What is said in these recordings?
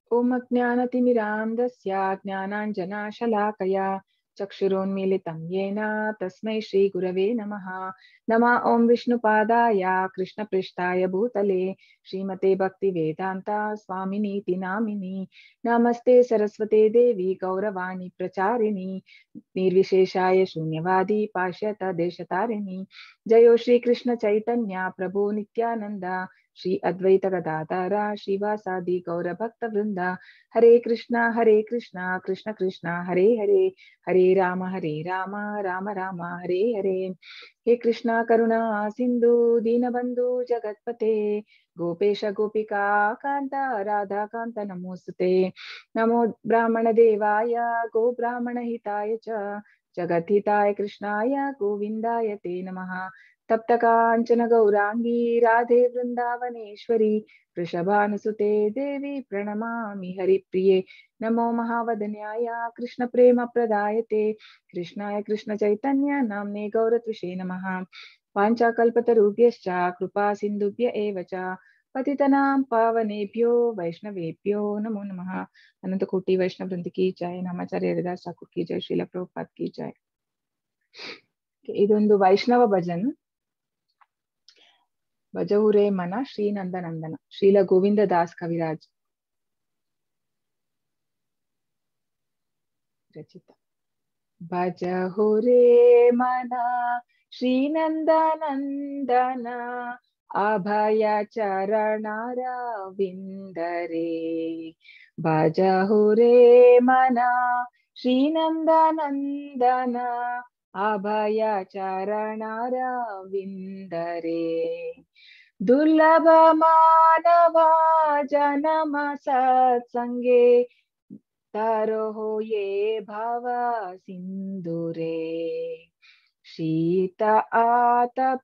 ॐ अज्ञानतिमिरान्धस्य ज्ञानाञ्जनाशलाकया चक्षुरोन्मीलितं येन तस्मै श्रीगुरवे नमः नमः ॐ विष्णुपादाय कृष्णपृष्ठाय भूतले श्रीमते भक्तिवेदान्ता स्वामिनीति नामिनि नमस्ते सरस्वते देवी गौरवाणी प्रचारिणि निर्विशेषाय शून्यवादी पाश्यत देशतारिणि जयो श्रीकृष्ण चैतन्य प्रभो नित्यानन्द श्री अद्वैत गदाधर श्रीवासादि गौरभक्तवृन्द हरे कृष्ण हरे कृष्ण कृष्ण कृष्ण हरे हरे हरे राम हरे राम राम राम हरे हरे हे कृष्ण करुणा सिन्धु दीनबन्धु जगत्पते गोपेश गोपिका कान्त राधाकान्त नमोऽस्तुते नमो ब्राह्मणदेवाय गो ब्राह्मणहिताय च जगद्हिताय कृष्णाय गोविन्दाय ते नमः तप्तकाञ्चन गौराङ्गी राधे वृन्दावनेश्वरी वृषभानुसुते देवी प्रणमामि हरिप्रिये नमो महावदन्याय कृष्णप्रेमप्रदायते कृष्णाय कृष्णचैतन्य नाम्ने गौरतृषे नमः वाञ्छाकल्पतरुभ्यश्च कृपा सिन्धुभ्य एव च पतितनां पावनेभ्यो वैष्णवेभ्यो नमो नमः अनंतकोटि वैष्णव वृंद की जय नामाचार्ಯ ಹರಿದಾಸ್ ಠಾಕೂರ್ की जय ಶ್ರೀಲ ಪ್ರಭುಪಾದ್ की जय ಇದೊಂದು ವೈಷ್ಣವ ಭಜನ್ ಭಜಹುರೇ ಮನ ಶ್ರೀನಂದನಂದನ ಶ್ರೀಲ ಗೋವಿಂದ ದಾಸ್ ಕವಿರಾಜ್ ರಚಿತ ಭಜಹುರೇ ಮನ ಶ್ರೀನಂದನಂದನ ಅಭಯ ಚರಣರವಿಂದರೇ ಭಜಹುರೇ ಮನ ಶ್ರೀನಂದನಂದನ ಅಭಯ ಚರಣರವಿಂದರೇ ದುರ್ಲಭ ಮಾನವ ಜನಮ ಸತ್ಸಂಗೆ ತರೋಹೋ ಯೇ ಭವ ಸಿಂಧುರೇ ಶೀತ ಆತಪ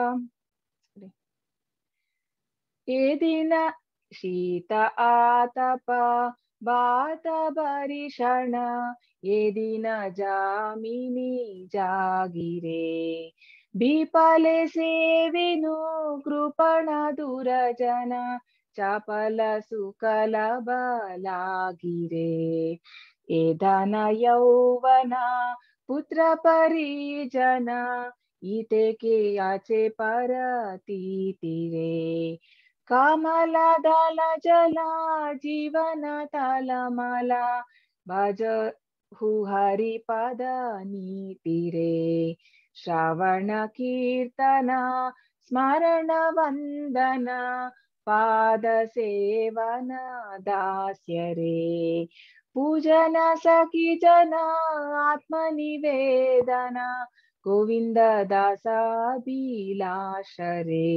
ಏ ದಿನ ಶೀತ ಆತಪ ಬಾತ ಭರಿಷಣ ಏ ದಿನ ಜಾಮಿನಿ ಜಾಗಿರೆ ಬಿಪಲೆ ಸೇವೆನು ಕೃಪಣ ದುರಜನ ಚಪಲ ಸುಕಲ ಬಲಾಗಿರೆ ಏದನ ಯೌವನ ಪುತ್ರ ಪರಿಜನ ಈತೆಗೆ ಆಚೆ ಪರತೀತಿರೆ ಕಾಮಲ ದಲ ಜಲ ಜೀವನ ತಲಮಲ ಭಜ ಹು ಹರಿ ಪದ ನೀತಿರೆ ಶ್ರವಣ ಕೀರ್ತನ ಸ್ಮರಣ ವಂದನ ಪಾದ ಸೇವನ ದಾಸ್ಯರೇ ಪೂಜನ ಸಖಿ ಜನ ಆತ್ಮ ನಿವೇದನ ಗೋವಿಂದ ದಾಸಾಭಿಲಾಷರೇ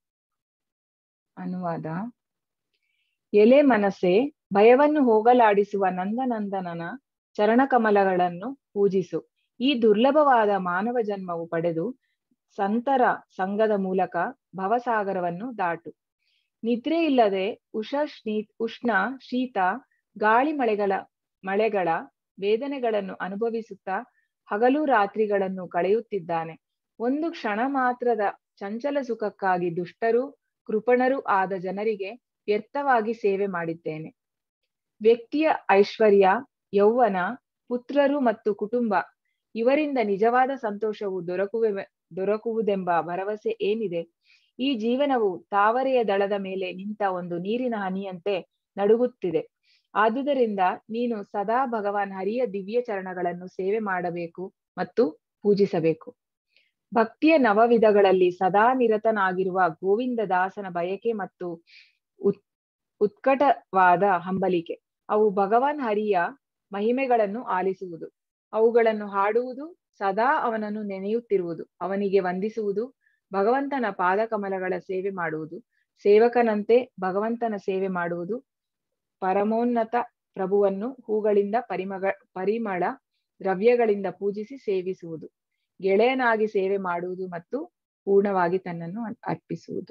ಅನುವಾದ ಎಲೆ ಮನಸ್ಸೆ ಭಯವನ್ನು ಹೋಗಲಾಡಿಸುವ ನಂದನಂದನನ ಚರಣಕಮಲಗಳನ್ನು ಪೂಜಿಸು ಈ ದುರ್ಲಭವಾದ ಮಾನವ ಜನ್ಮವು ಪಡೆದು ಸಂತರ ಸಂಘದ ಮೂಲಕ ಭವಸಾಗರವನ್ನು ದಾಟು ನಿದ್ರೆ ಇಲ್ಲದೆ ಉಷ ಉಷ್ಣ ಶೀತ ಗಾಳಿ ಮಳೆಗಳ ಮಳೆಗಳ ವೇದನೆಗಳನ್ನು ಅನುಭವಿಸುತ್ತಾ ಹಗಲು ರಾತ್ರಿಗಳನ್ನು ಕಳೆಯುತ್ತಿದ್ದಾನೆ ಒಂದು ಕ್ಷಣ ಮಾತ್ರದ ಚಂಚಲ ಸುಖಕ್ಕಾಗಿ ದುಷ್ಟರು ಕೃಪಣರು ಆದ ಜನರಿಗೆ ವ್ಯರ್ಥವಾಗಿ ಸೇವೆ ಮಾಡಿದ್ದೇನೆ ವ್ಯಕ್ತಿಯ ಐಶ್ವರ್ಯ ಯೌವನ ಪುತ್ರರು ಮತ್ತು ಕುಟುಂಬ ಇವರಿಂದ ನಿಜವಾದ ಸಂತೋಷವು ದೊರಕುವೆ ದೊರಕುವುದೆಂಬ ಭರವಸೆ ಏನಿದೆ ಈ ಜೀವನವು ತಾವರೆಯ ದಳದ ಮೇಲೆ ನಿಂತ ಒಂದು ನೀರಿನ ಹನಿಯಂತೆ ನಡುಗುತ್ತಿದೆ ಆದುದರಿಂದ ನೀನು ಸದಾ ಭಗವಾನ್ ಹರಿಯ ದಿವ್ಯ ಚರಣಗಳನ್ನು ಸೇವೆ ಮಾಡಬೇಕು ಮತ್ತು ಪೂಜಿಸಬೇಕು ಭಕ್ತಿಯ ನವವಿಧಗಳಲ್ಲಿ ಸದಾ ನಿರತನಾಗಿರುವ ಗೋವಿಂದ ದಾಸನ ಬಯಕೆ ಮತ್ತು ಉತ್ ಉತ್ಕಟವಾದ ಹಂಬಲಿಕೆ ಅವು ಭಗವಾನ್ ಹರಿಯ ಮಹಿಮೆಗಳನ್ನು ಆಲಿಸುವುದು ಅವುಗಳನ್ನು ಹಾಡುವುದು ಸದಾ ಅವನನ್ನು ನೆನೆಯುತ್ತಿರುವುದು ಅವನಿಗೆ ವಂದಿಸುವುದು ಭಗವಂತನ ಪಾದಕಮಲಗಳ ಸೇವೆ ಮಾಡುವುದು ಸೇವಕನಂತೆ ಭಗವಂತನ ಸೇವೆ ಮಾಡುವುದು ಪರಮೋನ್ನತ ಪ್ರಭುವನ್ನು ಹೂಗಳಿಂದ ಪರಿಮಗ ಪರಿಮಳ ದ್ರವ್ಯಗಳಿಂದ ಪೂಜಿಸಿ ಸೇವಿಸುವುದು ಗೆಳೆಯನಾಗಿ ಸೇವೆ ಮಾಡುವುದು ಮತ್ತು ಪೂರ್ಣವಾಗಿ ತನ್ನನ್ನು ಅರ್ಪಿಸುವುದು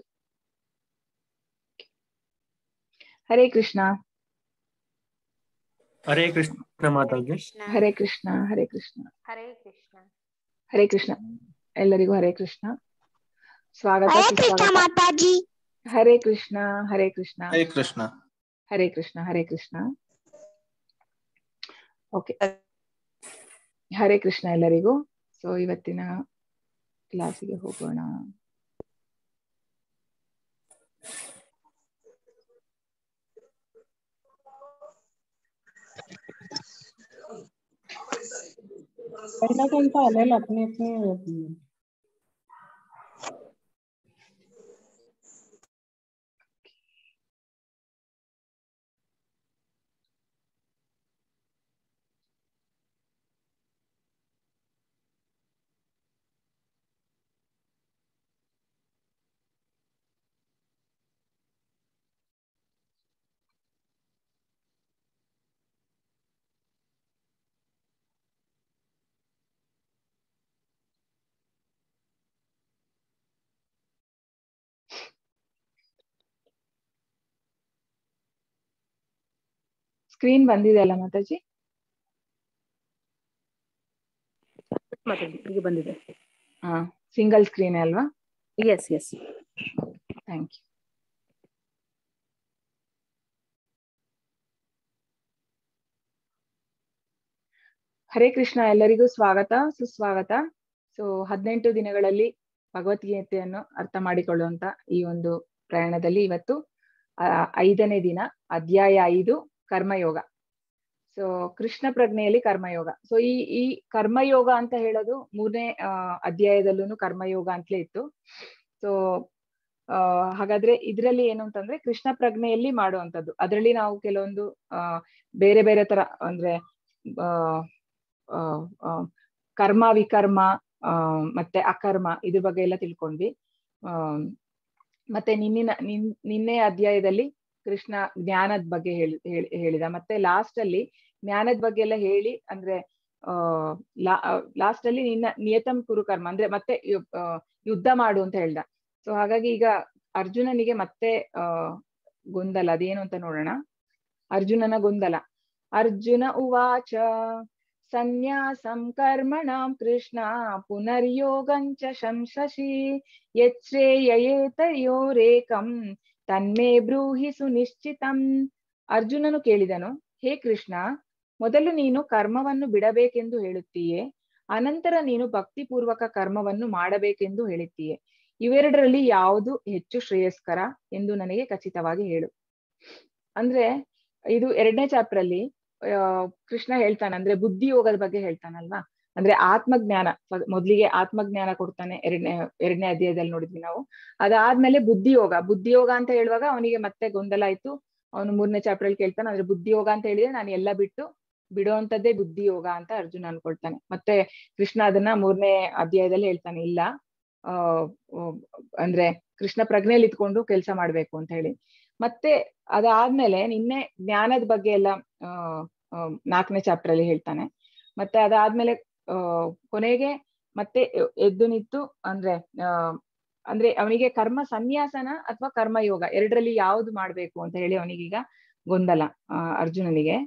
ಹರೇ ಕೃಷ್ಣ ಹರೇ ಕೃಷ್ಣ ಮಾತಾಜಿ ಕೃಷ್ಣ ಹರೇ ಕೃಷ್ಣ ಹರೇ ಕೃಷ್ಣ ಹರೇ ಕೃಷ್ಣ ಹರೇ ಕೃಷ್ಣ ಎಲ್ಲರಿಗೂ ಹರೇ ಕೃಷ್ಣ ಸ್ವಾಗತ ಹರೇ ಕೃಷ್ಣ ಸುಸ್ವಾಗತ ಮಾತಾಜಿ ಹರೇ ಕೃಷ್ಣ ಹರೇ ಕೃಷ್ಣ ಹರೇ ಕೃಷ್ಣ ಹರೇ ಕೃಷ್ಣ ಹರೇ ಕೃಷ್ಣ ಓಕೆ ಹರೇ ಕೃಷ್ಣ ಎಲ್ಲರಿಗೂ ಸೊ ಇವತ್ತಿನ ಕ್ಲಾಸಿಗೆ ಹೋಗೋಣ पहला घंटा अलग अपने अपने होती है ಸ್ಕ್ರೀನ್ ಬಂದಿದೆ ಅಲ್ಲ ಮಾತಾಜಿ ಮಾತಾಡಿ ಈಗ ಬಂದಿದೆ ಹಾ ಸಿಂಗಲ್ ಸ್ಕ್ರೀನ್ ಅಲ್ವಾ yes yes thank you Hare Krishna ಎಲ್ಲರಿಗೂ ಸ್ವಾಗತ ಸುಸ್ವಾಗತ ಸೊ ಹದಿನೆಂಟು ದಿನಗಳಲ್ಲಿ ಭಗವದ್ಗೀತೆಯನ್ನು ಅರ್ಥ ಮಾಡಿಕೊಳ್ಳುವಂತ ಈ ಒಂದು ಪ್ರಯಾಣದಲ್ಲಿ ಇವತ್ತು ಆ, ಐದನೇ ದಿನ ಅಧ್ಯಾಯ ಐದು ಕರ್ಮಯೋಗ ಸೊ ಕೃಷ್ಣ ಪ್ರಜ್ಞೆಯಲ್ಲಿ ಕರ್ಮಯೋಗ ಸೊ ಈ ಈ ಕರ್ಮಯೋಗ ಅಂತ ಹೇಳೋದು ಮೂರನೇ ಆ, ಅಧ್ಯಾಯದಲ್ಲೂ ಕರ್ಮಯೋಗ ಅಂತಲೇ ಇತ್ತು ಸೊ ಆ ಹಾಗಾದ್ರೆ ಇದ್ರಲ್ಲಿ ಏನು ಅಂತಂದ್ರೆ ಕೃಷ್ಣ ಪ್ರಜ್ಞೆಯಲ್ಲಿ ಮಾಡುವಂತದ್ದು ಅದರಲ್ಲಿ ನಾವು ಕೆಲವೊಂದು ಆ ಬೇರೆ ಬೇರೆ ತರ ಅಂದ್ರೆ ಆ ಆ, ಆ, ಕರ್ಮ ವಿಕರ್ಮ ಆ ಮತ್ತೆ ಅಕರ್ಮ ಇದ್ರ ಬಗ್ಗೆ ಎಲ್ಲ ತಿಳ್ಕೊಂಡ್ವಿ ಆ ಮತ್ತೆ ನಿನ್ನಿನ ನಿನ್ ನಿನ್ನೆ ಅಧ್ಯಾಯದಲ್ಲಿ ಕೃಷ್ಣ ಜ್ಞಾನದ ಬಗ್ಗೆ ಹೇಳಿ ಹೇಳಿ- ಹೇಳಿದ ಮತ್ತೆ ಲಾಸ್ಟ್ ಅಲ್ಲಿ ಜ್ಞಾನದ ಬಗ್ಗೆ ಎಲ್ಲ ಹೇಳಿ ಅಂದ್ರೆ ಆ ಲಾಸ್ಟ್ ಅಲ್ಲಿ ನಿನ್ನ ನಿಯತಂ ಕುರು ಕರ್ಮ ಅಂದ್ರೆ ಮತ್ತೆ ಯು- ಆ, ಯುದ್ಧ ಮಾಡು ಅಂತ ಹೇಳ್ದ ಸೊ ಹಾಗಾಗಿ ಈಗ ಅರ್ಜುನನಿಗೆ ಮತ್ತೆ ಆ ಗೊಂದಲ ಅದೇನು ಅಂತ ನೋಡೋಣ ಅರ್ಜುನನ ಗೊಂದಲ ಅರ್ಜುನ ಉವಾಚ ಸನ್ಯಾಸಂ ಕರ್ಮಣಾಂ ಕೃಷ್ಣ ಪುನರ್ಯೋಗಂಚ ಶಂಸಸಿ ಯಚ್ಛ್ರೇಯೇತಯೋರೇಕಂ ತನ್ಮೇ ಬ್ರೂಹಿ ಸುನಿಶ್ಚಿತಂ ಅರ್ಜುನನು ಕೇಳಿದನು ಹೇ ಕೃಷ್ಣ ಮೊದಲು ನೀನು ಕರ್ಮವನ್ನು ಬಿಡಬೇಕೆಂದು ಹೇಳುತ್ತೀಯೇ ಅನಂತರ ನೀನು ಭಕ್ತಿಪೂರ್ವಕ ಕರ್ಮವನ್ನು ಮಾಡಬೇಕೆಂದು ಹೇಳುತ್ತೀಯೆ ಇವೆರಡರಲ್ಲಿ ಯಾವುದು ಹೆಚ್ಚು ಶ್ರೇಯಸ್ಕರ ಎಂದು ನನಗೆ ಖಚಿತವಾಗಿ ಹೇಳು ಅಂದ್ರೆ ಇದು ಎರಡನೇ ಚಾಪ್ಟರ್ ಅಲ್ಲಿ ಆ, ಕೃಷ್ಣ ಹೇಳ್ತಾನೆ ಅಂದ್ರೆ ಬುದ್ಧಿ ಯೋಗದ ಬಗ್ಗೆ ಹೇಳ್ತಾನಲ್ವಾ ಅಂದ್ರೆ ಆತ್ಮಜ್ಞಾನ ಫ- ಮೊದ್ಲಿಗೆ ಆತ್ಮಜ್ಞಾನ ಕೊಡ್ತಾನೆ ಎರಡನೇ ಎರಡನೇ ಅಧ್ಯಾಯದಲ್ಲಿ ನೋಡಿದ್ವಿ ನಾವು ಅದಾದ್ಮೇಲೆ ಬುದ್ಧಿಯೋಗ ಬುದ್ಧಿಯೋಗ ಅಂತ ಹೇಳುವಾಗ ಅವನಿಗೆ ಮತ್ತೆ ಗೊಂದಲ ಆಯ್ತು ಅವನು ಮೂರನೇ ಚಾಪ್ಟರ್ ಅಲ್ಲಿ ಕೇಳ್ತಾನೆ ಅಂದ್ರೆ ಬುದ್ಧಿಯೋಗ ಅಂತ ಹೇಳಿದ್ರೆ ನಾನು ಎಲ್ಲ ಬಿಟ್ಟು ಬಿಡುವಂತದ್ದೇ ಬುದ್ಧಿಯೋಗ ಅಂತ ಅರ್ಜುನ ಅನ್ಕೊಳ್ತಾನೆ ಮತ್ತೆ ಕೃಷ್ಣ ಅದನ್ನ ಮೂರನೇ ಅಧ್ಯಾಯದಲ್ಲಿ ಹೇಳ್ತಾನೆ ಇಲ್ಲ ಆ ಆ, ಅಂದ್ರೆ ಕೃಷ್ಣ ಪ್ರಜ್ಞೆಯಲ್ಲಿ ಇತ್ಕೊಂಡು ಕೆಲಸ ಮಾಡ್ಬೇಕು ಅಂತ ಹೇಳಿ ಮತ್ತೆ ಅದಾದ್ಮೇಲೆ ನಿನ್ನೆ ಜ್ಞಾನದ ಬಗ್ಗೆ ಎಲ್ಲ ಆ ಆ, ನಾಲ್ಕನೇ ಚಾಪ್ಟರ್ ಅಲ್ಲಿ ಹೇಳ್ತಾನೆ ಮತ್ತೆ ಅದಾದ್ಮೇಲೆ ಆ ಕೊನೆಗೆ ಮತ್ತೆ ಎ- ಎದ್ದು ನಿಂತು ಅಂದ್ರೆ ಆ ಅಂದ್ರೆ ಅವನಿಗೆ ಕರ್ಮ ಸನ್ಯಾಸನ ಅಥವಾ ಕರ್ಮಯೋಗ ಎರಡರಲ್ಲಿ ಯಾವ್ದು ಮಾಡ್ಬೇಕು ಅಂತ ಹೇಳಿ ಅವನಿಗೀಗ ಗೊಂದಲ ಆ, ಅರ್ಜುನನಿಗೆ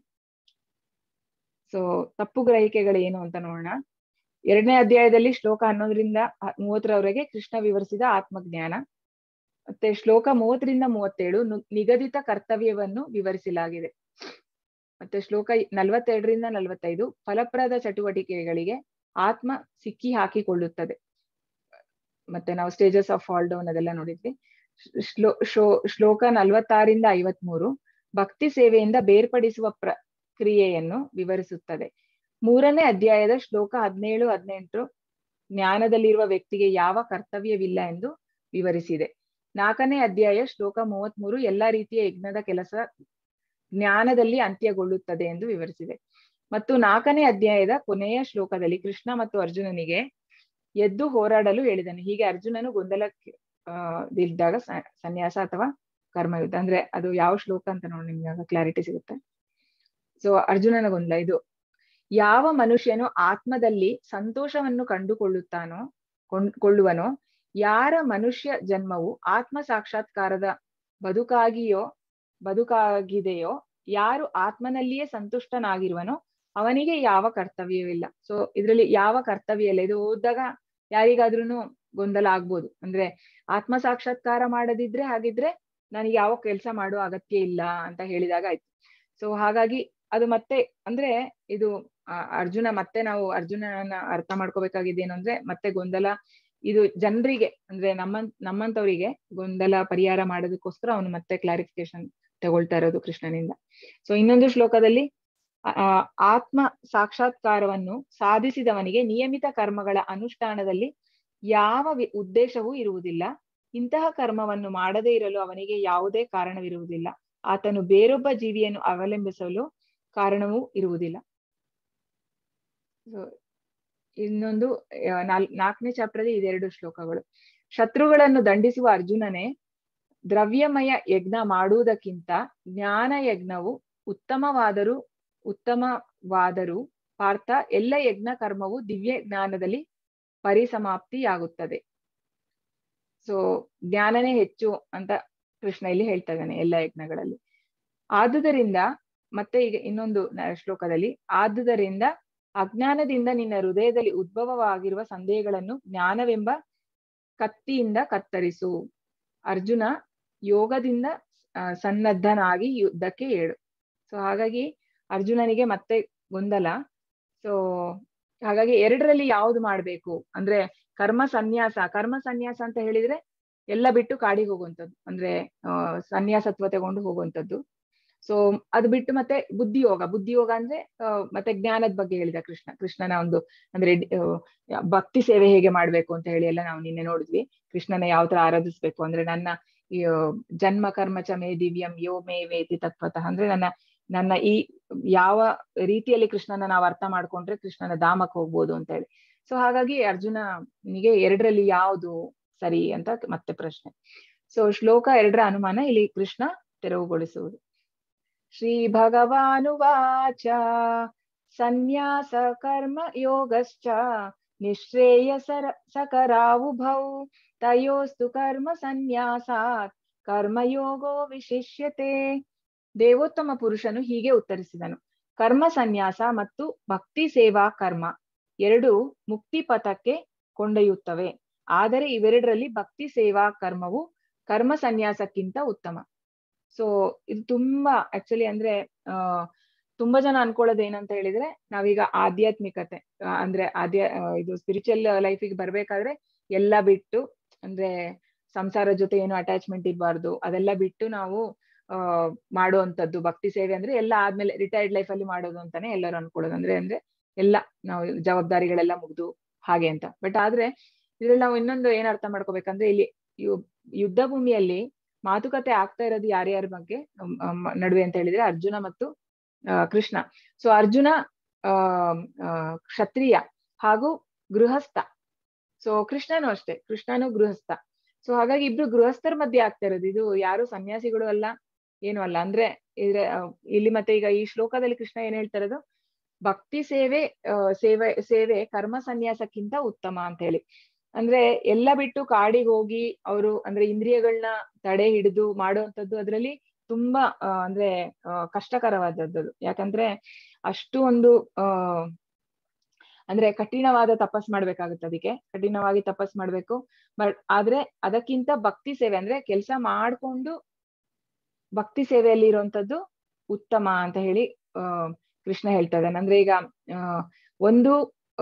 ಸೊ ತಪ್ಪು ಗ್ರಹಿಕೆಗಳು ಏನು ಅಂತ ನೋಡೋಣ ಎರಡನೇ ಅಧ್ಯಾಯದಲ್ಲಿ ಶ್ಲೋಕ ಹನ್ನೊಂದರಿಂದ ಹ- ಮೂವತ್ತರವರೆಗೆ ಕೃಷ್ಣ ವಿವರಿಸಿದ ಆತ್ಮಜ್ಞಾನ ಮತ್ತೆ ಶ್ಲೋಕ ಮೂವತ್ತರಿಂದ ಮೂವತ್ತೇಳು ನು- ನಿಗದಿತ ಕರ್ತವ್ಯವನ್ನು ವಿವರಿಸಲಾಗಿದೆ ಮತ್ತೆ ಶ್ಲೋಕ ನಲವತ್ತೆರಡರಿಂದ ನಲವತ್ತೈದು ಫಲಪ್ರದ ಚಟುವಟಿಕೆಗಳಿಗೆ ಆತ್ಮ ಸಿಕ್ಕಿ ಹಾಕಿಕೊಳ್ಳುತ್ತದೆ ಮತ್ತೆ ನಾವು ಸ್ಟೇಜಸ್ ಆಫ್ ಫಾಲ್ ಡೌನ್ ಅದೆಲ್ಲ ನೋಡಿದ್ವಿ ಶ್ಲೋ ಶೋ- ಶ್ಲೋಕ ನಲವತ್ತಾರಿಂದ ಐವತ್ಮೂರು ಭಕ್ತಿ ಸೇವೆಯಿಂದ ಬೇರ್ಪಡಿಸುವ ಪ್ರಕ್ರಿಯೆಯನ್ನು ವಿವರಿಸುತ್ತದೆ ಮೂರನೇ ಅಧ್ಯಾಯದ ಶ್ಲೋಕ ಹದಿನೇಳು ಹದಿನೆಂಟು ಜ್ಞಾನದಲ್ಲಿರುವ ವ್ಯಕ್ತಿಗೆ ಯಾವ ಕರ್ತವ್ಯವಿಲ್ಲ ಎಂದು ವಿವರಿಸಿದೆ ನಾಲ್ಕನೇ ಅಧ್ಯಾಯ ಶ್ಲೋಕ ಮೂವತ್ಮೂರು ಎಲ್ಲಾ ರೀತಿಯ ಯಜ್ಞದ ಕೆಲಸ ಜ್ಞಾನದಲ್ಲಿ ಅಂತ್ಯಗೊಳ್ಳುತ್ತದೆ ಎಂದು ವಿವರಿಸಿದೆ ಮತ್ತು ನಾಲ್ಕನೇ ಅಧ್ಯಾಯದ ಕೊನೆಯ ಶ್ಲೋಕದಲ್ಲಿ ಕೃಷ್ಣ ಮತ್ತು ಅರ್ಜುನನಿಗೆ ಎದ್ದು ಹೋರಾಡಲು ಹೇಳಿದನು ಹೀಗೆ ಅರ್ಜುನನು ಗೊಂದಲಕ್ಕೆ ಆ ದಿದ್ದಾಗ ಸ- ಸನ್ಯಾಸ ಅಥವಾ ಕರ್ಮಯುದ್ಧ ಅಂದ್ರೆ ಅದು ಯಾವ ಶ್ಲೋಕ ಅಂತ ನೋಡಿ ನಿಮ್ಗೆ ಕ್ಲಾರಿಟಿ ಸಿಗುತ್ತೆ ಸೊ ಅರ್ಜುನನ ಗೊಂದಲ ಇದು ಯಾವ ಮನುಷ್ಯನು ಆತ್ಮದಲ್ಲಿ ಸಂತೋಷವನ್ನು ಕಂಡುಕೊಳ್ಳುತ್ತಾನೋ ಕೊಂಡ್- ಕೊಳ್ಳುವನೋ ಯಾರ ಮನುಷ್ಯ ಜನ್ಮವು ಆತ್ಮ ಸಾಕ್ಷಾತ್ಕಾರದ ಬದುಕಾಗಿಯೋ ಬದುಕಾಗಿದೆಯೋ ಯಾರು ಆತ್ಮನಲ್ಲಿಯೇ ಸಂತುಷ್ಟನಾಗಿರುವನೋ ಅವನಿಗೆ ಯಾವ ಕರ್ತವ್ಯವಿಲ್ಲ ಸೊ ಇದ್ರಲ್ಲಿ ಯಾವ ಕರ್ತವ್ಯ ಇಲ್ಲ ಇದು ಓದಿದಾಗ ಯಾರಿಗಾದ್ರೂ ಗೊಂದಲ ಆಗ್ಬೋದು ಅಂದ್ರೆ ಆತ್ಮ ಸಾಕ್ಷಾತ್ಕಾರ ಮಾಡದಿದ್ರೆ ಹಾಗಿದ್ರೆ ನನಗೆ ಯಾವ ಕೆಲಸ ಮಾಡುವ ಅಗತ್ಯ ಇಲ್ಲ ಅಂತ ಹೇಳಿದಾಗ ಆಯ್ತು ಸೊ ಹಾಗಾಗಿ ಅದು ಮತ್ತೆ ಅಂದ್ರೆ ಇದು ಆ, ಅರ್ಜುನ ಮತ್ತೆ ನಾವು ಅರ್ಜುನನ ಅರ್ಥ ಮಾಡ್ಕೋಬೇಕಾಗಿದ್ದೇನು ಅಂದ್ರೆ ಮತ್ತೆ ಗೊಂದಲ ಇದು ಜನರಿಗೆ ಅಂದ್ರೆ ನಮ್ಮ ನಮ್ಮಂತವರಿಗೆ ಗೊಂದಲ ಪರಿಹಾರ ಮಾಡೋದಕ್ಕೋಸ್ಕರ ಅವನು ಮತ್ತೆ ಕ್ಲಾರಿಫಿಕೇಶನ್ ತಗೊಳ್ತಾ ಇರೋದು ಕೃಷ್ಣನಿಂದ ಸೊ ಇನ್ನೊಂದು ಶ್ಲೋಕದಲ್ಲಿ ಆ, ಆತ್ಮ ಸಾಕ್ಷಾತ್ಕಾರವನ್ನು ಸಾಧಿಸಿದವನಿಗೆ ನಿಯಮಿತ ಕರ್ಮಗಳ ಅನುಷ್ಠಾನದಲ್ಲಿ ಯಾವ ವಿ- ಉದ್ದೇಶವೂ ಇರುವುದಿಲ್ಲ ಇಂತಹ ಕರ್ಮವನ್ನು ಮಾಡದೇ ಇರಲು ಅವನಿಗೆ ಯಾವುದೇ ಕಾರಣವಿರುವುದಿಲ್ಲ ಆತನು ಬೇರೊಬ್ಬ ಜೀವಿಯನ್ನು ಅವಲಂಬಿಸಲು ಕಾರಣವೂ ಇರುವುದಿಲ್ಲ So, ಇನ್ನೊಂದು ಆ, ನಾಲ್- ನಾಲ್ಕನೇ ಚಾಪ್ಟರ್ ಇದೆರಡು ಶ್ಲೋಕಗಳು ಶತ್ರುಗಳನ್ನು ದಂಡಿಸುವ ಅರ್ಜುನನೇ ದ್ರವ್ಯಮಯ ಯಜ್ಞ ಮಾಡುವುದಕ್ಕಿಂತ ಜ್ಞಾನ ಯಜ್ಞವು ಉತ್ತಮವಾದರೂ ಉತ್ತಮವಾದರೂ ಪಾರ್ಥ ಎಲ್ಲ ಯಜ್ಞ ಕರ್ಮವು ದಿವ್ಯ ಜ್ಞಾನದಲ್ಲಿ ಪರಿಸಮಾಪ್ತಿಯಾಗುತ್ತದೆ ಸೊ ಜ್ಞಾನನೇ ಹೆಚ್ಚು ಅಂತ ಕೃಷ್ಣ ಇಲ್ಲಿ ಹೇಳ್ತಾ ಇದ್ದಾನೆ ಎಲ್ಲ ಯಜ್ಞಗಳಲ್ಲಿ ಆದುದರಿಂದ ಮತ್ತೆ ಈಗ ಇನ್ನೊಂದು ನ- ಶ್ಲೋಕದಲ್ಲಿ ಆದುದರಿಂದ ಅಜ್ಞಾನದಿಂದ ನಿನ್ನ ಹೃದಯದಲ್ಲಿ ಉದ್ಭವವಾಗಿರುವ ಸಂದೇಹಗಳನ್ನು ಜ್ಞಾನವೆಂಬ ಕತ್ತಿಯಿಂದ ಕತ್ತರಿಸು ಅರ್ಜುನ ಯೋಗದಿಂದ ಆ, ಸನ್ನದ್ಧನಾಗಿ ಯುದ್ಧಕ್ಕೆ ಏಳು ಸೊ ಹಾಗಾಗಿ ಅರ್ಜುನನಿಗೆ ಮತ್ತೆ ಗೊಂದಲ ಸೊ ಹಾಗಾಗಿ ಎರಡರಲ್ಲಿ ಯಾವ್ದು ಮಾಡ್ಬೇಕು ಅಂದ್ರೆ ಕರ್ಮ ಸನ್ಯಾಸ ಕರ್ಮ ಸನ್ಯಾಸ ಅಂತ ಹೇಳಿದ್ರೆ ಎಲ್ಲ ಬಿಟ್ಟು ಕಾಡಿಗೆ ಹೋಗುವಂಥದ್ದು ಅಂದ್ರೆ ಆ ಸನ್ಯಾಸತ್ವ ತಗೊಂಡು ಹೋಗುವಂಥದ್ದು ಸೊ ಅದು ಬಿಟ್ಟು ಮತ್ತೆ ಬುದ್ಧಿಯೋಗ ಬುದ್ಧಿಯೋಗ ಅಂದ್ರೆ ಆ, ಮತ್ತೆ ಜ್ಞಾನದ ಬಗ್ಗೆ ಹೇಳಿದ ಕೃಷ್ಣ ಕೃಷ್ಣನ ಒಂದು ಅಂದ್ರೆ ಆ, ಭಕ್ತಿ ಸೇವೆ ಹೇಗೆ ಮಾಡ್ಬೇಕು ಅಂತ ಹೇಳಿ ಎಲ್ಲ ನಾವು ನಿನ್ನೆ ನೋಡಿದ್ವಿ ಕೃಷ್ಣನ ಯಾವ ತರ ಆರಾಧಿಸ್ಬೇಕು ಅಂದ್ರೆ ನನ್ನ ಈ, ಆ, ಜನ್ಮ ಕರ್ಮ ಚ ಮೇ ದಿವ್ಯಂ ಯೋ ಮೇ ವೇತಿ ತತ್ವತಃ ಅಂದ್ರೆ ನನ್ನ ನನ್ನ ಈ ಯಾವ ರೀತಿಯಲ್ಲಿ ಕೃಷ್ಣನ ನಾವು ಅರ್ಥ ಮಾಡ್ಕೊಂಡ್ರೆ ಕೃಷ್ಣನ ಧಾಮಕ್ಕೆ ಹೋಗ್ಬೋದು ಅಂತ ಹೇಳಿ ಸೊ ಹಾಗಾಗಿ ಅರ್ಜುನನಿಗೆ ಎರಡರಲ್ಲಿ ಯಾವುದು ಸರಿ ಅಂತ ಮತ್ತೆ ಪ್ರಶ್ನೆ ಸೊ ಶ್ಲೋಕ ಎರಡರ ಅನುಮಾನ ಇಲ್ಲಿ ಕೃಷ್ಣ ತೆರವುಗೊಳಿಸುವುದು ಶ್ರೀ ಭಗವಾನುವಾಚ ಸನ್ಯಾಸ ಕರ್ಮ ಯೋಗಶ್ಚ ನಿಶ್ರೇಯ ಸರ ಸಕರಾವುಭೌ ತಯೋಸ್ತು ಕರ್ಮ ಸನ್ಯಾಸಾತ್ ಕರ್ಮಯೋಗೋ ವಿಶಿಷ್ಯತೆ ದೇವೋತ್ತಮ ಪುರುಷನು ಹೀಗೆ ಉತ್ತರಿಸಿದನು ಕರ್ಮ ಸನ್ಯಾಸ ಮತ್ತು ಭಕ್ತಿ ಸೇವಾ ಕರ್ಮ ಎರಡು ಮುಕ್ತಿ ಪಥಕ್ಕೆ ಕೊಂಡೊಯ್ಯುತ್ತವೆ ಆದರೆ ಇವೆರಡರಲ್ಲಿ ಭಕ್ತಿ ಸೇವಾ ಕರ್ಮವು ಕರ್ಮ ಸನ್ಯಾಸಕ್ಕಿಂತ ಉತ್ತಮ ಸೊ ಇದು ತುಂಬಾ ಆಕ್ಚುಲಿ ಅಂದ್ರೆ ಆ ತುಂಬಾ ಜನ ಅನ್ಕೊಳ್ಳೋದು ಏನಂತ ಹೇಳಿದ್ರೆ ನಾವೀಗ ಆಧ್ಯಾತ್ಮಿಕತೆ ಆ, ಅಂದ್ರೆ ಆಧ್ಯ ಆ, ಇದು ಸ್ಪಿರಿಚುವಲ್ ಲೈಫಿಗೆ ಬರ್ಬೇಕಾದ್ರೆ ಎಲ್ಲ ಬಿಟ್ಟು ಅಂದ್ರೆ ಸಂಸಾರ ಜೊತೆ ಏನು ಅಟ್ಯಾಚ್ಮೆಂಟ್ ಇರಬಾರ್ದು ಅದೆಲ್ಲ ಬಿಟ್ಟು ನಾವು ಆ ಮಾಡುವಂತದ್ದು ಭಕ್ತಿ ಸೇವೆ ಅಂದ್ರೆ ಎಲ್ಲ ಆದ್ಮೇಲೆ ರಿಟೈರ್ಡ್ ಲೈಫ್ ಅಲ್ಲಿ ಮಾಡೋದು ಅಂತಾನೆ ಎಲ್ಲರೂ ಅನ್ಕೊಳ್ಳೋದು ಅಂದ್ರೆ ಅಂದ್ರೆ ಎಲ್ಲ ನಾವು ಜವಾಬ್ದಾರಿಗಳೆಲ್ಲ ಮುಗ್ದು ಹಾಗೆ ಅಂತ ಬಟ್ ಆದ್ರೆ ಇದ್ರಲ್ಲಿ ನಾವು ಇನ್ನೊಂದು ಏನ್ ಅರ್ಥ ಮಾಡ್ಕೋಬೇಕಂದ್ರೆ ಇಲ್ಲಿ ಯು- ಯುದ್ಧ ಭೂಮಿಯಲ್ಲಿ ಮಾತುಕತೆ ಆಗ್ತಾ ಇರೋದು ಯಾರ್ಯಾರ ಬಗ್ಗೆ ಅಮ್, ಅಮ್, ನಡುವೆ ಅಂತ ಹೇಳಿದ್ರೆ ಅರ್ಜುನ ಮತ್ತು ಆ, ಕೃಷ್ಣ ಸೊ ಅರ್ಜುನ ಆ ಆ, ಕ್ಷತ್ರಿಯ ಹಾಗೂ ಗೃಹಸ್ಥ ಸೊ ಕೃಷ್ಣನು ಅಷ್ಟೇ ಕೃಷ್ಣನು ಗೃಹಸ್ಥ ಸೊ ಹಾಗಾಗಿ ಇಬ್ರು ಗೃಹಸ್ಥರ ಮಧ್ಯೆ ಆಗ್ತಾ ಇರೋದು ಇದು ಯಾರು ಸನ್ಯಾಸಿಗಳು ಅಲ್ಲ ಏನು ಅಲ್ಲ ಅಂದ್ರೆ ಇದ್ರೆ ಆ, ಇಲ್ಲಿ ಮತ್ತೆ ಈಗ ಈ ಶ್ಲೋಕದಲ್ಲಿ ಕೃಷ್ಣ ಏನ್ ಹೇಳ್ತಾ ಇರೋದು ಭಕ್ತಿ ಸೇವೆ ಆ, ಸೇವೆ ಸೇವೆ ಕರ್ಮ ಸನ್ಯಾಸಕ್ಕಿಂತ ಉತ್ತಮ ಅಂತ ಹೇಳಿ ಅಂದ್ರೆ ಎಲ್ಲ ಬಿಟ್ಟು ಕಾಡಿಗೆ ಹೋಗಿ ಅವರು ಅಂದ್ರೆ ಇಂದ್ರಿಯಗಳನ್ನ ತಡೆ ಹಿಡಿದು ಮಾಡುವಂತದ್ದು ಅದರಲ್ಲಿ ತುಂಬಾ ಆ, ಅಂದ್ರೆ ಆ, ಕಷ್ಟಕರವಾದದ್ದು ಯಾಕಂದ್ರೆ ಅಷ್ಟು ಒಂದು ಆ ಅಂದ್ರೆ ಕಠಿಣವಾದ ತಪಸ್ ಮಾಡ್ಬೇಕಾಗುತ್ತೆ ಅದಕ್ಕೆ ಕಠಿಣವಾಗಿ ತಪಸ್ ಮಾಡ್ಬೇಕು ಬಟ್ ಆದ್ರೆ ಅದಕ್ಕಿಂತ ಭಕ್ತಿ ಸೇವೆ ಅಂದ್ರೆ ಕೆಲಸ ಮಾಡ್ಕೊಂಡು ಭಕ್ತಿ ಸೇವೆಯಲ್ಲಿ ಇರುವಂತದ್ದು ಉತ್ತಮ ಅಂತ ಹೇಳಿ ಆ ಕೃಷ್ಣ ಹೇಳ್ತಾ ಇದ್ದಾನೆ ಅಂದ್ರೆ ಈಗ ಆ ಒಂದು ಆ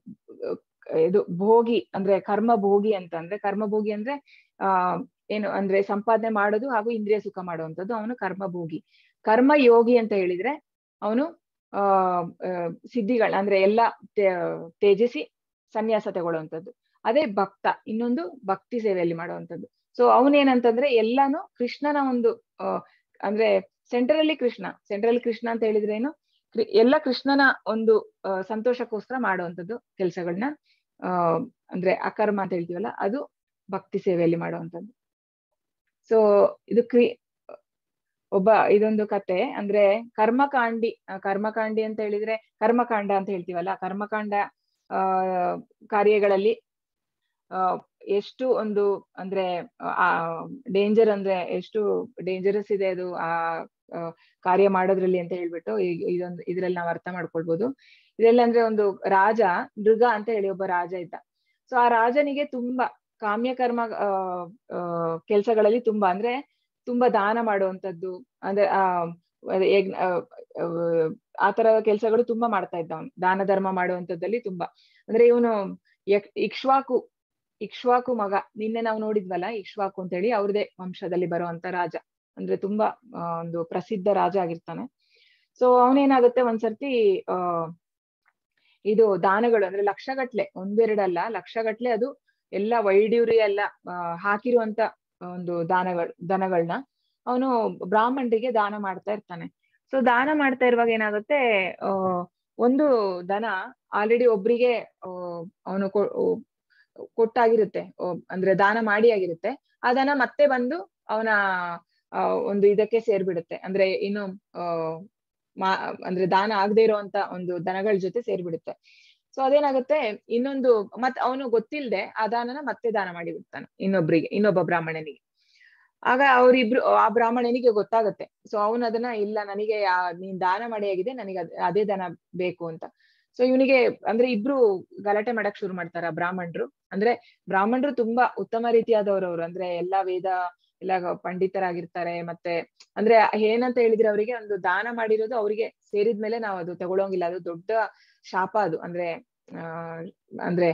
ಇದು ಭೋಗಿ ಅಂದ್ರೆ ಕರ್ಮ ಭೋಗಿ ಅಂತ ಅಂದ್ರೆ ಕರ್ಮ ಭೋಗಿ ಅಂದ್ರೆ ಆ ಏನು ಅಂದ್ರೆ ಸಂಪಾದನೆ ಮಾಡೋದು ಹಾಗೂ ಇಂದ್ರಿಯ ಸುಖ ಮಾಡುವಂಥದ್ದು ಅವನು ಕರ್ಮ ಭೋಗಿ ಕರ್ಮ ಯೋಗಿ ಅಂತ ಹೇಳಿದ್ರೆ ಅವನು ಆ ಆ, ಸಿದ್ಧಿಗಳ ಅಂದ್ರೆ ಎಲ್ಲ ತ್ಯಜಿಸಿ ಸನ್ಯಾಸ ತಗೊಳ್ಳುವಂಥದ್ದು ಅದೇ ಭಕ್ತ ಇನ್ನೊಂದು ಭಕ್ತಿ ಸೇವೆಯಲ್ಲಿ ಮಾಡುವಂಥದ್ದು ಸೊ ಅವನೇನಂತಂದ್ರೆ ಎಲ್ಲಾನು ಕೃಷ್ಣನ ಒಂದು ಆ, ಅಂದ್ರೆ ಸೆಂಟ್ರಲ್ ಅಲ್ಲಿ ಕೃಷ್ಣ ಸೆಂಟ್ರಲ್ ಕೃಷ್ಣ ಅಂತ ಹೇಳಿದ್ರೆ ಏನು ಕೃ- ಎಲ್ಲ ಕೃಷ್ಣನ ಒಂದು ಆ, ಸಂತೋಷಕ್ಕೋಸ್ಕರ ಮಾಡುವಂಥದ್ದು ಕೆಲಸಗಳನ್ನ ಆ ಅಂದ್ರೆ ಅಕರ್ಮ ಅಂತ ಹೇಳ್ತೀವಲ್ಲ ಅದು ಭಕ್ತಿ ಸೇವೆಯಲ್ಲಿ ಮಾಡುವಂಥದ್ದು ಸೊ ಇದು ಕ್ರಿ ಒಬ್ಬ ಇದೊಂದು ಕತೆ ಅಂದ್ರೆ ಕರ್ಮಕಾಂಡಿ ಆ, ಕರ್ಮಕಾಂಡಿ ಅಂತ ಹೇಳಿದ್ರೆ ಕರ್ಮಕಾಂಡ ಅಂತ ಹೇಳ್ತೀವಲ್ಲ ಕರ್ಮಕಾಂಡ ಆ ಕಾರ್ಯಗಳಲ್ಲಿ ಆ ಎಷ್ಟು ಒಂದು ಅಂದ್ರೆ ಆ ಡೇಂಜರ್ ಅಂದ್ರೆ ಎಷ್ಟು ಡೇಂಜರಸ್ ಇದೆ ಅದು ಆ ಆ, ಕಾರ್ಯ ಮಾಡೋದ್ರಲ್ಲಿ ಅಂತ ಹೇಳ್ಬಿಟ್ಟು ಈ- ಇದೊಂದು ಇದ್ರಲ್ಲಿ ನಾವು ಅರ್ಥ ಮಾಡ್ಕೊಳ್ಬೋದು ಇದರಲ್ಲಿ ಅಂದ್ರೆ ಒಂದು ರಾಜ ಮೃಗ ಅಂತ ಹೇಳಿ ಒಬ್ಬ ರಾಜ ಇದ್ದ ಸೊ ಆ ರಾಜನಿಗೆ ತುಂಬಾ ಕಾಮ್ಯ ಕರ್ಮ ಆ ಕೆಲಸಗಳಲ್ಲಿ ತುಂಬಾ ಅಂದ್ರೆ ತುಂಬಾ ದಾನ ಮಾಡುವಂತದ್ದು ಅಂದ್ರೆ ಆ ಅದೇ ಯಜ್ಞ ಆ, ಆ, ಆ ತರ ಕೆಲಸಗಳು ತುಂಬಾ ಮಾಡ್ತಾ ಇದ್ದ ಅವನು ದಾನ ಧರ್ಮ ಮಾಡುವಂತದ್ದಲ್ಲಿ ತುಂಬಾ ಅಂದ್ರೆ ಇವನು ಇಕ್ಷ್ವಾಕು ಇಕ್ಷ್ವಾಕು ಮಗ ನಿನ್ನೆ ನಾವು ನೋಡಿದ್ವಲ್ಲ ಇಕ್ಷ್ವಾಕು ಅಂತ ಹೇಳಿ ಅವ್ರದೇ ವಂಶದಲ್ಲಿ ಬರುವಂತ ರಾಜ ಅಂದ್ರೆ ತುಂಬಾ ಆ, ಒಂದು ಪ್ರಸಿದ್ಧ ರಾಜ ಆಗಿರ್ತಾನೆ ಸೊ ಅವನೇನಾಗುತ್ತೆ ಒಂದ್ಸರ್ತಿ ಆ ಇದು ದಾನಗಳು ಅಂದ್ರೆ ಲಕ್ಷಗಟ್ಲೆ ಒಂದೆರಡಲ್ಲ ಲಕ್ಷಗಟ್ಲೆ ಅದು ಎಲ್ಲ ವೈಡ್ಯೂರಿ ಎಲ್ಲ ಆ, ಹಾಕಿರುವಂತ ಒಂದು ದಾನಗಳು ದನಗಳನ್ನ ಅವನು ಬ್ರಾಹ್ಮಣರಿಗೆ ದಾನ ಮಾಡ್ತಾ ಇರ್ತಾನೆ ಸೊ ದಾನ ಮಾಡ್ತಾ ಇರುವಾಗ ಏನಾಗುತ್ತೆ ಆ ಒಂದು ದನ ಆಲ್ರೆಡಿ ಒಬ್ರಿಗೆ ಅವನು ಕೊಟ್ಟಾಗಿರುತ್ತೆ ಆ, ಅಂದ್ರೆ ದಾನ ಮಾಡಿ ಆಗಿರುತ್ತೆ ಆ ದನ ಮತ್ತೆ ಬಂದು ಅವನ ಆ, ಒಂದು ಇದಕ್ಕೆ ಸೇರ್ಬಿಡುತ್ತೆ ಅಂದ್ರೆ ಇನ್ನು ಆ ಮಾ ಅಂದ್ರೆ ದಾನ ಆಗದೆ ಇರುವಂತ ಒಂದು ದನಗಳ ಜೊತೆ ಸೇರ್ಬಿಡುತ್ತೆ ಸೊ ಅದೇನಾಗುತ್ತೆ ಇನ್ನೊಂದು ಮತ್ ಅವನು ಗೊತ್ತಿಲ್ಲದೆ ಆ ದಾನನ ಮತ್ತೆ ದಾನ ಮಾಡಿ ಬಿಡ್ತಾನೆ ಇನ್ನೊಬ್ರಿಗೆ ಇನ್ನೊಬ್ಬ ಬ್ರಾಹ್ಮಣನಿಗೆ ಆಗ ಅವರಿಬ್ರು ಆ ಬ್ರಾಹ್ಮಣನಿಗೆ ಗೊತ್ತಾಗತ್ತೆ ಸೊ ಅವನು ಅದನ್ನ ಇಲ್ಲ ನನಗೆ ಆ ನೀನ್ ದಾನ ಮಾಡಿ ಆಗಿದೆ ನನಗೆ ಅದ್- ಅದೇ ದನ ಬೇಕು ಅಂತ ಸೊ ಇವನಿಗೆ ಅಂದ್ರೆ ಇಬ್ರು ಗಲಾಟೆ ಮಾಡಕ್ ಶುರು ಮಾಡ್ತಾರ ಬ್ರಾಹ್ಮಣರು ಅಂದ್ರೆ ಬ್ರಾಹ್ಮಣರು ತುಂಬಾ ಉತ್ತಮ ರೀತಿಯಾದವ್ರು ಅವ್ರು ಅಂದ್ರೆ ಎಲ್ಲಾ ವೇದ ಎಲ್ಲ ಪಂಡಿತರಾಗಿರ್ತಾರೆ ಮತ್ತೆ ಅಂದ್ರೆ ಏನಂತ ಹೇಳಿದ್ರೆ ಅವರಿಗೆ ಒಂದು ದಾನ ಮಾಡಿರೋದು ಅವರಿಗೆ ಸೇರಿದ್ಮೇಲೆ ನಾವು ಅದು ತಗೊಳಂಗಿಲ್ಲ ಅದು ದೊಡ್ಡ ಶಾಪ ಅದು ಅಂದ್ರೆ ಆ ಅಂದ್ರೆ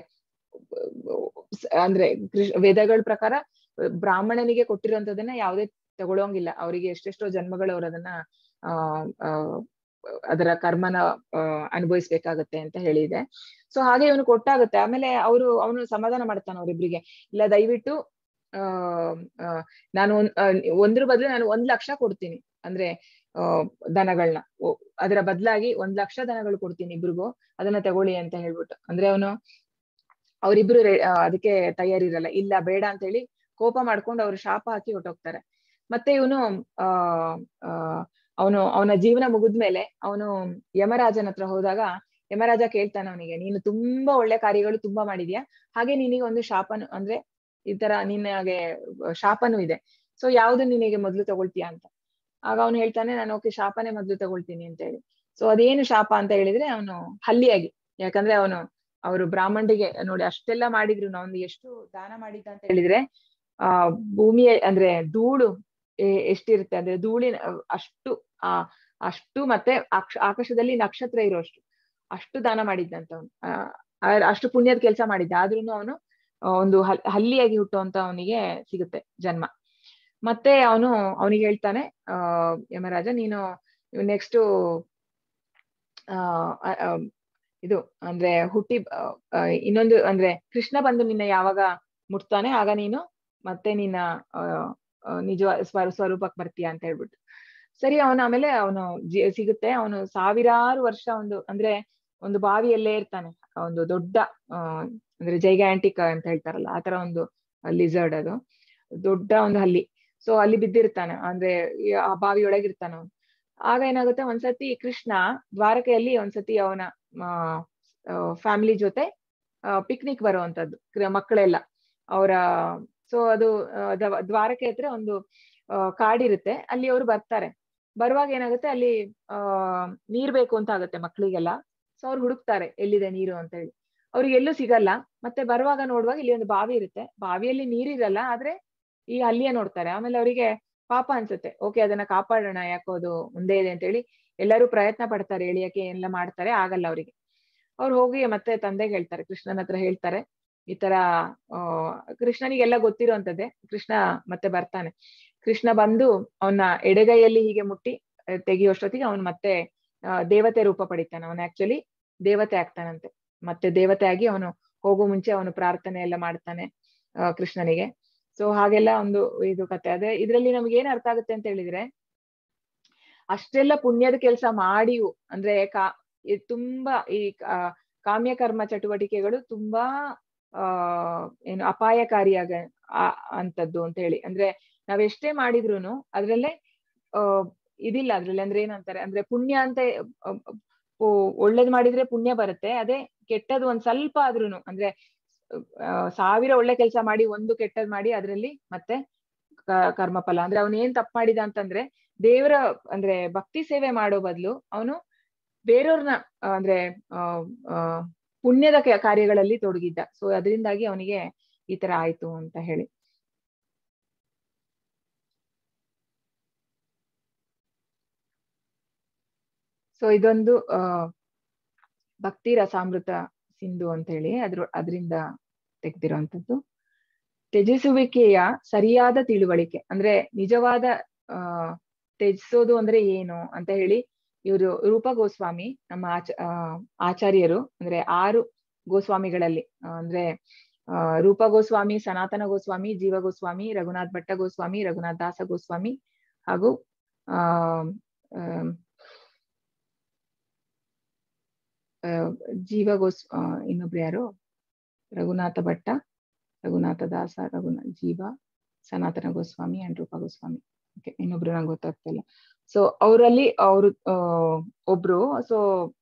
ಅಂದ್ರೆ ಕೃಷ್- ವೇದಗಳ ಪ್ರಕಾರ ಬ್ರಾಹ್ಮಣನಿಗೆ ಕೊಟ್ಟಿರುವಂತದನ್ನ ಯಾವುದೇ ತಗೊಳಂಗಿಲ್ಲ ಅವರಿಗೆ ಎಷ್ಟೆಷ್ಟೋ ಜನ್ಮಗಳು ಅವ್ರು ಅದನ್ನ ಆ ಆ, ಅದರ ಕರ್ಮನ ಆ, ಅನುಭವಿಸ್ಬೇಕಾಗತ್ತೆ ಅಂತ ಹೇಳಿದೆ ಸೊ ಹಾಗೆ ಇವನು ಕೊಟ್ಟಾಗುತ್ತೆ ಆಮೇಲೆ ಅವರು ಅವನು ಸಮಾಧಾನ ಮಾಡ್ತಾನೆ ಅವ್ರಿಬ್ರಿಗೆ ಇಲ್ಲ ದಯವಿಟ್ಟು ಆ ಆ, ನಾನು ಒಂದ್- ಆ, ಒಂದ್ರ ಬದಲು ನಾನು ಒಂದ್ ಲಕ್ಷ ಕೊಡ್ತೀನಿ ಅಂದ್ರೆ ಆ ದನಗಳನ್ನ ಅದರ ಬದಲಾಗಿ ಒಂದ್ ಲಕ್ಷ ದನಗಳು ಕೊಡ್ತೀನಿ ಇಬ್ರಿಗೂ ಅದನ್ನ ತಗೊಳ್ಳಿ ಅಂತ ಹೇಳ್ಬಿಟ್ಟು ಅಂದ್ರೆ ಅವನು ಅವರಿಬ್ರು ಅದಕ್ಕೆ ತಯಾರಿರಲ್ಲ ಇಲ್ಲ ಬೇಡ ಅಂತ ಹೇಳಿ ಕೋಪ ಮಾಡ್ಕೊಂಡು ಅವ್ರು ಶಾಪ ಹಾಕಿ ಹೊಟ್ಟೋಗ್ತಾರೆ ಮತ್ತೆ ಇವನು ಆ ಆ ಅವನು ಅವನ ಜೀವನ ಮುಗಿದ್ಮೇಲೆ ಅವನು ಯಮರಾಜನ ಹತ್ರ ಹೋದಾಗ ಯಮರಾಜ ಕೇಳ್ತಾನೆ ಅವನಿಗೆ ನೀನು ತುಂಬಾ ಒಳ್ಳೆ ಕಾರ್ಯಗಳು ತುಂಬಾ ಮಾಡಿದ್ಯಾ ಹಾಗೆ ನಿನಗೆ ಒಂದು ಶಾಪನು ಅಂದ್ರೆ ಈ ತರ ನಿನಗೆ ಶಾಪನೂ ಇದೆ ಸೊ ಯಾವ್ದು ನಿನಗೆ ಮೊದ್ಲು ತಗೊಳ್ತೀಯಾ ಅಂತ ಆಗ ಅವನು ಹೇಳ್ತಾನೆ ನಾನು ಓಕೆ ಶಾಪನೇ ಮೊದ್ಲು ತಗೊಳ್ತೀನಿ ಅಂತ ಹೇಳಿ ಸೊ ಅದೇನು ಶಾಪ ಅಂತ ಹೇಳಿದ್ರೆ ಅವನು ಹಲ್ಲಿಯಾಗಿ ಯಾಕಂದ್ರೆ ಅವನು ಅವರು ಬ್ರಾಹ್ಮಣರಿಗೆ ನೋಡಿ ಅಷ್ಟೆಲ್ಲ ಮಾಡಿದ್ರು ಅವನು ಎಷ್ಟು ದಾನ ಮಾಡಿದ್ದ ಅಂತ ಹೇಳಿದ್ರೆ ಆ ಭೂಮಿಯ ಅಂದ್ರೆ ಧೂಳು ಎ- ಎಷ್ಟಿರುತ್ತೆ ಅಂದ್ರೆ ಧೂಳಿನ ಅಷ್ಟು ಆ ಅಷ್ಟು ಮತ್ತೆ ಆಕ್ಷ ಆಕಾಶದಲ್ಲಿ ನಕ್ಷತ್ರ ಇರೋಷ್ಟು ಅಷ್ಟು ದಾನ ಮಾಡಿದ್ದಂತ ಅವನು ಅಷ್ಟು ಪುಣ್ಯದ ಕೆಲಸ ಮಾಡಿದ್ದ ಆದ್ರೂನು ಅವನು ಒಂದು ಹಲ್ ಹಲ್ಲಿಯಾಗಿ ಹುಟ್ಟುವಂತ ಅವನಿಗೆ ಸಿಗುತ್ತೆ ಜನ್ಮ ಮತ್ತೆ ಅವನು ಅವನಿಗೆ ಹೇಳ್ತಾನೆ ಆ ಯಮರಾಜ ನೀನು ನೆಕ್ಸ್ಟ್ ಆ ಆ, ಆ, ಇದು ಅಂದ್ರೆ ಹುಟ್ಟಿ ಆ, ಆ, ಇನ್ನೊಂದು ಅಂದ್ರೆ ಕೃಷ್ಣ ಬಂದು ನಿನ್ನ ಯಾವಾಗ ಮುಟ್ತಾನೆ ಆಗ ನೀನು ಮತ್ತೆ ನಿನ್ನ ಆ, ಆ, ನಿಜ ಸ್ವ ಸ್ವರೂಪಕ್ಕೆ ಬರ್ತೀಯ ಅಂತ ಹೇಳ್ಬಿಟ್ಟು ಸರಿ ಅವನು ಆಮೇಲೆ ಅವನು ಜಿ- ಸಿಗುತ್ತೆ ಅವನು ಸಾವಿರಾರು ವರ್ಷ ಒಂದು ಅಂದ್ರೆ ಒಂದು ಬಾವಿಯಲ್ಲೇ ಇರ್ತಾನೆ ಒಂದು ದೊಡ್ಡ ಆ ಅಂದ್ರೆ ಜೈಗ್ಯಾಂಟಿಕ್ ಅಂತ ಹೇಳ್ತಾರಲ್ಲ ಆತರ ಒಂದು ಲಿಸರ್ಡ್ ಅದು ದೊಡ್ಡ ಒಂದು ಹಲ್ಲಿ ಸೊ ಅಲ್ಲಿ ಬಿದ್ದಿರ್ತಾನೆ ಅಂದ್ರೆ ಈ ಆ ಬಾವಿಯೊಳಗೆ ಇರ್ತಾನೆ ಅವನು ಆಗ ಏನಾಗುತ್ತೆ ಒಂದ್ಸತಿ ಕೃಷ್ಣ ದ್ವಾರಕೆಯಲ್ಲಿ ಒಂದ್ಸತಿ ಅವನ ಫ್ಯಾಮಿಲಿ ಜೊತೆ ಪಿಕ್ನಿಕ್ ಬರುವಂತದ್ದು ಕ್ರ- ಮಕ್ಕಳೆಲ್ಲ ಅವರ ಸೊ ಅದು ಆ, ದವ- ದ್ವಾರಕೆ ಹತ್ರ ಒಂದು ಆ, ಕಾಡಿರುತ್ತೆ ಅಲ್ಲಿ ಅವರು ಬರ್ತಾರೆ ಬರುವಾಗ ಏನಾಗುತ್ತೆ ಅಲ್ಲಿ ಆ ನೀರ್ ಬೇಕು ಅಂತ ಆಗುತ್ತೆ ಮಕ್ಳಿಗೆಲ್ಲ ಸೊ ಅವ್ರು ಹುಡುಕ್ತಾರೆ ಎಲ್ಲಿದೆ ನೀರು ಅಂತ ಹೇಳಿ ಅವ್ರಿಗೆ ಎಲ್ಲೂ ಸಿಗಲ್ಲ ಮತ್ತೆ ಬರುವಾಗ ನೋಡುವಾಗ ಇಲ್ಲಿ ಒಂದು ಬಾವಿ ಇರುತ್ತೆ ಬಾವಿಯಲ್ಲಿ ನೀರಿರಲ್ಲ ಆದ್ರೆ ಈ ಹಲ್ಲಿಯ ನೋಡ್ತಾರೆ ಆಮೇಲೆ ಅವರಿಗೆ ಪಾಪ ಅನ್ಸುತ್ತೆ ಓಕೆ ಅದನ್ನ ಕಾಪಾಡೋಣ ಯಾಕೋ ಅದು ಮುಂದೆ ಇದೆ ಅಂತ ಹೇಳಿ ಎಲ್ಲರೂ ಪ್ರಯತ್ನ ಪಡ್ತಾರೆ ಎಳಿಯಕ್ಕೆ ಎಲ್ಲ ಮಾಡ್ತಾರೆ ಆಗಲ್ಲ ಅವರಿಗೆ ಅವ್ರು ಹೋಗಿ ಮತ್ತೆ ತಂದೆಗೆ ಹೇಳ್ತಾರೆ ಕೃಷ್ಣನ ಹತ್ರ ಹೇಳ್ತಾರೆ ಈ ತರ ಆ ಕೃಷ್ಣನಿಗೆಲ್ಲ ಗೊತ್ತಿರುವಂತದ್ದೇ ಕೃಷ್ಣ ಮತ್ತೆ ಬರ್ತಾನೆ ಕೃಷ್ಣ ಬಂದು ಅವನ ಎಡಗೈಯಲ್ಲಿ ಹೀಗೆ ಮುಟ್ಟಿ ಆ, ತೆಗಿಯೋಷ್ಟೊತ್ತಿಗೆ ಅವನು ಮತ್ತೆ ಆ, ದೇವತೆ ರೂಪ ಪಡಿತಾನೆ ಅವನು ಆಕ್ಚುಲಿ ದೇವತೆ ಆಗ್ತಾನಂತೆ ಮತ್ತೆ ದೇವತೆ ಆಗಿ ಅವನು ಹೋಗೋ ಮುಂಚೆ ಅವನು ಪ್ರಾರ್ಥನೆ ಎಲ್ಲ ಮಾಡ್ತಾನೆ ಆ, ಕೃಷ್ಣನಿಗೆ ಸೊ ಹಾಗೆಲ್ಲ ಒಂದು ಇದು ಕತೆ ಅದೇ ಇದ್ರಲ್ಲಿ ನಮ್ಗೆ ಏನ್ ಅರ್ಥ ಆಗುತ್ತೆ ಅಂತ ಹೇಳಿದ್ರೆ ಅಷ್ಟೆಲ್ಲ ಪುಣ್ಯದ ಕೆಲಸ ಮಾಡಿಯೂ ಅಂದ್ರೆ ಕಾ ಈ ತುಂಬಾ ಈ ಕಾ- ಕಾಮ್ಯ ಕರ್ಮ ಚಟುವಟಿಕೆಗಳು ತುಂಬಾ ಆ ಏನು ಅಪಾಯಕಾರಿಯಾಗ ಆ- ಅಂತದ್ದು ಅಂತ ಹೇಳಿ ಅಂದ್ರೆ ನಾವೆಷ್ಟೇ ಮಾಡಿದ್ರುನು ಅದ್ರಲ್ಲೇ ಆ ಇದಿಲ್ಲ ಅದ್ರಲ್ಲಿ ಅಂದ್ರೆ ಏನಂತಾರೆ ಅಂದ್ರೆ ಪುಣ್ಯ ಅಂತ ಆ, ಆ, ಒಳ್ಳೇದ್ ಮಾಡಿದ್ರೆ ಪುಣ್ಯ ಬರುತ್ತೆ ಅದೇ ಕೆಟ್ಟದ್ ಒಂದ್ ಸ್ವಲ್ಪ ಆದ್ರೂನು ಅಂದ್ರೆ ಆ, ಸಾವಿರ ಒಳ್ಳೆ ಕೆಲಸ ಮಾಡಿ ಒಂದು ಕೆಟ್ಟದ್ ಮಾಡಿ ಅದ್ರಲ್ಲಿ ಮತ್ತೆ ಕ- ಕರ್ಮಫಲ ಅಂದ್ರೆ ಅವನು ಏನ್ ತಪ್ಪು ಮಾಡಿದ ಅಂತಂದ್ರೆ ದೇವರ ಅಂದ್ರೆ ಭಕ್ತಿ ಸೇವೆ ಮಾಡೋ ಬದಲು ಅವನು ಬೇರೆಯವ್ರನ್ನ ಆ, ಅಂದ್ರೆ ಆ ಆ, ಪುಣ್ಯದ ಕೆ- ಕಾರ್ಯಗಳಲ್ಲಿ ತೊಡಗಿದ್ದ ಸೊ ಅದರಿಂದಾಗಿ ಅವನಿಗೆ ಈ ತರ ಆಯ್ತು ಅಂತ ಹೇಳಿ ಸೊ ಇದೊಂದು ಆ ಭಕ್ತಿ ರಸಾಮೃತ ಸಿಂಧು ಅಂತ ಹೇಳಿ ಅದ್ರ ಅದರಿಂದ ತೆಗ್ದಿರೋಂಥದ್ದು ತ್ಯಜಿಸುವಿಕೆಯ ಸರಿಯಾದ ತಿಳುವಳಿಕೆ ಅಂದ್ರೆ ನಿಜವಾದ ಆ ತ್ಯಜಿಸೋದು ಅಂದ್ರೆ ಏನು ಅಂತ ಹೇಳಿ ಇವರು ರೂಪ ಗೋಸ್ವಾಮಿ ನಮ್ಮ ಆಚ ಆ, ಆಚಾರ್ಯರು ಅಂದ್ರೆ ಆರು ಗೋಸ್ವಾಮಿಗಳಲ್ಲಿ ಆ, ಅಂದ್ರೆ ಆ, ರೂಪ ಗೋಸ್ವಾಮಿ ಸನಾತನ ಗೋಸ್ವಾಮಿ ಜೀವ ಗೋಸ್ವಾಮಿ ರಘುನಾಥ್ ಭಟ್ಟ ಗೋಸ್ವಾಮಿ ರಘುನಾಥ್ ದಾಸ ಗೋಸ್ವಾಮಿ ಹಾಗೂ ಆ ಆಮ್, ಆ, ಜೀವ ಗೋಸ್ ಆ, ಇನ್ನೊಬ್ರು ಯಾರು ರಘುನಾಥ ಭಟ್ಟ ರಘುನಾಥ ದಾಸ ರಘುನಾಥ ಜೀವ ಸನಾತನ ಗೋಸ್ವಾಮಿ ಅಂಡ್ ರೂಪ ಗೋಸ್ವಾಮಿ ಓಕೆ ಇನ್ನೊಬ್ರು ನಂಗೆ ಗೊತ್ತಾಗ್ತಿಲ್ಲ ಸೊ ಅವರಲ್ಲಿ ಅವರು ಒಬ್ರು ಸೊ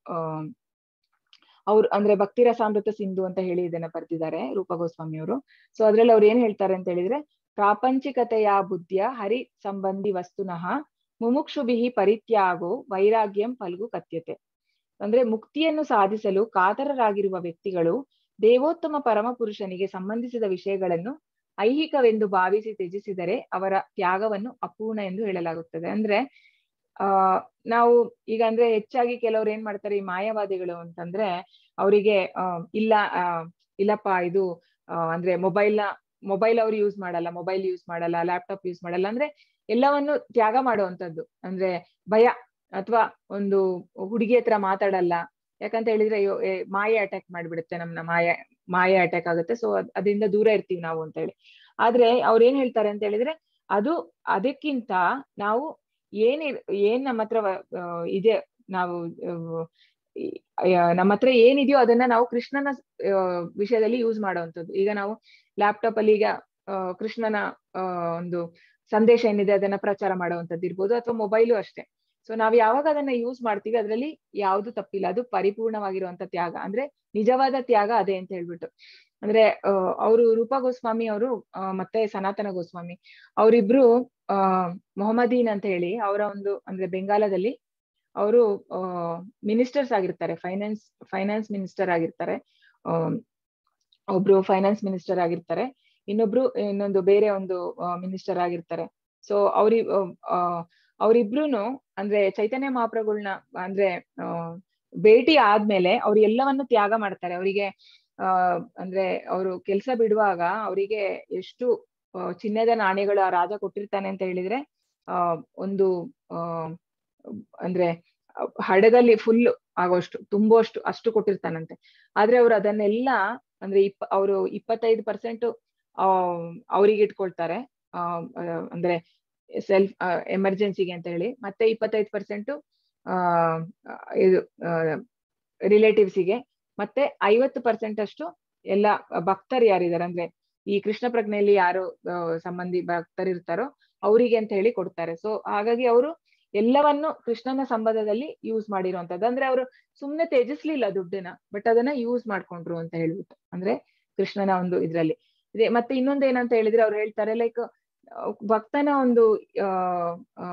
ಅವ್ರು ಅಂದ್ರೆ ಭಕ್ತಿ ರಸಾಮೃತ ಸಿಂಧು ಅಂತ ಹೇಳಿ ಇದನ್ನ ಬರ್ದಿದ್ದಾರೆ ರೂಪ ಗೋಸ್ವಾಮಿ ಅವರು ಸೊ ಅದ್ರಲ್ಲಿ ಅವ್ರು ಏನ್ ಹೇಳ್ತಾರೆ ಅಂತ ಹೇಳಿದ್ರೆ ಪ್ರಾಪಂಚಿಕತೆಯ ಬುದ್ಧಿಯ ಹರಿ ಸಂಬಂಧಿ ವಸ್ತುನಃ ಮುಮುಕ್ಷುಭಿ ಪರಿತ್ಯಾಗೋ ವೈರಾಗ್ಯಂ ಫಲ್ಗು ಕಥ್ಯತೆ ಅಂದ್ರೆ ಮುಕ್ತಿಯನ್ನು ಸಾಧಿಸಲು ಕಾತರರಾಗಿರುವ ವ್ಯಕ್ತಿಗಳು ದೇವೋತ್ತಮ ಪರಮ ಪುರುಷನಿಗೆ ಸಂಬಂಧಿಸಿದ ವಿಷಯಗಳನ್ನು ಐಹಿಕವೆಂದು ಭಾವಿಸಿ ತ್ಯಜಿಸಿದರೆ ಅವರ ತ್ಯಾಗವನ್ನು ಅಪೂರ್ಣ ಎಂದು ಹೇಳಲಾಗುತ್ತದೆ ಅಂದ್ರೆ ಆ ನಾವು ಈಗ ಅಂದ್ರೆ ಹೆಚ್ಚಾಗಿ ಕೆಲವ್ರು ಏನ್ ಮಾಡ್ತಾರೆ ಈ ಮಾಯವಾದಿಗಳು ಅಂತಂದ್ರೆ ಅವರಿಗೆ ಆ ಇಲ್ಲ ಆ ಇಲ್ಲಪ್ಪ ಇದು ಆ, ಅಂದ್ರೆ ಮೊಬೈಲ್ ನ ಮೊಬೈಲ್ ಅವ್ರು ಯೂಸ್ ಮಾಡಲ್ಲ ಮೊಬೈಲ್ ಯೂಸ್ ಮಾಡಲ್ಲ ಲ್ಯಾಪ್ಟಾಪ್ ಯೂಸ್ ಮಾಡಲ್ಲ ಅಂದ್ರೆ ಎಲ್ಲವನ್ನು ತ್ಯಾಗ ಮಾಡುವಂತದ್ದು ಅಂದ್ರೆ ಭಯ ಅಥವಾ ಒಂದು ಹುಡುಗಿ ಹತ್ರ ಮಾತಾಡಲ್ಲ ಯಾಕಂತ ಹೇಳಿದ್ರೆ ಅಯ್ಯೋ ಏ, ಮಾಯೆ ಅಟ್ಯಾಕ್ ಮಾಡ್ಬಿಡುತ್ತೆ ನಮ್ನ ಮಾಯೆ ಮಾಯೆ ಅಟ್ಯಾಕ್ ಆಗುತ್ತೆ ಸೊ ಅದರಿಂದ ದೂರ ಇರ್ತೀವಿ ನಾವು ಅಂತ ಹೇಳಿ ಆದ್ರೆ ಅವ್ರು ಏನ್ ಹೇಳ್ತಾರೆ ಅಂತ ಹೇಳಿದ್ರೆ ಅದು ಅದಕ್ಕಿಂತ ನಾವು ಏನ್ ಏನ್ ನಮ್ಮ ಹತ್ರ ವ- ಆ, ಇದೆ ನಾವು ಆ, ಈ- ಆ, ನಮ್ಮ ಹತ್ರ ಏನಿದೆಯೋ ಅದನ್ನ ನಾವು ಕೃಷ್ಣನ ಆ, ವಿಷಯದಲ್ಲಿ ಯೂಸ್ ಮಾಡುವಂಥದ್ದು ಈಗ ನಾವು ಲ್ಯಾಪ್ಟಾಪ್ ಅಲ್ಲಿ ಈಗ ಆ, ಕೃಷ್ಣನ ಆ, ಒಂದು ಸಂದೇಶ ಏನಿದೆ ಅದನ್ನ ಪ್ರಚಾರ ಮಾಡುವಂಥದ್ದು ಇರ್ಬೋದು ಅಥವಾ ಮೊಬೈಲು ಅಷ್ಟೇ ಸೊ ನಾವ್ ಯಾವಾಗ ಅದನ್ನ ಯೂಸ್ ಮಾಡ್ತೀವಿ ಅದ್ರಲ್ಲಿ ಯಾವ್ದು ತಪ್ಪಿಲ್ಲ ಅದು ಪರಿಪೂರ್ಣವಾಗಿರುವಂತ ತ್ಯಾಗ ಅಂದ್ರೆ ನಿಜವಾದ ತ್ಯಾಗ ಅದೇ ಅಂತ ಹೇಳ್ಬಿಟ್ಟು ಅಂದ್ರೆ ಅವರು ರೂಪಾ ಗೋಸ್ವಾಮಿ ಅವರು ಮತ್ತೆ ಸನಾತನ ಗೋಸ್ವಾಮಿ ಅವರಿಬ್ರು ಆ ಮೊಹಮ್ಮದೀನ್ ಅಂತ ಹೇಳಿ ಅವರ ಒಂದು ಅಂದ್ರೆ ಬೆಂಗಾಲದಲ್ಲಿ ಅವರು ಮಿನಿಸ್ಟರ್ಸ್ ಆಗಿರ್ತಾರೆ ಫೈನಾನ್ಸ್ ಫೈನಾನ್ಸ್ ಮಿನಿಸ್ಟರ್ ಆಗಿರ್ತಾರೆ ಆ, ಒಬ್ರು ಫೈನಾನ್ಸ್ ಮಿನಿಸ್ಟರ್ ಆಗಿರ್ತಾರೆ ಇನ್ನೊಬ್ರು ಇನ್ನೊಂದು ಬೇರೆ ಒಂದು ಮಿನಿಸ್ಟರ್ ಆಗಿರ್ತಾರೆ ಸೊ ಅವ್ರಿ ಆ, ಅವ್ರಿಬ್ರುನು ಅಂದ್ರೆ ಚೈತನ್ಯ ಮಹಾಪ್ರಭುಗಳನ್ನ ಅಂದ್ರೆ ಆ, ಭೇಟಿ ಆದ್ಮೇಲೆ ಅವ್ರು ಎಲ್ಲವನ್ನು ತ್ಯಾಗ ಮಾಡ್ತಾರೆ ಅವರಿಗೆ ಆ ಅಂದ್ರೆ ಅವರು ಕೆಲಸ ಬಿಡುವಾಗ ಅವರಿಗೆ ಎಷ್ಟು ಆ, ಚಿನ್ನದ ನಾಣ್ಯಗಳು ಆ ರಾಜ ಕೊಟ್ಟಿರ್ತಾನೆ ಅಂತ ಹೇಳಿದ್ರೆ ಆ ಒಂದು ಆ ಅಂದ್ರೆ ಹಡಗಲ್ಲಿ ಫುಲ್ ಆಗೋಷ್ಟು ತುಂಬುವಷ್ಟು ಅಷ್ಟು ಕೊಟ್ಟಿರ್ತಾನಂತೆ ಆದ್ರೆ ಅವ್ರು ಅದನ್ನೆಲ್ಲ ಅಂದ್ರೆ ಇಪ್ಪ ಅವರು ಇಪ್ಪತ್ತೈದು ಪರ್ಸೆಂಟ್ ಆ ಅವ್ರಿಗೆ ಇಟ್ಕೊಳ್ತಾರೆ ಆ ಆ, ಅಂದ್ರೆ ಸೆಲ್ಫ್ ಎಮರ್ಜೆನ್ಸಿಗೆ ಅಂತ ಹೇಳಿ ಮತ್ತೆ ಇಪ್ಪತ್ತೈದು ಪರ್ಸೆಂಟ್ ಆ ಇದು ರಿಲೇಟಿವ್ಸಿಗೆ ಮತ್ತೆ ಐವತ್ತು ಪರ್ಸೆಂಟ್ ಅಷ್ಟು ಎಲ್ಲ ಭಕ್ತರು ಯಾರಿದ್ದಾರೆ ಅಂದ್ರೆ ಈ ಕೃಷ್ಣ ಪ್ರಜ್ಞೆಯಲ್ಲಿ ಯಾರು ಆ, ಸಂಬಂಧಿ ಭಕ್ತರು ಇರ್ತಾರೋ ಅವರಿಗೆ ಅಂತ ಹೇಳಿ ಕೊಡ್ತಾರೆ ಸೊ ಹಾಗಾಗಿ ಅವರು ಎಲ್ಲವನ್ನು ಕೃಷ್ಣನ ಸಂಬಂಧದಲ್ಲಿ ಯೂಸ್ ಮಾಡಿರುವಂತದ್ದು ಅಂದ್ರೆ ಅವರು ಸುಮ್ನೆ ತ್ಯಜಿಸ್ಲಿಲ್ಲ ದುಡ್ಡನ್ನ ಬಟ್ ಅದನ್ನ ಯೂಸ್ ಮಾಡ್ಕೊಂಡ್ರು ಅಂತ ಹೇಳ್ಬಿಟ್ಟು ಅಂದ್ರೆ ಕೃಷ್ಣನ ಒಂದು ಇದ್ರಲ್ಲಿ ಇದೆ ಮತ್ತೆ ಇನ್ನೊಂದ್ ಏನಂತ ಹೇಳಿದ್ರೆ ಅವ್ರು ಹೇಳ್ತಾರೆ ಲೈಕ್ ಭಕ್ತನ ಒಂದು ಆ ಆ,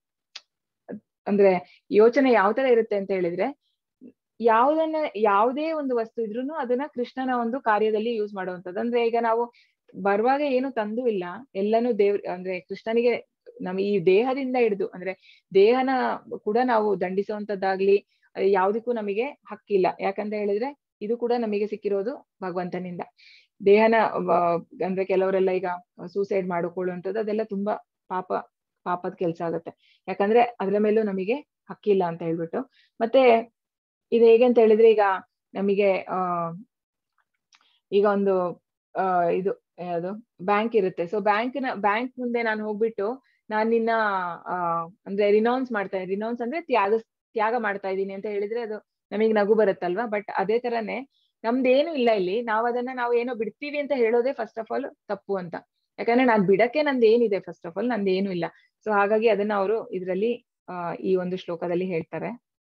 ಅಂದ್ರೆ ಯೋಚನೆ ಯಾವ ತರ ಇರುತ್ತೆ ಅಂತ ಹೇಳಿದ್ರೆ ಯಾವ್ದನ್ನ ಯಾವುದೇ ಒಂದು ವಸ್ತು ಇದ್ರೂನು ಅದನ್ನ ಕೃಷ್ಣನ ಒಂದು ಕಾರ್ಯದಲ್ಲಿ ಯೂಸ್ ಮಾಡುವಂತದ್ದು ಅಂದ್ರೆ ಈಗ ನಾವು ಬರುವಾಗ ಏನು ತಂದು ಇಲ್ಲ ಎಲ್ಲಾನು ದೇವ್ರ ಅಂದ್ರೆ ಕೃಷ್ಣನಿಗೆ ನಮ್ ಈ ದೇಹದಿಂದ ಹಿಡಿದು ಅಂದ್ರೆ ದೇಹನ ಕೂಡ ನಾವು ದಂಡಿಸುವಂತದ್ದಾಗ್ಲಿ ಅಹ್ ಯಾವ್ದಕ್ಕೂ ನಮಗೆ ಹಕ್ಕಿಲ್ಲ ಯಾಕಂತ ಹೇಳಿದ್ರೆ ಇದು ಕೂಡ ನಮಗೆ ಸಿಕ್ಕಿರೋದು ಭಗವಂತನಿಂದ ದೇಹನ ವ- ಅಂದ್ರೆ ಕೆಲವರೆಲ್ಲ ಈಗ ಸೂಸೈಡ್ ಮಾಡಿಕೊಳ್ಳುವಂಥದ್ದು ಅದೆಲ್ಲ ತುಂಬಾ ಪಾಪ ಪಾಪದ ಕೆಲ್ಸ ಆಗುತ್ತೆ ಯಾಕಂದ್ರೆ ಅದ್ರ ಮೇಲೂ ನಮಗೆ ಹಕ್ಕಿಲ್ಲ ಅಂತ ಹೇಳ್ಬಿಟ್ಟು ಮತ್ತೆ ಇದು ಹೇಗೆ ಅಂತ ಹೇಳಿದ್ರೆ ಈಗ ನಮಗೆ ಆ ಈಗ ಒಂದು ಆ ಇದು ಯಾವುದು ಬ್ಯಾಂಕ್ ಇರುತ್ತೆ ಸೊ ಬ್ಯಾಂಕ್ನ ಬ್ಯಾಂಕ್ ಮುಂದೆ ನಾನು ಹೋಗ್ಬಿಟ್ಟು ನಾನ್ ನಿನ್ನ ಆ ಅಂದ್ರೆ ರಿನೌನ್ಸ್ ಮಾಡ್ತಾ ಇದ್ದೀನಿ ರಿನೌನ್ಸ್ ಅಂದ್ರೆ ತ್ಯಾಗ ತ್ಯಾಗ ಮಾಡ್ತಾ ಇದ್ದೀನಿ ಅಂತ ಹೇಳಿದ್ರೆ ಅದು ನಮಗೆ ನಗು ಬರುತ್ತಲ್ವಾ ಬಟ್ ಅದೇ ತರನೇ ನಮ್ದೇನು ಇಲ್ಲ ಇಲ್ಲಿ ನಾವ್ ಅದನ್ನ ನಾವು ಏನೋ ಬಿಡ್ತೀವಿ ಅಂತ ಹೇಳೋದೇ ಫಸ್ಟ್ ಆಫ್ ಆಲ್ ತಪ್ಪು ಅಂತ ಯಾಕಂದ್ರೆ ನಾನ್ ಬಿಡಕ್ಕೆ ನಂದು ಏನಿದೆ ಫಸ್ಟ್ ಆಫ್ ಆಲ್ ನಂದು ಏನು ಇಲ್ಲ ಸೊ ಹಾಗಾಗಿ ಅದನ್ನ ಅವರು ಇದ್ರಲ್ಲಿ ಆ ಈ ಒಂದು ಶ್ಲೋಕದಲ್ಲಿ ಹೇಳ್ತಾರೆ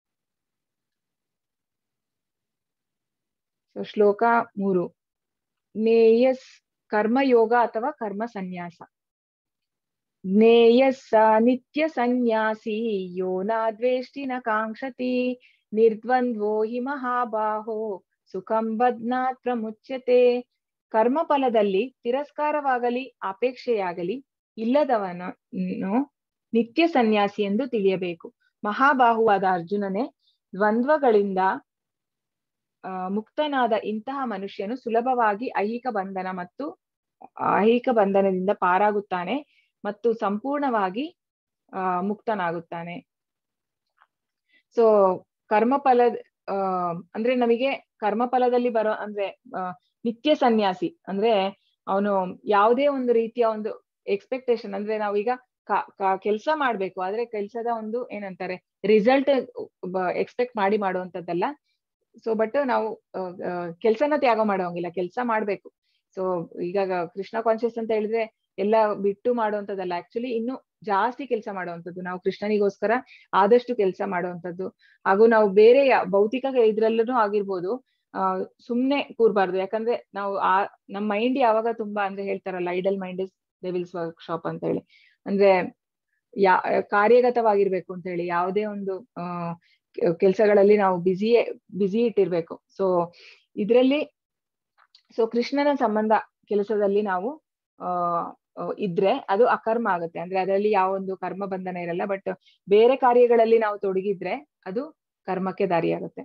ಸೊ ಶ್ಲೋಕ ಮೂರು ನೇಯಸ್ ಕರ್ಮಯೋಗ ಅಥವಾ ಕರ್ಮ ಸನ್ಯಾಸ ಜ್ಞೇಯಸ್ಸ ನಿತ್ಯ ಸನ್ಯಾಸಿ ಯೋ ನಾದ್ವೇಷ್ಟಿ ನ ಕಾಂಕ್ಷತಿ ನಿರ್ದ್ವಂದ್ವೋ ಹಿ ಮಹಾಬಾಹೋ ಸುಖಂ ಬದ್ನಾತ್ ಪ್ರಮುಚ್ಯತೆ ಕರ್ಮಫಲದಲ್ಲಿ ತಿರಸ್ಕಾರವಾಗಲಿ ಅಪೇಕ್ಷೆಯಾಗಲಿ ಇಲ್ಲದವನನ್ನು ನಿತ್ಯ ಸನ್ಯಾಸಿ ಎಂದು ತಿಳಿಯಬೇಕು ಮಹಾಬಾಹುವಾದ ಅರ್ಜುನನೇ ದ್ವಂದ್ವಗಳಿಂದ ಆ, ಮುಕ್ತನಾದ ಇಂತಹ ಮನುಷ್ಯನು ಸುಲಭವಾಗಿ ಐಹಿಕ ಬಂಧನ ಮತ್ತು ಐಹಿಕ ಬಂಧನದಿಂದ ಪಾರಾಗುತ್ತಾನೆ ಮತ್ತು ಸಂಪೂರ್ಣವಾಗಿ ಆ ಮುಕ್ತನಾಗುತ್ತಾನೆ ಸೊ ಕರ್ಮಫಲ ಆ ಅಂದ್ರೆ ನಮಗೆ ಕರ್ಮಫಲದಲ್ಲಿ ಬರೋ ಅಂದ್ರೆ ಆ, ನಿತ್ಯ ಸನ್ಯಾಸಿ ಅಂದ್ರೆ ಅವನು ಯಾವುದೇ ಒಂದು ರೀತಿಯ ಒಂದು ಎಕ್ಸ್ಪೆಕ್ಟೇಷನ್ ಅಂದ್ರೆ ನಾವೀಗ ಕೆಲಸ ಮಾಡ್ಬೇಕು ಆದ್ರೆ ಕೆಲ್ಸದ ಒಂದು ಏನಂತಾರೆ ರಿಸಲ್ಟ್ ಎಕ್ಸ್ಪೆಕ್ಟ್ ಮಾಡಿ ಮಾಡುವಂತದ್ದಲ್ಲ ಸೊ ಬಟ್ ನಾವು ಕೆಲ್ಸನ ತ್ಯಾಗ ಮಾಡೋಂಗಿಲ್ಲ ಕೆಲಸ ಮಾಡ್ಬೇಕು ಸೊ ಈಗ ಕೃಷ್ಣ ಕಾನ್ಶಿಯಸ್ ಅಂತ ಹೇಳಿದ್ರೆ ಎಲ್ಲ ಬಿಟ್ಟು ಮಾಡುವಂತದ್ದಲ್ಲ ಆಕ್ಚುಲಿ ಇನ್ನು ಜಾಸ್ತಿ ಕೆಲಸ ಮಾಡುವಂತದ್ದು ನಾವು ಕೃಷ್ಣನಿಗೋಸ್ಕರ ಆದಷ್ಟು ಕೆಲಸ ಮಾಡುವಂತದ್ದು ಹಾಗೂ ನಾವು ಬೇರೆ ಯಾ- ಭೌತಿಕ ಇದ್ರಲ್ಲೂ ಆಗಿರ್ಬೋದು ಆ ಸುಮ್ನೆ ಕೂರ್ಬಾರ್ದು ಯಾಕಂದ್ರೆ ನಾವು ಆ ನಮ್ ಮೈಂಡ್ ಯಾವಾಗ ತುಂಬಾ ಅಂದ್ರೆ ಹೇಳ್ತಾರಲ್ಲ idle mind is devil's workshop ಅಂತ ಹೇಳಿ ಅಂದ್ರೆ ಯಾ ಕಾರ್ಯಗತವಾಗಿರ್ಬೇಕು ಅಂತ ಹೇಳಿ ಯಾವುದೇ ಒಂದು ಆ ಕೆಲಸಗಳಲ್ಲಿ ನಾವು ಬಿಸಿ ಬಿಸಿ ಇಟ್ಟಿರ್ಬೇಕು ಸೊ ಇದ್ರಲ್ಲಿ ಸೊ ಕೃಷ್ಣನ ಸಂಬಂಧ ಕೆಲಸದಲ್ಲಿ ನಾವು ಆ ಆ, ಇದ್ರೆ ಅದು ಅಕರ್ಮ ಆಗುತ್ತೆ ಅಂದ್ರೆ ಅದರಲ್ಲಿ ಯಾವ ಒಂದು ಕರ್ಮ ಬಂಧನ ಇರಲ್ಲ ಬಟ್ ಬೇರೆ ಕಾರ್ಯಗಳಲ್ಲಿ ನಾವು ತೊಡಗಿದ್ರೆ ಅದು ಕರ್ಮಕ್ಕೆ ದಾರಿಯಾಗುತ್ತೆ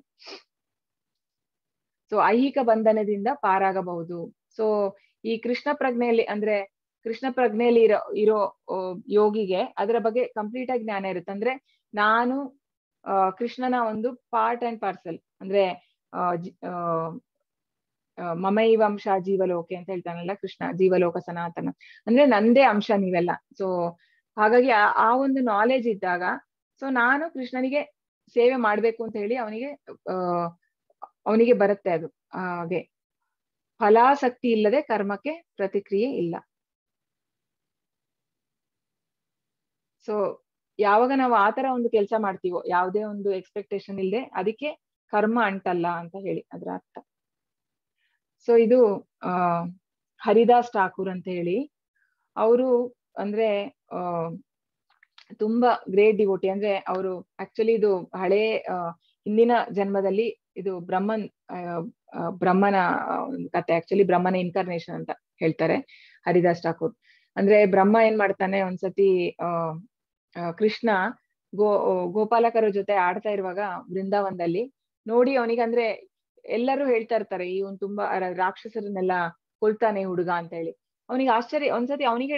ಸೊ ಐಹಿಕ ಬಂಧನದಿಂದ ಪಾರಾಗಬಹುದು ಸೊ ಈ ಕೃಷ್ಣ ಪ್ರಜ್ಞೆಯಲ್ಲಿ ಅಂದ್ರೆ ಕೃಷ್ಣ ಪ್ರಜ್ಞೆಯಲ್ಲಿ ಇರೋ ಇರೋ ಆ, ಯೋಗಿಗೆ ಅದರ ಬಗ್ಗೆ ಕಂಪ್ಲೀಟ್ ಆಗಿ ಜ್ಞಾನ ಇರುತ್ತೆ ಅಂದ್ರೆ ನಾನು ಆ, ಕೃಷ್ಣನ ಒಂದು ಪಾರ್ಟ್ ಅಂಡ್ ಪಾರ್ಸಲ್ ಅಂದ್ರೆ ಆ, ಜಿ- ಆ, ಆ, ಮಮೈವ ಅಂಶ ಜೀವಲೋಕೆ ಅಂತ ಹೇಳ್ತಾನಲ್ಲ ಕೃಷ್ಣ ಜೀವಲೋಕ ಸನಾತನ ಅಂದ್ರೆ ನಂದೇ ಅಂಶ ನೀವೆಲ್ಲ ಸೊ ಹಾಗಾಗಿ ಆ ಆ ಒಂದು ನಾಲೆಜ್ ಇದ್ದಾಗ ಸೊ ನಾನು ಕೃಷ್ಣನಿಗೆ ಸೇವೆ ಮಾಡ್ಬೇಕು ಅಂತ ಹೇಳಿ ಅವನಿಗೆ ಆ ಅವನಿಗೆ ಬರುತ್ತೆ ಅದು ಹಾಗೆ ಫಲಾಸಕ್ತಿ ಇಲ್ಲದೆ ಕರ್ಮಕ್ಕೆ ಪ್ರತಿಕ್ರಿಯೆ ಇಲ್ಲ ಸೊ ಯಾವಾಗ ನಾವು ಆತರ ಒಂದು ಕೆಲಸ ಮಾಡ್ತೀವೋ ಯಾವುದೇ ಒಂದು ಎಕ್ಸ್ಪೆಕ್ಟೇಷನ್ ಇಲ್ಲದೆ ಅದಕ್ಕೆ ಕರ್ಮ ಅಂಟಲ್ಲ ಅಂತ ಹೇಳಿ ಅದ್ರ ಅರ್ಥ ಸೊ ಇದು ಆ ಹರಿದಾಸ್ ಠಾಕೂರ್ ಅಂತ ಹೇಳಿ ಅವರು ಅಂದ್ರೆ ಆ ತುಂಬಾ ಗ್ರೇಟ್ ಡಿವೋಟಿ ಅಂದ್ರೆ ಅವರು ಆಕ್ಚುಲಿ ಇದು ಹಳೇ ಆ, ಹಿಂದಿನ ಜನ್ಮದಲ್ಲಿ ಇದು ಬ್ರಹ್ಮನ್ ಆ, ಆ, ಬ್ರಹ್ಮನ ಆ, ಒಂದು ಕತೆ ಆಕ್ಚುಲಿ ಬ್ರಹ್ಮನ ಇನ್ಕಾರ್ನೇಷನ್ ಅಂತ ಹೇಳ್ತಾರೆ ಹರಿದಾಸ್ ಠಾಕೂರ್ ಅಂದ್ರೆ ಬ್ರಹ್ಮ ಏನ್ ಮಾಡ್ತಾನೆ ಒಂದ್ಸತಿ ಆ ಆ, ಕೃಷ್ಣ ಗೋ ಗೋಪಾಲಕರ ಜೊತೆ ಆಡ್ತಾ ಇರುವಾಗ ಬೃಂದಾವನದಲ್ಲಿ ನೋಡಿ ಅವನಿಗೆ ಅಂದ್ರೆ ಎಲ್ಲರೂ ಹೇಳ್ತಾ ಇರ್ತಾರೆ ಇವನ್ ತುಂಬಾ ರ- ರಾಕ್ಷಸರನ್ನೆಲ್ಲ ಕೊಲ್ತಾನೆ ಈ ಹುಡುಗ ಅಂತ ಹೇಳಿ ಅವನಿಗೆ ಆಶ್ಚರ್ಯ ಒಂದ್ಸತಿ ಅವನಿಗೆ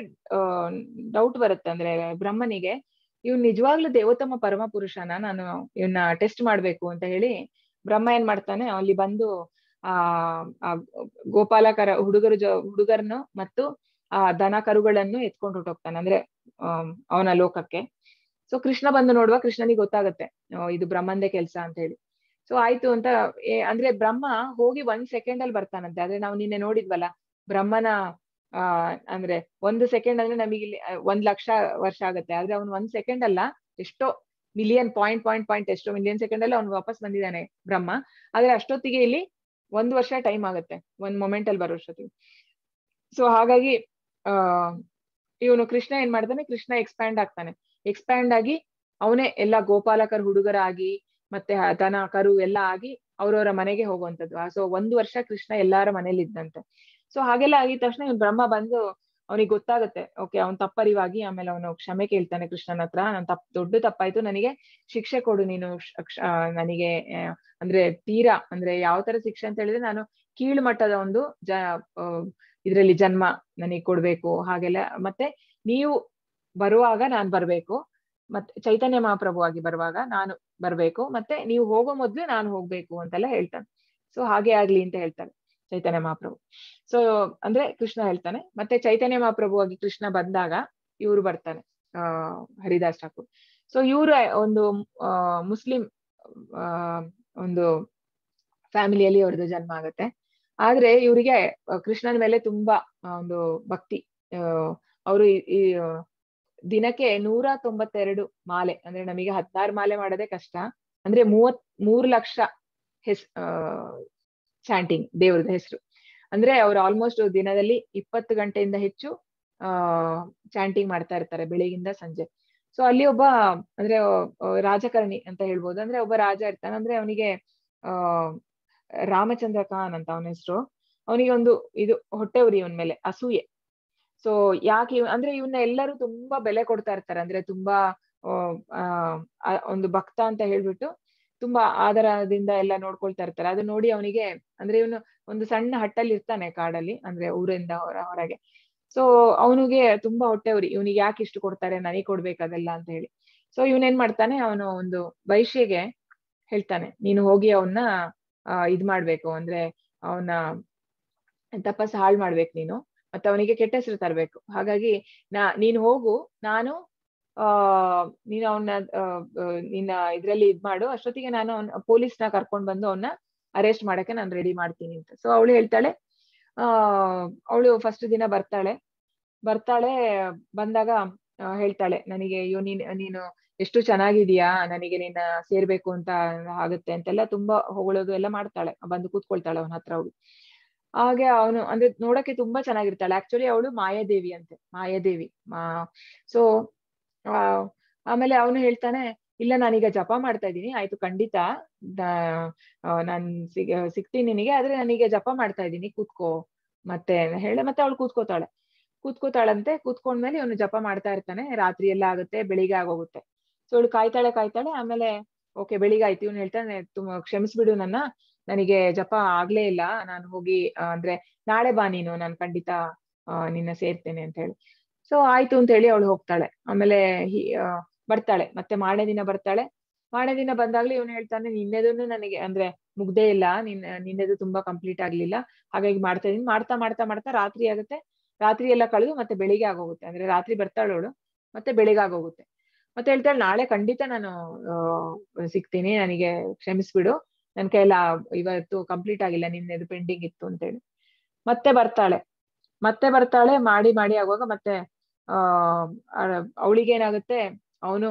ಡೌಟ್ ಬರುತ್ತೆ ಅಂದ್ರೆ ಬ್ರಹ್ಮನಿಗೆ ಇವ್ನ್ ನಿಜವಾಗ್ಲೂ ದೇವೋತ್ತಮ ಪರಮ ಪುರುಷನ ನಾನು ಇವನ್ನ ಟೆಸ್ಟ್ ಮಾಡ್ಬೇಕು ಅಂತ ಹೇಳಿ ಬ್ರಹ್ಮ ಏನ್ ಮಾಡ್ತಾನೆ ಅಲ್ಲಿ ಬಂದು ಆ ಆ ಗೋಪಾಲಕರ ಹುಡುಗರು ಜೊ ಹುಡುಗರನ್ನು ಮತ್ತು ಆ ದನ ಕರುಗಳನ್ನು ಎತ್ಕೊಂಡು ಹೊರ್ಟೋಗ್ತಾನೆ ಅಂದ್ರೆ ಆಮ್, ಅವನ ಲೋಕಕ್ಕೆ ಸೊ ಕೃಷ್ಣ ಬಂದು ನೋಡುವ ಕೃಷ್ಣನಿಗೆ ಗೊತ್ತಾಗತ್ತೆ ಆ, ಇದು ಬ್ರಹ್ಮಂದೇ ಕೆಲ್ಸ ಅಂತ ಹೇಳಿ ಸೊ ಆಯ್ತು ಅಂತ ಏ- ಅಂದ್ರೆ ಬ್ರಹ್ಮ ಹೋಗಿ ಒಂದ್ ಸೆಕೆಂಡ್ ಅಲ್ಲಿ ಬರ್ತಾನಂತೆ ಆದ್ರೆ ನಾವು ನಿನ್ನೆ ನೋಡಿದ್ವಲ್ಲ ಬ್ರಹ್ಮನ ಆ ಅಂದ್ರೆ ಒಂದು ಸೆಕೆಂಡ್ ಅಂದ್ರೆ ನಮಗೆ ಇಲ್ಲಿ ಆ, ಒಂದ್ ಲಕ್ಷ ವರ್ಷ ಆಗತ್ತೆ ಆದ್ರೆ ಅವ್ನು ಒಂದ್ ಸೆಕೆಂಡ್ ಅಲ್ಲ ಎಷ್ಟೋ ಮಿಲಿಯನ್ ಪಾಯಿಂಟ್ ಪಾಯಿಂಟ್ ಪಾಯಿಂಟ್ ಎಷ್ಟೋ ಮಿಲಿಯನ್ ಸೆಕೆಂಡ್ ಅಲ್ಲಿ ಅವ್ನು ವಾಪಸ್ ಬಂದಿದ್ದಾನೆ ಬ್ರಹ್ಮ ಆದ್ರೆ ಅಷ್ಟೊತ್ತಿಗೆ ಇಲ್ಲಿ ಒಂದ್ ವರ್ಷ ಟೈಮ್ ಆಗುತ್ತೆ ಒಂದ್ ಮೊಮೆಂಟ್ ಅಲ್ಲಿ ಬರೋ ಅಷ್ಟೊತ್ತಿಗೆ ಸೊ ಹಾಗಾಗಿ ಆ ಇವನು ಕೃಷ್ಣ ಏನ್ ಮಾಡ್ತಾನೆ ಕೃಷ್ಣ ಎಕ್ಸ್ಪ್ಯಾಂಡ್ ಆಗ್ತಾನೆ ಎಕ್ಸ್ಪ್ಯಾಂಡ್ ಆಗಿ ಅವನೇ ಎಲ್ಲ ಗೋಪಾಲಕರ ಹುಡುಗರಾಗಿ ಮತ್ತೆ ಹ- ದನ ಕರು ಎಲ್ಲ ಆಗಿ ಅವ್ರವ್ರ ಮನೆಗೆ ಹೋಗುವಂತದ್ದು ಸೊ ಒಂದು ವರ್ಷ ಕೃಷ್ಣ ಎಲ್ಲಾರ ಮನೇಲಿ ಇದ್ದಂತೆ ಸೊ ಹಾಗೆಲ್ಲ ಆಗಿದ ತಕ್ಷಣ ಇವ್ನ್ ಬ್ರಹ್ಮ ಬಂದು ಅವನಿಗೆ ಗೊತ್ತಾಗುತ್ತೆ ಓಕೆ ಅವ್ನ್ ತಪ್ಪರಿವಾಗಿ ಆಮೇಲೆ ಅವನು ಕ್ಷಮೆ ಕೇಳ್ತಾನೆ ಕೃಷ್ಣನ ಹತ್ರ ನನ್ ತಪ್ಪ ದೊಡ್ಡ ತಪ್ಪಾಯ್ತು ನನಗೆ ಶಿಕ್ಷೆ ಕೊಡು ನೀನು ಕ್ಷ- ಕ್ಷ- ಆ, ನನಗೆ ಆ, ಅಂದ್ರೆ ತೀರಾ ಅಂದ್ರೆ ಯಾವ ತರ ಶಿಕ್ಷೆ ಅಂತ ಹೇಳಿದ್ರೆ ನಾನು ಕೀಳು ಮಟ್ಟದ ಒಂದು ಜ ಆ, ಇದ್ರಲ್ಲಿ ಜನ್ಮ ನನಗೆ ಕೊಡ್ಬೇಕು ಹಾಗೆಲ್ಲ ಮತ್ತೆ ನೀವು ಬರುವಾಗ ನಾನ್ ಬರ್ಬೇಕು ಮತ್ತೆ ಚೈತನ್ಯ ಮಹಾಪ್ರಭು ಆಗಿ ಬರುವಾಗ ನಾನು ಬರ್ಬೇಕು ಮತ್ತೆ ನೀವು ಹೋಗೋ ಮೊದ್ಲು ನಾನು ಹೋಗ್ಬೇಕು ಅಂತೆಲ್ಲ ಹೇಳ್ತಾನೆ ಸೊ ಹಾಗೆ ಆಗ್ಲಿ ಅಂತ ಹೇಳ್ತಾರೆ ಚೈತನ್ಯ ಮಹಾಪ್ರಭು ಸೊ ಅಂದ್ರೆ ಕೃಷ್ಣ ಹೇಳ್ತಾನೆ ಮತ್ತೆ ಚೈತನ್ಯ ಮಹಾಪ್ರಭು ಆಗಿ ಕೃಷ್ಣ ಬಂದಾಗ ಇವ್ರು ಬರ್ತಾನೆ ಆ ಹರಿದಾಸ್ ಠಾಕೂರ್ ಸೊ ಇವ್ರು ಒಂದು ಆ ಮುಸ್ಲಿಂ ಆ ಒಂದು ಫ್ಯಾಮಿಲಿಯಲ್ಲಿ ಅವ್ರದ್ದು ಜನ್ಮ ಆಗುತ್ತೆ ಆದ್ರೆ ಇವರಿಗೆ ಕೃಷ್ಣನ ಮೇಲೆ ತುಂಬಾ ಆ, ಒಂದು ಭಕ್ತಿ ಅವರು ಈ ಆ, ದಿನಕ್ಕೆ ನೂರ ತೊಂಬತ್ತೆರಡು ಮಾಲೆ ಅಂದ್ರೆ ನಮಗೆ ಹದಿನಾರು ಮಾಲೆ ಮಾಡೋದೇ ಕಷ್ಟ ಅಂದ್ರೆ ಮೂವತ್ ಮೂರು ಲಕ್ಷ ಹೆಸ್ ಚಾಂಟಿಂಗ್ ದೇವ್ರದ ಹೆಸರು ಅಂದ್ರೆ ಅವ್ರು ಆಲ್ಮೋಸ್ಟ್ ದಿನದಲ್ಲಿ ಇಪ್ಪತ್ತು ಗಂಟೆಯಿಂದ ಹೆಚ್ಚು ಆ ಚಾಂಟಿಂಗ್ ಮಾಡ್ತಾ ಇರ್ತಾರೆ ಬೆಳಿಗಿಂದ ಸಂಜೆ ಸೊ ಅಲ್ಲಿ ಒಬ್ಬ ಅಂದ್ರೆ ಆ, ರಾಜಕಾರಣಿ ಅಂತ ಹೇಳ್ಬೋದು ಅಂದ್ರೆ ಒಬ್ಬ ರಾಜ ಇರ್ತಾನೆ ಅಂದ್ರೆ ಅವನಿಗೆ ಆ ರಾಮಚಂದ್ರ ಖಾನ್ ಅಂತ ಅವನ ಹೆಸರು ಅವನಿಗೆ ಒಂದು ಇದು ಹೊಟ್ಟೆ ಉರಿ ಇವನ್ ಮೇಲೆ ಅಸೂಯೆ ಸೊ ಯಾಕೆ ಇವ್- ಅಂದ್ರೆ ಇವನ್ನ ಎಲ್ಲರೂ ತುಂಬಾ ಬೆಲೆ ಕೊಡ್ತಾ ಇರ್ತಾರೆ ಅಂದ್ರೆ ತುಂಬಾ ಆ, ಆ, ಆ, ಒಂದು ಭಕ್ತ ಅಂತ ಹೇಳ್ಬಿಟ್ಟು ತುಂಬಾ ಆದರದಿಂದ ಎಲ್ಲ ನೋಡ್ಕೊಳ್ತಾ ಇರ್ತಾರೆ ಅದು ನೋಡಿ ಅವನಿಗೆ ಅಂದ್ರೆ ಇವನು ಒಂದು ಸಣ್ಣ ಹಟ್ಟಲ್ಲಿ ಇರ್ತಾನೆ ಕಾಡಲ್ಲಿ ಅಂದ್ರೆ ಊರಿಂದ ಹೊರ ಹೊರಗೆ ಸೊ ಅವನಿಗೆ ತುಂಬಾ ಹೊಟ್ಟೆ ಉರಿ ಇವನಿಗೆ ಯಾಕೆ ಇಷ್ಟು ಕೊಡ್ತಾರೆ ನನಗೆ ಕೊಡ್ಬೇಕು ಅದೆಲ್ಲ ಅಂತ ಹೇಳಿ ಸೊ ಇವನೇನ್ ಮಾಡ್ತಾನೆ ಅವನು ಒಂದು ವೈಶ್ಯಗೆ ಹೇಳ್ತಾನೆ ನೀನು ಹೋಗಿ ಅವನ್ನ ಆ ಇದ್ ಮಾಡ್ಬೇಕು ಅಂದ್ರೆ ಅವನ ತಪಸ್ ಹಾಳ್ ಮಾಡ್ಬೇಕು ನೀನು ಮತ್ತೆ ಅವನಿಗೆ ಕೆಟ್ಟ ಹೆಸರು ತರ್ಬೇಕು ಹಾಗಾಗಿ ನಾ ನೀನು ಹೋಗು ನಾನು ಆ ನೀನು ಅವನ್ನ ನಿನ್ನ ಇದ್ರಲ್ಲಿ ಇದ್ ಮಾಡು ಅಷ್ಟೊತ್ತಿಗೆ ನಾನು ಅವ್ನ ಪೊಲೀಸ್ನ ಕರ್ಕೊಂಡ್ ಬಂದು ಅವನ್ನ ಅರೆಸ್ಟ್ ಮಾಡಕ್ಕೆ ನಾನು ರೆಡಿ ಮಾಡ್ತೀನಿ ಅಂತ ಸೊ ಅವಳು ಹೇಳ್ತಾಳೆ ಆ ಅವಳು ಫಸ್ಟ್ ದಿನ ಬರ್ತಾಳೆ ಬರ್ತಾಳೆ ಬಂದಾಗ ಆ, ಹೇಳ್ತಾಳೆ ನನಗೆ ಅಯ್ಯೋ ನೀನ್ ನೀನು ಎಷ್ಟು ಚೆನ್ನಾಗಿದೀಯಾ ನನಗೆ ನಿನ್ನ ಸೇರ್ಬೇಕು ಅಂತ ಆಗುತ್ತೆ ಅಂತೆಲ್ಲ ತುಂಬಾ ಹೊಗಳೋದು ಎಲ್ಲ ಮಾಡ್ತಾಳೆ ಬಂದು ಕೂತ್ಕೊಳ್ತಾಳೆ ಅವನ ಹತ್ರ ಅವಳು ಹಾಗೆ ಅವನು ಅಂದ್ರೆ ನೋಡಕ್ಕೆ ತುಂಬಾ ಚೆನ್ನಾಗಿರ್ತಾಳೆ ಆಕ್ಚುಲಿ ಅವಳು ಮಾಯಾದೇವಿ ಅಂತೆ ಮಾಯಾದೇವಿ ಮಾ ಸೊ ಆ ಆಮೇಲೆ ಅವನು ಹೇಳ್ತಾನೆ ಇಲ್ಲ ನಾನೀಗ ಜಪ ಮಾಡ್ತಾ ಇದ್ದೀನಿ ಆಯ್ತು ಖಂಡಿತ ನಾ- ಆ, ನಾನ್ ಸಿಗ್ ಸಿಗ್ತೀನಿ ನಿನಗೆ ಆದ್ರೆ ನಾನೀಗ ಜಪ ಮಾಡ್ತಾ ಇದ್ದೀನಿ ಕೂತ್ಕೋ ಮತ್ತೆ ಹೇಳ ಮತ್ತೆ ಅವಳು ಕೂತ್ಕೋತಾಳೆ ಕೂತ್ಕೋತಾಳಂತೆ ಕೂತ್ಕೊಂಡ್ಮೇಲೆ ಇವನು ಜಪ ಮಾಡ್ತಾ ಇರ್ತಾನೆ ರಾತ್ರಿ ಎಲ್ಲ ಆಗುತ್ತೆ ಬೆಳಿಗ್ಗೆ ಆಗೋಗುತ್ತೆ ಸೊ ಅವಳು ಕಾಯ್ತಾಳೆ ಕಾಯ್ತಾಳೆ ಆಮೇಲೆ ಓಕೆ ಬೆಳಿಗ್ಗೆ ಆಯ್ತು ಇವನು ಹೇಳ್ತಾನೆ ತುಂಬ ಕ್ಷಮಿಸ್ಬಿಡು ನನ್ನ ನನಗೆ ಜಪ ಆಗ್ಲೇ ಇಲ್ಲ ನಾನು ಹೋಗಿ ಆ, ಅಂದ್ರೆ ನಾಳೆ ಬಾ ನೀನು ನಾನು ಖಂಡಿತ ಆ, ನಿನ್ನ ಸೇರ್ತೇನೆ ಅಂತ ಹೇಳಿ ಸೊ ಆಯ್ತು ಅಂತ ಹೇಳಿ ಅವಳು ಹೋಗ್ತಾಳೆ ಆಮೇಲೆ ಹಿ- ಆ, ಬರ್ತಾಳೆ ಮತ್ತೆ ಮಾರನೇ ದಿನ ಬರ್ತಾಳೆ ಮಾರನೇ ದಿನ ಬಂದಾಗ್ಲೂ ಇವನು ಹೇಳ್ತಾನೆ ನಿನ್ನೆದನ್ನು ನನಗೆ ಅಂದ್ರೆ ಮುಗ್ದೇ ಇಲ್ಲ ನಿನ್ನ ನಿನ್ನೆದು ತುಂಬಾ ಕಂಪ್ಲೀಟ್ ಆಗ್ಲಿಲ್ಲ ಹಾಗಾಗಿ ಮಾಡ್ತಾ ಇದೀನಿ ಮಾಡ್ತಾ ಮಾಡ್ತಾ ಮಾಡ್ತಾ ರಾತ್ರಿ ಆಗುತ್ತೆ ರಾತ್ರಿ ಎಲ್ಲ ಕಳೆದು ಮತ್ತೆ ಬೆಳಿಗ್ಗೆ ಆಗೋಗುತ್ತೆ ಅಂದ್ರೆ ರಾತ್ರಿ ಬರ್ತಾಳೆ ಅವಳು ಮತ್ತೆ ಬೆಳಿಗ್ಗೆ ಆಗೋಗುತ್ತೆ ಮತ್ತೆ ಹೇಳ್ತಾಳೆ ನಾಳೆ ಖಂಡಿತ ನಾನು ಆ, ಸಿಗ್ತೀನಿ ನನಗೆ ಕ್ಷಮಿಸ್ಬಿಡು ನನ್ ಕೈಯೆಲ್ಲ ಇವತ್ತು ಕಂಪ್ಲೀಟ್ ಆಗಿಲ್ಲ ನಿನ್ನೆದು ಪೆಂಡಿಂಗ್ ಇತ್ತು ಅಂತ ಹೇಳಿ ಮತ್ತೆ ಬರ್ತಾಳೆ ಮತ್ತೆ ಬರ್ತಾಳೆ ಮಾಡಿ ಮಾಡಿ ಆಗುವಾಗ ಮತ್ತೆ ಆ ಅವಳಿಗೆ ಏನಾಗುತ್ತೆ ಅವನು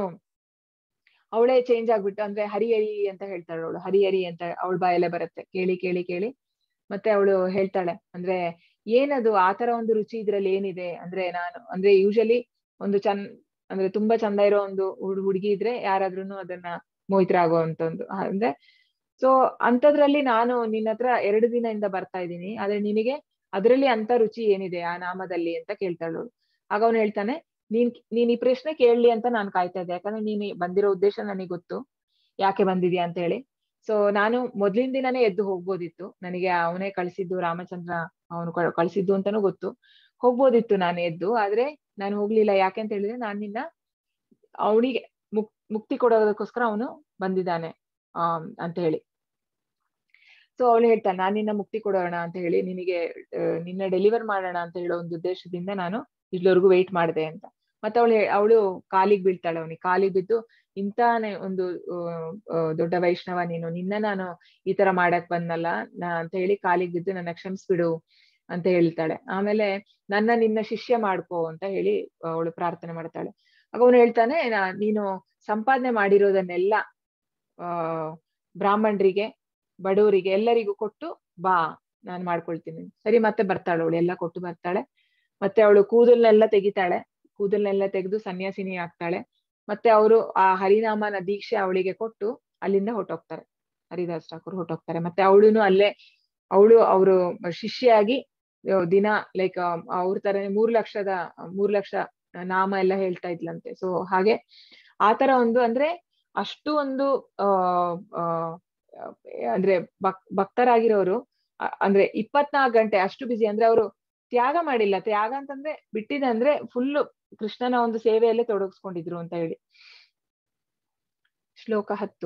ಅವಳೇ ಚೇಂಜ್ ಆಗ್ಬಿಟ್ಟು ಅಂದ್ರೆ ಹರಿಹರಿ ಅಂತ ಹೇಳ್ತಾಳೆ ಅವಳು ಹರಿಹರಿ ಅಂತ ಅವಳ ಬಾಯಲ್ಲೇ ಬರುತ್ತೆ ಕೇಳಿ ಕೇಳಿ ಕೇಳಿ ಮತ್ತೆ ಅವಳು ಹೇಳ್ತಾಳೆ ಅಂದ್ರೆ ಏನದು ಆತರ ಒಂದು ರುಚಿ ಇದ್ರಲ್ಲಿ ಏನಿದೆ ಅಂದ್ರೆ ನಾನು ಅಂದ್ರೆ ಯೂಶಲಿ ಒಂದು ಚಂದ ಅಂದ್ರೆ ತುಂಬಾ ಚಂದ ಇರೋ ಒಂದು ಹುಡ್- ಹುಡುಗಿ ಇದ್ರೆ ಯಾರಾದ್ರೂನು ಅದನ್ನ ಮೋಹಿತರಾಗುವಂತ ಒಂದು ಅಂದ್ರೆ ಸೊ ಅಂತದ್ರಲ್ಲಿ ನಾನು ನಿನ್ನ ಹತ್ರ ಎರಡು ದಿನದಿಂದ ಬರ್ತಾ ಇದ್ದೀನಿ ಆದ್ರೆ ನಿನಗೆ ಅದರಲ್ಲಿ ಅಂತ ರುಚಿ ಏನಿದೆ ಆ ನಾಮದಲ್ಲಿ ಅಂತ ಕೇಳ್ತಾಳು ಅವ್ಳು. ಆಗ ಅವನು ಹೇಳ್ತಾನೆ ನೀನ್ ನೀನ್ ಈ ಪ್ರಶ್ನೆ ಕೇಳಲಿ ಅಂತ ನಾನು ಕಾಯ್ತಾ ಇದ್ದೆ ಯಾಕಂದ್ರೆ ನೀನ್ ಬಂದಿರೋ ಉದ್ದೇಶ ನನಗೆ ಗೊತ್ತು ಯಾಕೆ ಬಂದಿದ್ಯಾ ಅಂತ ಹೇಳಿ ಸೊ ನಾನು ಮೊದ್ಲಿನ ದಿನನೇ ಎದ್ದು ಹೋಗ್ಬೋದಿತ್ತು ನನಗೆ ಅವನೇ ಕಳಿಸಿದ್ದು ರಾಮಚಂದ್ರ ಅವನು ಕಳಿಸಿದ್ದು ಅಂತಾನೂ ಗೊತ್ತು ಹೋಗ್ಬೋದಿತ್ತು ನಾನು ಎದ್ದು ಆದ್ರೆ ನಾನು ಹೋಗ್ಲಿಲ್ಲ ಯಾಕೆ ಅಂತ ಹೇಳಿದ್ರೆ ನಾನು ನಿನ್ನ ಅವನಿಗೆ ಮುಕ್ ಮುಕ್ತಿ ಕೊಡೋದಕ್ಕೋಸ್ಕರ ಅವನು ಬಂದಿದ್ದಾನೆ ಆ ಅಂತ ಹೇಳಿ ಸೊ ಅವಳು ಹೇಳ್ತಾಳೆ ನಾನು ನಿನ್ನ ಮುಕ್ತಿ ಕೊಡೋಣ ಅಂತ ಹೇಳಿ ನಿನಗೆ ಆ, ನಿನ್ನ ಡೆಲಿವರ್ ಮಾಡೋಣ ಅಂತ ಹೇಳೋ ಒಂದು ಉದ್ದೇಶದಿಂದ ನಾನು ಇಲ್ಲಿವರೆಗೂ ವೆಯ್ಟ್ ಮಾಡಿದೆ ಅಂತ ಮತ್ತೆ ಅವಳು ಅವಳು ಕಾಲಿಗೆ ಬೀಳ್ತಾಳೆ ಅವನಿಗೆ ಕಾಲಿಗೆ ಬಿದ್ದು ಇಂತಾನೆ ಒಂದು ಆ, ಆ, ದೊಡ್ಡ ವೈಷ್ಣವ ನೀನು ನಿನ್ನ ನಾನು ಈ ತರ ಮಾಡಕ್ ಬಂದಲ್ಲ ನಾ ಅಂತ ಹೇಳಿ ಕಾಲಿಗೆ ಬಿದ್ದು ನನ್ನ ಕ್ಷಮಿಸ್ಬಿಡು ಅಂತ ಹೇಳ್ತಾಳೆ ಆಮೇಲೆ ನನ್ನ ನಿನ್ನ ಶಿಷ್ಯ ಮಾಡ್ಕೋ ಅಂತ ಹೇಳಿ ಅವಳು ಪ್ರಾರ್ಥನೆ ಮಾಡ್ತಾಳೆ ಆಗ ಅವನು ಹೇಳ್ತಾನೆ ನಾ- ನೀನು ಸಂಪಾದನೆ ಮಾಡಿರೋದನ್ನೆಲ್ಲ ಆ ಬ್ರಾಹ್ಮಣರಿಗೆ ಬಡವರಿಗೆ ಎಲ್ಲರಿಗೂ ಕೊಟ್ಟು ಬಾ ನಾನ್ ಮಾಡ್ಕೊಳ್ತೀನಿ ಸರಿ ಮತ್ತೆ ಬರ್ತಾಳೆ ಅವಳು ಎಲ್ಲ ಕೊಟ್ಟು ಬರ್ತಾಳೆ ಮತ್ತೆ ಅವಳು ಕೂದಲ್ನೆಲ್ಲ ತೆಗಿತಾಳೆ ಕೂದಲ್ನೆಲ್ಲ ತೆಗೆದು ಸನ್ಯಾಸಿನಿ ಆಗ್ತಾಳೆ ಮತ್ತೆ ಅವರು ಆ ಹರಿನಾಮನ ದೀಕ್ಷೆ ಅವಳಿಗೆ ಕೊಟ್ಟು ಅಲ್ಲಿಂದ ಹೊರಟೋಗ್ತಾರೆ ಹರಿದಾಸ್ ಠಾಕೂರ್ ಹೊರಟೋಗ್ತಾರೆ ಮತ್ತೆ ಅವಳುನು ಅಲ್ಲೇ ಅವಳು ಅವರು ಶಿಷ್ಯಾಗಿ ಆ, ದಿನ ಲೈಕ್ ಅವ್ರ ತರನೇ ಮೂರ್ ಲಕ್ಷದ ಮೂರ್ ಲಕ್ಷ ನಾಮ ಎಲ್ಲ ಹೇಳ್ತಾ ಇದ್ಲಂತೆ ಸೊ ಹಾಗೆ ಆತರ ಒಂದು ಅಂದ್ರೆ ಅಷ್ಟು ಒಂದು ಆ ಆ, ಅಂದ್ರೆ ಭಕ್ ಭಕ್ತರಾಗಿರೋರು ಅ- ಅಂದ್ರೆ ಇಪ್ಪತ್ನಾಲ್ಕು ಗಂಟೆ ಅಷ್ಟು ಬಿಸಿ ಅಂದ್ರೆ ಅವರು ತ್ಯಾಗ ಮಾಡಿಲ್ಲ ತ್ಯಾಗ ಅಂತಂದ್ರೆ ಬಿಟ್ಟಿದೆ ಅಂದ್ರೆ ಫುಲ್ ಕೃಷ್ಣನ ಒಂದು ಸೇವೆಯಲ್ಲೇ ತೊಡಗಿಸ್ಕೊಂಡಿದ್ರು ಅಂತ ಹೇಳಿ ಶ್ಲೋಕ ಹತ್ತು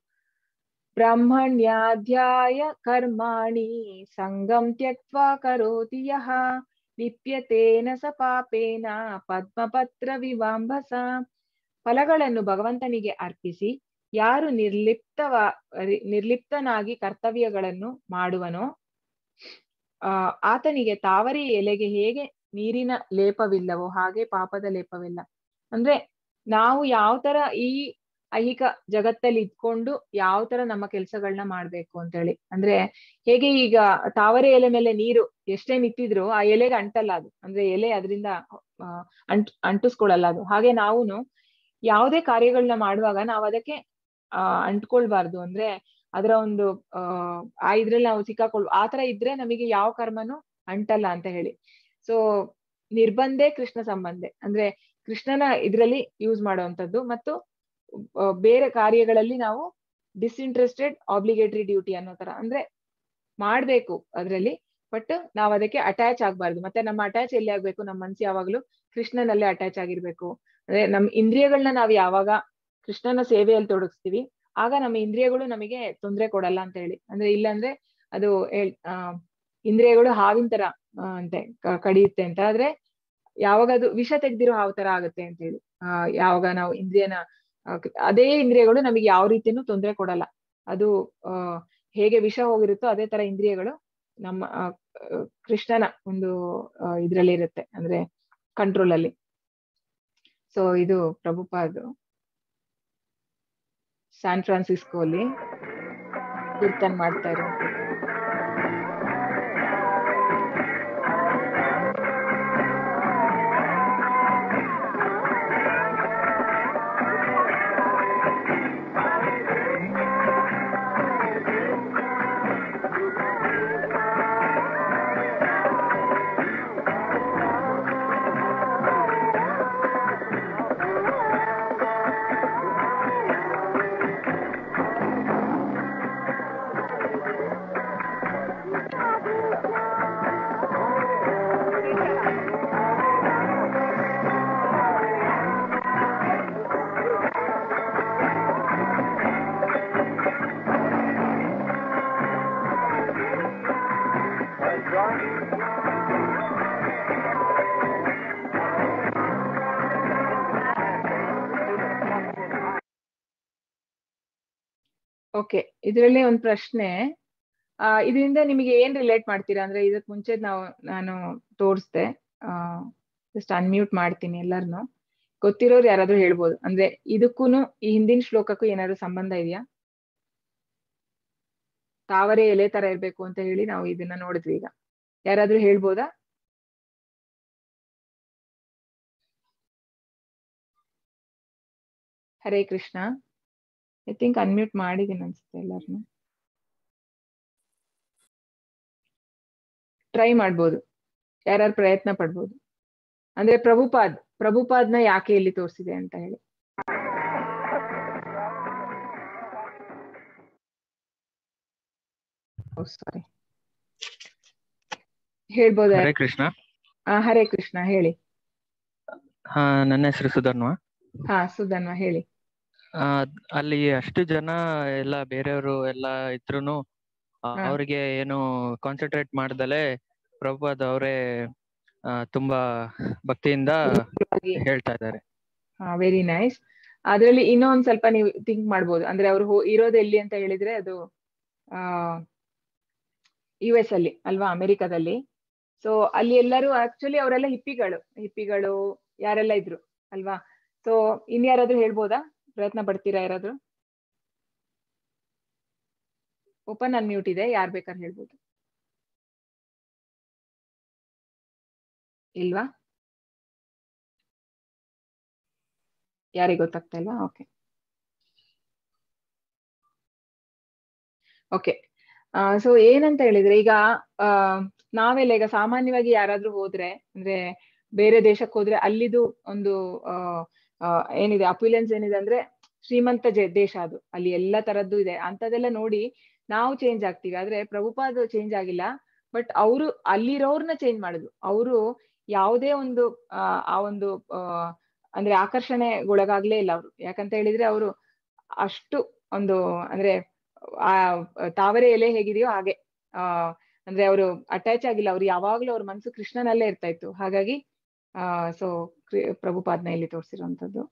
ಬ್ರಹ್ಮಣ್ಯಾಧ್ಯಾಯ ಕರ್ಮಾಣಿ ಸಂಗಂ ತ್ಯಕ್ವಾ ಕರೋತಿ ಯಃ ಲಿಪ್ಯತೇನ ಸ ಪಾಪೇನ ಪದ್ಮಪತ್ರ ವಿವಾಂಬಸ ಫಲಗಳನ್ನು ಭಗವಂತನಿಗೆ ಅರ್ಪಿಸಿ ಯಾರು ನಿರ್ಲಿಪ್ತವ ರಿ- ನಿರ್ಲಿಪ್ತನಾಗಿ ಕರ್ತವ್ಯಗಳನ್ನು ಮಾಡುವನೋ ಆ ಆತನಿಗೆ ತಾವರೆ ಎಲೆಗೆ ಹೇಗೆ ನೀರಿನ ಲೇಪವಿಲ್ಲವೋ ಹಾಗೆ ಪಾಪದ ಲೇಪವಿಲ್ಲ ಅಂದ್ರೆ ನಾವು ಯಾವ ತರ ಈ ಐಹಿಕ ಜಗತ್ತಲ್ಲಿ ಇದ್ಕೊಂಡು ಯಾವ ತರ ನಮ್ಮ ಕೆಲ್ಸಗಳನ್ನ ಮಾಡ್ಬೇಕು ಅಂತ ಹೇಳಿ ಅಂದ್ರೆ ಹೇಗೆ ಈಗ ತಾವರೆ ಎಲೆ ಮೇಲೆ ನೀರು ಎಷ್ಟೇ ನಿಂತಿದ್ರು ಆ ಎಲೆಗೆ ಅಂಟಲ್ಲ ಅದು ಅಂದ್ರೆ ಎಲೆ ಅದರಿಂದ ಅಂಟ್ ಅಂಟಿಸ್ಕೊಳಲ್ಲ ಅದು ಹಾಗೆ ನಾವುನು ಯಾವುದೇ ಕಾರ್ಯಗಳನ್ನ ಮಾಡುವಾಗ ನಾವು ಅದಕ್ಕೆ ಆ ಅಂಟ್ಕೊಳ್ಬಾರ್ದು ಅಂದ್ರೆ ಅದರ ಒಂದು ಆ ಆ ಇದ್ರಲ್ಲಿ ನಾವು ಸಿಕ್ಕಾಕೊಳ್ ಆ ತರ ಇದ್ರೆ ನಮಗೆ ಯಾವ ಕರ್ಮನು ಅಂಟಲ್ಲ ಅಂತ ಹೇಳಿ ಸೊ ನಿರ್ಬಂಧೆ ಕೃಷ್ಣ ಸಂಬಂಧೆ ಅಂದ್ರೆ ಕೃಷ್ಣನ ಇದ್ರಲ್ಲಿ ಯೂಸ್ ಮಾಡುವಂತದ್ದು ಮತ್ತು ಆ, ಬೇರೆ ಕಾರ್ಯಗಳಲ್ಲಿ ನಾವು ಡಿಸ್ಇಂಟ್ರೆಸ್ಟೆಡ್ ಆಬ್ಲಿಗೇಟರಿ ಡ್ಯೂಟಿ ಅನ್ನೋ ತರ ಅಂದ್ರೆ ಮಾಡ್ಬೇಕು ಅದ್ರಲ್ಲಿ ಬಟ್ ನಾವ್ ಅದಕ್ಕೆ ಅಟ್ಯಾಚ್ ಆಗ್ಬಾರ್ದು ಮತ್ತೆ ನಮ್ಮ ಅಟ್ಯಾಚ್ ಎಲ್ಲಿ ಆಗ್ಬೇಕು ನಮ್ಮ ಮನ್ಸು ಯಾವಾಗ್ಲೂ ಕೃಷ್ಣನಲ್ಲೇ ಅಟ್ಯಾಚ್ ಆಗಿರ್ಬೇಕು ಅಂದ್ರೆ ನಮ್ ಇಂದ್ರಿಯಗಳನ್ನ ನಾವ್ ಯಾವಾಗ ಕೃಷ್ಣನ ಸೇವೆಯಲ್ಲಿ ತೊಡಗಿಸ್ತೀವಿ ಆಗ ನಮ್ಮ ಇಂದ್ರಿಯಗಳು ನಮಗೆ ತೊಂದರೆ ಕೊಡಲ್ಲ ಅಂತ ಹೇಳಿ ಅಂದ್ರೆ ಇಲ್ಲಾಂದ್ರೆ ಅದು ಹೇಳ್- ಆ ಇಂದ್ರಿಯಗಳು ಹಾವಿನ ತರ ಆ, ಅಂತೆ ಕ- ಕಡಿಯುತ್ತೆ ಅಂತ ಆದ್ರೆ ಯಾವಾಗ ಅದು ವಿಷ ತೆಗ್ದಿರೋ ಹಾವು ತರ ಆಗುತ್ತೆ ಅಂತ ಹೇಳಿ ಆ ಯಾವಾಗ ನಾವು ಇಂದ್ರಿಯನ ಆ, ಕ- ಅದೇ ಇಂದ್ರಿಯಗಳು ನಮಗೆ ಯಾವ ರೀತಿನೂ ತೊಂದರೆ ಕೊಡಲ್ಲ ಅದು ಆ ಹೇಗೆ ವಿಷ ಹೋಗಿರುತ್ತೋ ಅದೇ ತರ ಇಂದ್ರಿಯಗಳು ನಮ್ಮ ಆ, ಆ, ಕೃಷ್ಣನ ಒಂದು ಆ, ಇದ್ರಲ್ಲಿ ಇರುತ್ತೆ ಅಂದ್ರೆ ಕಂಟ್ರೋಲ್ ಅಲ್ಲಿ ಸೊ ಇದು ಪ್ರಭುಪಾದ್ ಸ್ಯಾನ್ ಫ್ರಾನ್ಸಿಸ್ಕೋ ಅಲ್ಲಿ ಕೀರ್ತನ್ ಮಾಡ್ತಾ ಇರುವಂತದ್ದು ಓಕೆ ಇದರಲ್ಲಿ ಒಂದು ಪ್ರಶ್ನೆ ಆ ಇದರಿಂದ ನಿಮಗೆ ಏನ್ ರಿಲೇಟ್ ಮಾಡ್ತೀರಾ ಅಂದ್ರೆ ಇದಕ್ ಮುಂಚೆ ನಾವು ನಾನು ತೋರಿಸ್ದೆ ಆ ಜಸ್ಟ್ ಅನ್ಮ್ಯೂಟ್ ಮಾಡ್ತೀನಿ ಎಲ್ಲಾರ್ನು ಗೊತ್ತಿರೋರು ಯಾರಾದ್ರೂ ಹೇಳ್ಬೋದು ಅಂದ್ರೆ ಇದಕ್ಕೂನು ಈ ಹಿಂದಿನ ಶ್ಲೋಕಕ್ಕೂ ಏನಾದ್ರು ಸಂಬಂಧ ಇದೆಯಾ ತಾವರೆ ಎಲೆ ತರ ಇರ್ಬೇಕು ಅಂತ ಹೇಳಿ ನಾವು ಇದನ್ನ ನೋಡಿದ್ವಿ ಈಗ ಯಾರಾದ್ರೂ ಹೇಳ್ಬೋದಾ Hare Krishna I think unmute ಮಾಡಿದೀನಿ ಅನ್ಸುತ್ತೆ ಎಲ್ಲಾರನ್ನು ಟ್ರೈ ಮಾಡ್ಬೋದು ಯಾರ್ಯಾರು ಪ್ರಯತ್ನ ಪಡ್ಬೋದು ಅಂದ್ರೆ ಪ್ರಭುಪಾದ್ ಪ್ರಭುಪಾದ್ನ ಯಾಕೆ ಇಲ್ಲಿ ತೋರಿಸಿದೆ ಅಂತ ಹೇಳಿ ಸಾರಿ ಹೇಳ್ಬೋದಾ ಹರೇ ಕೃಷ್ಣ ಆ, ಹರೇ ಕೃಷ್ಣ ಹೇಳಿ ಹಾ ನನ್ನ ಹೆಸರು ಸುಧನ್ವ ಹಾ ಸುಧನ್ವ ಹೇಳಿ ಆ, ಅಲ್ಲಿ ಅಷ್ಟು ಜನ ಎಲ್ಲ ಬೇರೆಯವರು ಎಲ್ಲ ಇದ್ರೂನು ಆ, ಹಾ. ಅವ್ರಿಗೆ ಏನು ಕಾನ್ಸಂಟ್ರೇಟ್ ಮಾಡ್ದಲೆ ಪ್ರಭುಪಾದ್ ಅವರೇ ತುಂಬಾ ಭಕ್ತಿಯಿಂದ ಹೇಳ್ತಾ ಇದ್ದಾರೆ ಹಾ ವೆರಿ ನೈಸ್ ಅದ್ರಲ್ಲಿ ಇನ್ನೊಂದ್ ಸ್ವಲ್ಪ ನೀವು ಥಿಂಕ್ ಮಾಡ್ಬೋದು ಅಂದ್ರೆ ಅವ್ರು ಹೋ- ಇರೋದು ಎಲ್ಲಿ ಅಂತ ಹೇಳಿದ್ರೆ ಅದು ಆ ಯು ಎಸ್ ಅಲ್ಲಿ ಅಲ್ವಾ ಅಮೆರಿಕದಲ್ಲಿ ಸೊ ಅಲ್ಲಿ ಎಲ್ಲರೂ ಆಕ್ಚುಲಿ ಅವರೆಲ್ಲ ಹಿಪ್ಪಿಗಳು ಹಿಪ್ಪಿಗಳು ಯಾರೆಲ್ಲ ಇದ್ರು ಅಲ್ವಾ ಸೊ ಇನ್ಯಾರಾದ್ರೂ ಹೇಳ್ಬೋದಾ ಪ್ರಯತ್ನ ಪಡ್ತೀರಾ ಯಾರಾದ್ರೂ ಓಪನ್ ಅನ್ಮ್ಯೂಟ್ ಇದೆ ಯಾರ್ ಬೇಕಾದ್ರೆ ಹೇಳ್ಬೋದು ಇಲ್ವಾ ಯಾರಿಗೆ ಗೊತ್ತಾಗ್ತಾ ಇಲ್ವಾ ಓಕೆ ಓಕೆ ಸೊ ಏನಂತ ಹೇಳಿದ್ರೆ ಈಗ ಆ ನಾವೆಲ್ಲ ಈಗ ಸಾಮಾನ್ಯವಾಗಿ ಯಾರಾದ್ರೂ ಹೋದ್ರೆ ಅಂದ್ರೆ ಬೇರೆ ದೇಶಕ್ಕೆ ಹೋದ್ರೆ ಅಲ್ಲಿದು ಒಂದು ಆ ಆ, ಏನಿದೆ ಅಪ್ಯುಲೆನ್ಸ್ ಏನಿದೆ ಅಂದ್ರೆ ಶ್ರೀಮಂತ ಜೆ ದೇಶ ಅದು ಅಲ್ಲಿ ಎಲ್ಲಾ ತರದ್ದು ಇದೆ ಅಂತದೆಲ್ಲ ನೋಡಿ ನಾವು ಚೇಂಜ್ ಆಗ್ತೀವಿ ಆದ್ರೆ ಪ್ರಭುಪಾದ್ ಚೇಂಜ್ ಆಗಿಲ್ಲ ಬಟ್ ಅವರು ಅಲ್ಲಿರೋರ್ನ ಚೇಂಜ್ ಮಾಡುದು ಅವರು ಯಾವುದೇ ಒಂದು ಆ ಆ ಒಂದು ಆ ಅಂದ್ರೆ ಆಕರ್ಷಣೆಗೊಳಗಾಗ್ಲೇ ಇಲ್ಲ ಅವರು ಯಾಕಂತ ಹೇಳಿದ್ರೆ ಅವರು ಅಷ್ಟು ಒಂದು ಅಂದ್ರೆ ಆ ತಾವರೆ ಎಲೆ ಹೇಗಿದೆಯೋ ಹಾಗೆ ಆ ಅಂದ್ರೆ ಅವರು ಅಟ್ಯಾಚ್ ಆಗಿಲ್ಲ ಅವ್ರು ಯಾವಾಗ್ಲೂ ಅವ್ರ ಮನ್ಸು ಕೃಷ್ಣನಲ್ಲೇ ಇರ್ತಾ ಇತ್ತು ಹಾಗಾಗಿ ಆ ಸೊ ಪ್ರಭುಪಾದ್ನ ಇಲ್ಲಿ ತೋರಿಸಿರುವಂತದ್ದು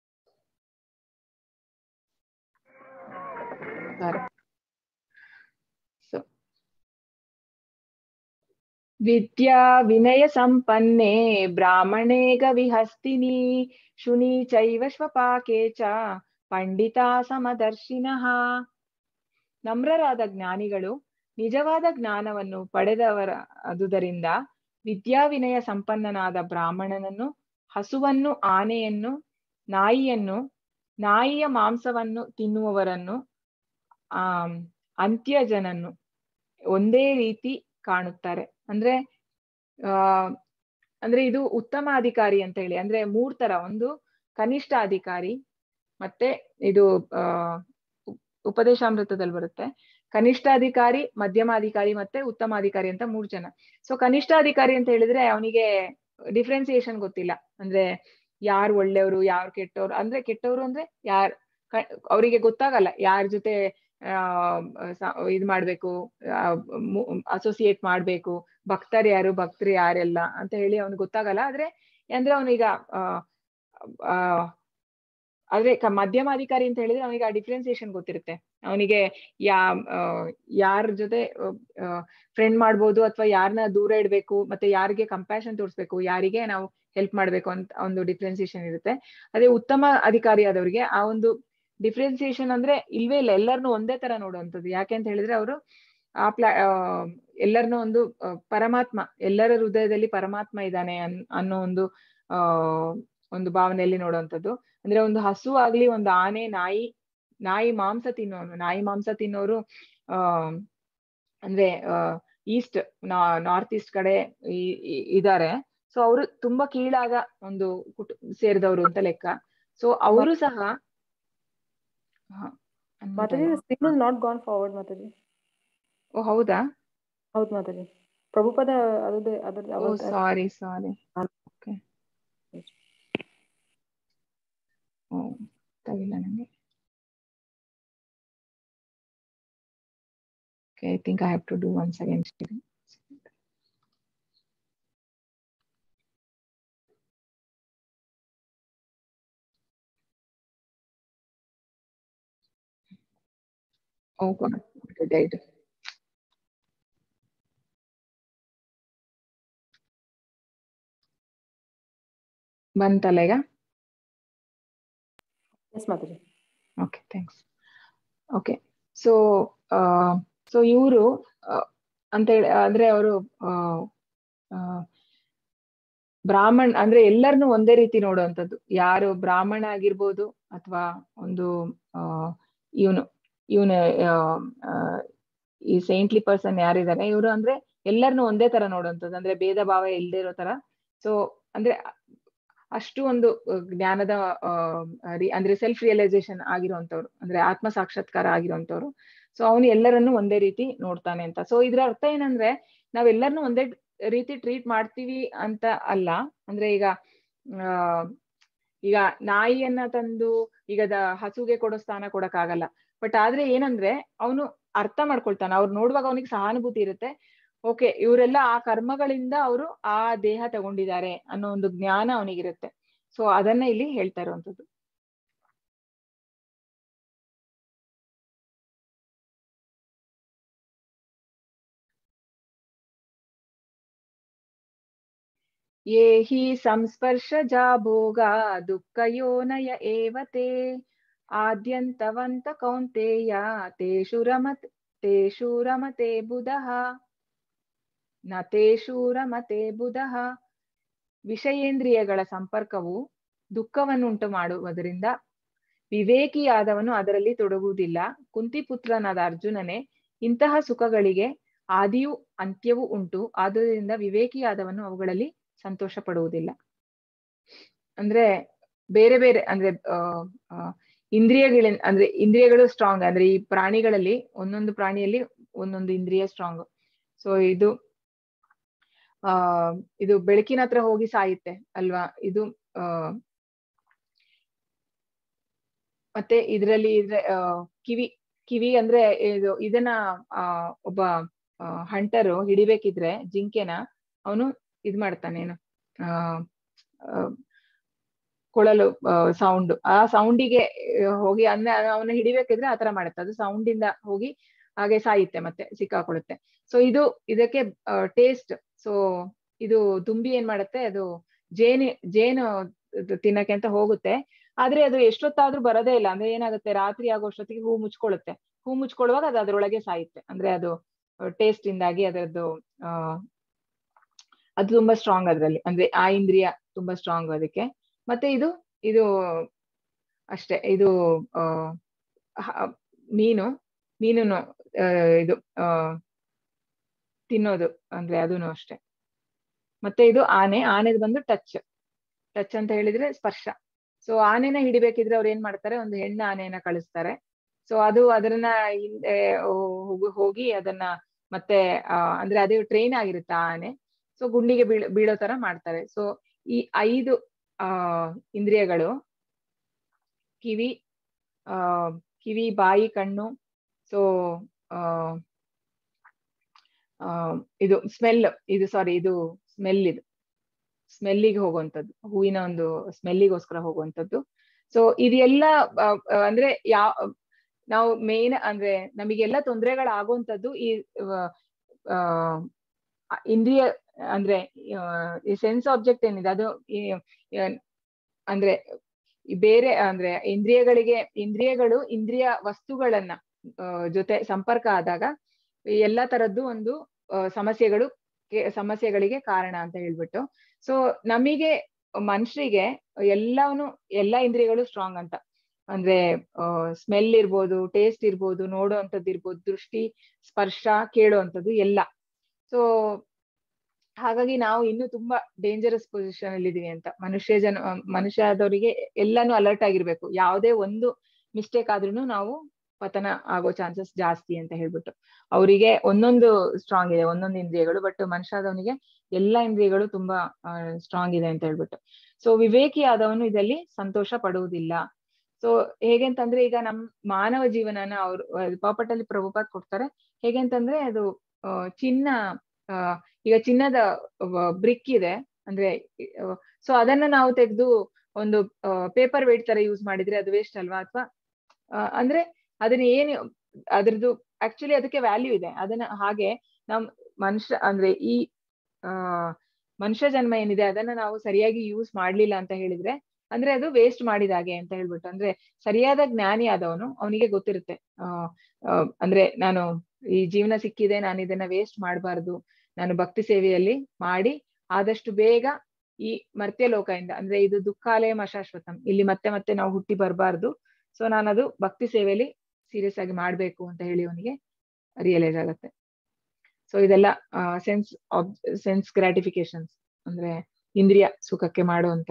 ಸೊ ವಿದ್ಯಾ ವಿನಯ ಸಂಪನ್ನೆ ಬ್ರಾಹ್ಮಣೇ ಗವಿಹಸ್ತಿನಿ ಶುನಿ ಚೈವ ಶ್ವಪಾಕೆ ಚ ಪಂಡಿತಾ ಸಮದರ್ಶಿನಃ ನಮ್ರರಾದ ಜ್ಞಾನಿಗಳು ನಿಜವಾದ ಜ್ಞಾನವನ್ನು ಪಡೆದವರ ಅದುದರಿಂದ ವಿದ್ಯಾವಿನಯ ಸಂಪನ್ನನಾದ ಬ್ರಾಹ್ಮಣನನ್ನು ಹಸುವನ್ನು ಆನೆಯನ್ನು ನಾಯಿಯನ್ನು ನಾಯಿಯ ಮಾಂಸವನ್ನು ತಿನ್ನುವವರನ್ನು ಆ ಅಂತ್ಯಜನನ್ನು ಒಂದೇ ರೀತಿ ಕಾಣುತ್ತಾರೆ ಅಂದ್ರೆ ಆ ಅಂದ್ರೆ ಇದು ಉತ್ತಮ ಅಧಿಕಾರಿ ಅಂತ ಹೇಳಿ ಅಂದ್ರೆ ಮೂರ್ ತರ ಒಂದು ಕನಿಷ್ಠ ಅಧಿಕಾರಿ ಮತ್ತೆ ಇದು ಆ ಉಪದೇಶಾಮೃತದಲ್ಲಿ ಬರುತ್ತೆ ಕನಿಷ್ಠಾಧಿಕಾರಿ ಮಧ್ಯಮಾಧಿಕಾರಿ ಮತ್ತೆ ಉತ್ತಮಾಧಿಕಾರಿ ಅಂತ ಮೂರ್ ಜನ ಸೊ ಕನಿಷ್ಠಾಧಿಕಾರಿ ಅಂತ ಹೇಳಿದ್ರೆ ಅವನಿಗೆ ಡಿಫ್ರೆನ್ಸಿಯೇಷನ್ ಗೊತ್ತಿಲ್ಲ ಅಂದ್ರೆ ಯಾರು ಒಳ್ಳೆಯವರು ಯಾರು ಕೆಟ್ಟವ್ರು ಅಂದ್ರೆ ಕೆಟ್ಟವರು ಅಂದ್ರೆ ಯಾರ್ ಅವರಿಗೆ ಗೊತ್ತಾಗಲ್ಲ ಯಾರ ಜೊತೆ ಆ ಸ- ಇದ್ ಮಾಡ್ಬೇಕು ಅಸೋಸಿಯೇಟ್ ಮಾಡ್ಬೇಕು ಭಕ್ತರು ಯಾರು ಭಕ್ತರು ಯಾರೆಲ್ಲ ಅಂತ ಹೇಳಿ ಅವ್ನಿಗೆ ಗೊತ್ತಾಗಲ್ಲ ಆದ್ರೆ ಅಂದ್ರೆ ಅವನೀಗ ಆ ಆ, ಆದ್ರೆ ಕ- ಮಧ್ಯಮಾಧಿಕಾರಿ ಅಂತ ಹೇಳಿದ್ರೆ ಅವನಿಗೆ ಆ ಡಿಫ್ರೆನ್ಸಿಯೇಷನ್ ಗೊತ್ತಿರುತ್ತೆ ಅವನಿಗೆ ಯಾ ಯಾರ ಜೊತೆ ಫ್ರೆಂಡ್ ಮಾಡ್ಬೋದು ಅಥವಾ ಯಾರನ್ನ ದೂರ ಇಡ್ಬೇಕು ಮತ್ತೆ ಯಾರಿಗೆ ಕಂಪ್ಯಾಷನ್ ತೋರಿಸ್ಬೇಕು ಯಾರಿಗೆ ನಾವು ಹೆಲ್ಪ್ ಮಾಡ್ಬೇಕು ಅಂತ ಒಂದು ಡಿಫ್ರೆನ್ಸಿಯೇಷನ್ ಇರುತ್ತೆ ಅದೇ ಉತ್ತಮ ಅಧಿಕಾರಿ ಆದವ್ರಿಗೆ ಆ ಒಂದು ಡಿಫ್ರೆನ್ಸಿಯೇಷನ್ ಅಂದ್ರೆ ಇಲ್ವೇ ಇಲ್ಲ ಎಲ್ಲರನ್ನೂ ಒಂದೇ ತರ ನೋಡುವಂಥದ್ದು ಯಾಕೆ ಅಂತ ಹೇಳಿದ್ರೆ ಅವರು ಆ ಪ್ಲಾ ಎಲ್ಲರನ್ನೂ ಒಂದು ಆ, ಪರಮಾತ್ಮ ಎಲ್ಲರ ಹೃದಯದಲ್ಲಿ ಪರಮಾತ್ಮ ಇದ್ದಾನೆ ಅನ್ ಅನ್ನೋ ಒಂದು ಆ ಒಂದು ಭಾವನೆಯಲ್ಲಿ ನೋಡುವಂಥದ್ದು ಅಂದ್ರೆ ಒಂದು ಹಸು ಆಗ್ಲಿ ಒಂದು ಆನೆ ನಾಯಿ ನಾಯಿ ಮಾಂಸ ತಿನ್ನೋನು ನಾಯಿ ಮಾಂಸ ತಿನ್ನೋರು ಆ ಅಂದ್ರೆ ಈಸ್ಟ್ ನಾರ್ತ್ ಈಸ್ಟ್ ಕಡೆ ಈ- ಈ- ಇದಾರೆ ಸೊ ಅವರು ತುಂಬಾ ಕೀಳಾಗ ಒಂದು ಕುಟು ಸೇರಿದವರು ಅಂತ ಲೆಕ್ಕ ಸೊ ಅವರು ಸಹ ಹ, unmute ಮಾತಾಜಿ ಅಲ್ವಾ? Signal not gone forward Mataji ಓ ಹೌದಾ ಹೌದು ಮಾತಾಜಿ ಪ್ರಭುಪದ ಅದ್ರದ್ದು ಅದ್ರದ್ದು ಓ ಅವತಾರ ಸಾರಿ ಸಾರಿ ಓಕೆ ಓ ಗೊತ್ತಾಗಿಲ್ಲ ನಂಗೆ okay I think I have to do once again Oh God, what did I do? ಬಂತಲ್ಲ ಈಗ yes Mataji okay thanks okay so so ಇವರು ಅಂತ ಹೇಳಿ ಅಂದ್ರೆ ಅವರು ಬ್ರಾಹ್ಮಣ್ ಅಂದ್ರೆ ಎಲ್ಲರನ್ನು ಒಂದೇ ರೀತಿ ನೋಡುವಂಥದ್ದು ಯಾರು ಬ್ರಾಹ್ಮಣ ಆಗಿರ್ಬೋದು ಅಥವಾ ಒಂದು ಇವನು ಇವನು ಈ ಸೈಂಟ್ಲಿ ಪರ್ಸನ್ ಯಾರಿದ್ದಾರೆ ಇವರು ಅಂದ್ರೆ ಎಲ್ಲರನ್ನು ಒಂದೇ ತರ ನೋಡುವಂಥದ್ದು ಅಂದ್ರೆ ಭೇದ ಭಾವ ಇಲ್ಲದೆ ಇರೋ ತರ ಸೊ ಅಂದ್ರೆ ಅಷ್ಟು ಒಂದು ಅಹ್, ಜ್ಞಾನದ ಅಹ್, ರಿ- ಅಂದ್ರೆ ಸೆಲ್ಫ್ ರಿಯಲೈಸೇಷನ್ ಆಗಿರುವಂತವ್ರು ಅಂದ್ರೆ ಆತ್ಮ ಸಾಕ್ಷಾತ್ಕಾರ ಆಗಿರುವಂತವ್ರು ಸೊ ಅವನು ಎಲ್ಲರನ್ನು ಒಂದೇ ರೀತಿ ನೋಡ್ತಾನೆ ಅಂತ ಸೊ ಇದ್ರ ಅರ್ಥ ಏನಂದ್ರೆ ನಾವೆಲ್ಲರನ್ನು ಒಂದೇ ರೀತಿ ಟ್ರೀಟ್ ಮಾಡ್ತೀವಿ ಅಂತ ಅಲ್ಲ ಅಂದ್ರೆ ಈಗ ಆ ಈಗ ನಾಯಿಯನ್ನ ತಂದು ಈಗ ದ- ಹಸುಗೆ ಕೊಡೋ ಸ್ಥಾನ ಕೊಡಕ್ಕಾಗಲ್ಲ ಬಟ್ ಆದ್ರೆ ಏನಂದ್ರೆ ಅವನು ಅರ್ಥ ಮಾಡ್ಕೊಳ್ತಾನೆ ಅವ್ರು ನೋಡುವಾಗ ಅವನಿಗೆ ಸಹಾನುಭೂತಿ ಇರುತ್ತೆ ಓಕೆ ಇವರೆಲ್ಲ ಆ ಕರ್ಮಗಳಿಂದ ಅವರು ಆ ದೇಹ ತಗೊಂಡಿದ್ದಾರೆ ಅನ್ನೋ ಒಂದು ಜ್ಞಾನ ಅವನಿಗಿರುತ್ತೆ ಸೊ ಅದನ್ನ ಇಲ್ಲಿ ಹೇಳ್ತಾ ಇರುವಂತದ್ದು ಯೇ ಹಿ ಸಂಸ್ಪರ್ಶಜಾ ಭೋಗ ದುಃಖಯೋನಯ ಏವ ತೇ ಆದ್ಯಂತವಂತ ಕೌಂತೇಯ ತೇಷು ರಮತ್ ತೇಷು ರಮತೆ ಬುಧಃ ನ ತೇಷು ರಮತೆ ಬುಧಃ ವಿಷಯೇಂದ್ರಿಯಗಳ ಸಂಪರ್ಕವು ದುಃಖವನ್ನುಂಟು ಮಾಡುವುದರಿಂದ ವಿವೇಕಿಯಾದವನು ಅದರಲ್ಲಿ ತೊಡಗುವುದಿಲ್ಲ ಕುಂತಿಪುತ್ರನಾದ ಅರ್ಜುನನೇ ಇಂತಹ ಸುಖಗಳಿಗೆ ಆದಿಯೂ ಅಂತ್ಯವೂ ಉಂಟು ಆದುದರಿಂದ ವಿವೇಕಿಯಾದವನು ಅವುಗಳಲ್ಲಿ ಸಂತೋಷ ಪಡುವುದಿಲ್ಲ ಅಂದ್ರೆ ಬೇರೆ ಬೇರೆ ಅಂದ್ರೆ ಆ, ಆ, ಇಂದ್ರಿಯಗಳ ಅಂದ್ರೆ ಇಂದ್ರಿಯಗಳು ಸ್ಟ್ರಾಂಗ್ ಅಂದ್ರೆ ಈ ಪ್ರಾಣಿಗಳಲ್ಲಿ ಒಂದೊಂದು ಪ್ರಾಣಿಯಲ್ಲಿ ಒಂದೊಂದು ಇಂದ್ರಿಯ ಸ್ಟ್ರಾಂಗ್ ಸೊ ಇದು ಆ ಇದು ಬೆಳಕಿನ ಹತ್ರ ಹೋಗಿ ಸಾಯುತ್ತೆ ಅಲ್ವಾ ಇದು ಆ ಮತ್ತೆ ಇದ್ರಲ್ಲಿ ಇದ್ರೆ ಆ, ಕಿವಿ ಕಿವಿ ಅಂದ್ರೆ ಇದು ಇದನ್ನ ಆ ಒಬ್ಬ ಹಂಟರು ಹಿಡಿಬೇಕಿದ್ರೆ ಜಿಂಕೆನ ಅವನು ಇದ್ ಮಾಡ್ತಾನೆ ಏನು ಆ ಆ, ಕೊಳಲು ಸೌಂಡ್ ಆ ಸೌಂಡಿಗೆ ಹೋಗಿ ಅಂದ್ರೆ ಅವನ್ನ ಹಿಡಿಬೇಕಿದ್ರೆ ಆತರ ಮಾಡುತ್ತೆ ಅದು ಸೌಂಡ್ ಇಂದ ಹೋಗಿ ಹಾಗೆ ಸಾಯುತ್ತೆ ಮತ್ತೆ ಸಿಕ್ಕಾಕೊಳ್ಳುತ್ತೆ ಸೊ ಇದು ಇದಕ್ಕೆ ಟೇಸ್ಟ್ ಸೊ ಇದು ದುಂಬಿ ಏನ್ ಮಾಡುತ್ತೆ ಅದು ಜೇನು ಜೇನು ಇದು ತಿನ್ನಕ್ಕೆ ಅಂತ ಹೋಗುತ್ತೆ ಆದ್ರೆ ಅದು ಎಷ್ಟೊತ್ತಾದ್ರೂ ಬರೋದೇ ಇಲ್ಲ ಅಂದ್ರೆ ಏನಾಗುತ್ತೆ ರಾತ್ರಿ ಆಗೋಷ್ಟೊತ್ತಿಗೆ ಹೂ ಮುಚ್ಕೊಳ್ಳುತ್ತೆ ಹೂ ಮುಚ್ಕೊಳ್ಳುವಾಗ ಅದು ಅದ್ರೊಳಗೆ ಸಾಯುತ್ತೆ ಅಂದ್ರೆ ಅದು ಟೇಸ್ಟ್ ಇಂದಾಗಿ ಅದರದ್ದು ಆ ಅದು ತುಂಬಾ ಸ್ಟ್ರಾಂಗ್ ಅದ್ರಲ್ಲಿ ಅಂದ್ರೆ ಆ ಇಂದ್ರಿಯ ತುಂಬಾ ಸ್ಟ್ರಾಂಗ್ ಅದಕ್ಕೆ ಮತ್ತೆ ಇದು ಇದು ಅಷ್ಟೇ ಇದು ಆ ಹ- ಮೀನು ಮೀನುನು ಆ, ಇದು ಆ ತಿನ್ನೋದು ಅಂದ್ರೆ ಅದೂನು ಅಷ್ಟೇ ಮತ್ತೆ ಇದು ಆನೆ ಆನೆದು ಬಂದು ಟಚ್ ಟಚ್ ಅಂತ ಹೇಳಿದ್ರೆ ಸ್ಪರ್ಶ ಸೊ ಆನೆನ ಹಿಡಿಬೇಕಿದ್ರೆ ಅವ್ರು ಏನ್ ಮಾಡ್ತಾರೆ ಒಂದು ಹೆಣ್ಣು ಆನೆಯನ್ನ ಕಳಿಸ್ತಾರೆ ಸೊ ಅದು ಅದನ್ನ ಹಿಂದೆ ಹೋಗಿ ಹೋಗಿ ಅದನ್ನ ಮತ್ತೆ ಆ, ಅಂದ್ರೆ ಅದು ಟ್ರೈನ್ ಆಗಿರುತ್ತೆ ಆ ಆನೆ ಸೊ ಗುಂಡಿಗೆ ಬೀಳ್ ಬೀಳೋ ತರ ಮಾಡ್ತಾರೆ ಸೊ ಈ ಐದು ಆ ಇಂದ್ರಿಯಗಳು ಕಿವಿ ಆ ಕಿವಿ ಬಾಯಿ ಕಣ್ಣು ಸೊ ಆ ಆ, ಇದು ಸ್ಮೆಲ್ ಇದು ಸಾರಿ ಇದು ಸ್ಮೆಲ್ ಇದು ಸ್ಮೆಲ್ಲಿಗೆ ಹೋಗುವಂಥದ್ದು ಹೂವಿನ ಒಂದು ಸ್ಮೆಲ್ಲಿಗೋಸ್ಕರ ಹೋಗುವಂಥದ್ದು ಸೊ ಇದೆಲ್ಲ ಆ, ಆ, ಅಂದ್ರೆ ಯಾವ ನಾವು ಮೇನ್ ಅಂದ್ರೆ ನಮಗೆಲ್ಲ ತೊಂದರೆಗಳಾಗುವಂಥದ್ದು ಈ ಆ, ಆ, ಇಂದ್ರಿಯ ಅಂದ್ರೆ ಆ, ಈ ಸೆನ್ಸ್ ಆಬ್ಜೆಕ್ಟ್ ಏನಿದೆ ಅದು ಈ, ಆ, ಅಂದ್ರೆ ಈ ಬೇರೆ ಅಂದ್ರೆ ಇಂದ್ರಿಯಗಳಿಗೆ ಇಂದ್ರಿಯಗಳು ಇಂದ್ರಿಯ ವಸ್ತುಗಳನ್ನ ಆ, ಜೊತೆ ಸಂಪರ್ಕ ಆದಾಗ ಈ ಎಲ್ಲಾ ತರದ್ದು ಒಂದು ಆ, ಸಮಸ್ಯೆಗಳು ಕೆ- ಸಮಸ್ಯೆಗಳಿಗೆ ಕಾರಣ ಅಂತ ಹೇಳ್ಬಿಟ್ಟು ಸೊ ನಮಗೆ ಮನುಷ್ಯರಿಗೆ ಎಲ್ಲವನು ಎಲ್ಲಾ ಇಂದ್ರಿಯಗಳು ಸ್ಟ್ರಾಂಗ್ ಅಂತ ಅಂದ್ರೆ ಸ್ಮೆಲ್ ಇರ್ಬೋದು ಟೇಸ್ಟ್ ಇರ್ಬೋದು ನೋಡುವಂಥದ್ದು ಇರ್ಬೋದು ದೃಷ್ಟಿ ಸ್ಪರ್ಶ ಕೇಳುವಂಥದ್ದು ಎಲ್ಲ ಸೊ ಹಾಗಾಗಿ ನಾವು ಇನ್ನು ತುಂಬಾ ಡೇಂಜರಸ್ ಪೊಸಿಷನ್ ಅಲ್ಲಿ ಇದೀವಿ ಅಂತ ಮನುಷ್ಯ ಜನ ಆ, ಮನುಷ್ಯ ಆದವರಿಗೆ ಎಲ್ಲಾನು ಅಲರ್ಟ್ ಆಗಿರ್ಬೇಕು ಯಾವುದೇ ಒಂದು ಮಿಸ್ಟೇಕ್ ಆದ್ರೂ ನಾವು ಪತನ ಆಗೋ ಚಾನ್ಸಸ್ ಜಾಸ್ತಿ ಅಂತ ಹೇಳ್ಬಿಟ್ಟು ಅವರಿಗೆ ಒಂದೊಂದು ಸ್ಟ್ರಾಂಗ್ ಇದೆ ಒಂದೊಂದು ಇಂದ್ರಿಯಗಳು ಬಟ್ ಮನುಷ್ಯ ಆದವನಿಗೆ ಎಲ್ಲಾ ಇಂದ್ರಿಯಗಳು ತುಂಬಾ ಸ್ಟ್ರಾಂಗ್ ಇದೆ ಅಂತ ಹೇಳ್ಬಿಟ್ಟು ಸೊ ವಿವೇಕಿ ಆದವನು ಇದರಲ್ಲಿ ಸಂತೋಷ ಪಡುವುದಿಲ್ಲ ಸೊ ಹೇಗೆ ಅಂತಂದ್ರೆ ಈಗ ನಮ್ ಮಾನವ ಜೀವನನ ಅವ್ರು ಪಾಪಟಲ್ಲಿ ಪ್ರಭುಪಾತ್ ಕೊಡ್ತಾರೆ ಹೇಗೆ ಅಂತಂದ್ರೆ ಅದು ಆ, ಚಿನ್ನ ಆ, ಈಗ ಚಿನ್ನದ ಬ್ರಿಕ್ ಇದೆ ಅಂದ್ರೆ ಸೊ ಅದನ್ನ ನಾವು ತೆಗೆದು ಒಂದು ಪೇಪರ್ ವೇಟ್ ತರ ಯೂಸ್ ಮಾಡಿದ್ರೆ ಅದು ವೇಸ್ಟ್ ಅಲ್ವಾ ಅಥವಾ ಅಂದ್ರೆ ಅದನ್ನ ಏನು ಅದ್ರದ್ದು ಆಕ್ಚುಲಿ ಅದಕ್ಕೆ ವ್ಯಾಲ್ಯೂ ಇದೆ ಅದನ್ನ ಹಾಗೆ ನಮ್ ಮನುಷ್ಯ ಅಂದ್ರೆ ಈ ಆ ಮನುಷ್ಯ ಜನ್ಮ ಏನಿದೆ ಅದನ್ನ ನಾವು ಸರಿಯಾಗಿ ಯೂಸ್ ಮಾಡ್ಲಿಲ್ಲ ಅಂತ ಹೇಳಿದ್ರೆ ಅಂದ್ರೆ ಅದು ವೇಸ್ಟ್ ಮಾಡಿದಾಗೆ ಅಂತ ಹೇಳ್ಬಿಟ್ಟು ಅಂದ್ರೆ ಸರಿಯಾದ ಜ್ಞಾನಿ ಆದವನು ಅವನಿಗೆ ಗೊತ್ತಿರುತ್ತೆ ಆ ಆ, ಅಂದ್ರೆ ನಾನು ಈ ಜೀವನ ಸಿಕ್ಕಿದೆ ನಾನು ಇದನ್ನ ವೇಸ್ಟ್ ಮಾಡಬಾರ್ದು ನಾನು ಭಕ್ತಿ ಸೇವೆಯಲ್ಲಿ ಮಾಡಿ ಆದಷ್ಟು ಬೇಗ ಈ ಮರ್ತ್ಯ ಲೋಕದಿಂದ ಅಂದ್ರೆ ಇದು ದುಃಖಾಲಯ ಅಶಾಶ್ವತಂ ಇಲ್ಲಿ ಮತ್ತೆ ಮತ್ತೆ ನಾವು ಹುಟ್ಟಿ ಬರಬಾರ್ದು ಸೊ ನಾನದು ಭಕ್ತಿ ಸೇವೆಯಲ್ಲಿ ಸೀರಿಯಸ್ ಆಗಿ ಮಾಡ್ಬೇಕು ಅಂತ ಹೇಳಿ ಅವನಿಗೆ ರಿಯಲೈಸ್ ಆಗತ್ತೆ ಸೊ ಇದೆಲ್ಲ ಸೆನ್ಸ್ ಸೆನ್ಸ್ ಗ್ರಾಟಿಫಿಕೇಶನ್ಸ್ ಅಂದ್ರೆ ಇಂದ್ರಿಯ ಸುಖಕ್ಕೆ ಮಾಡುವಂತ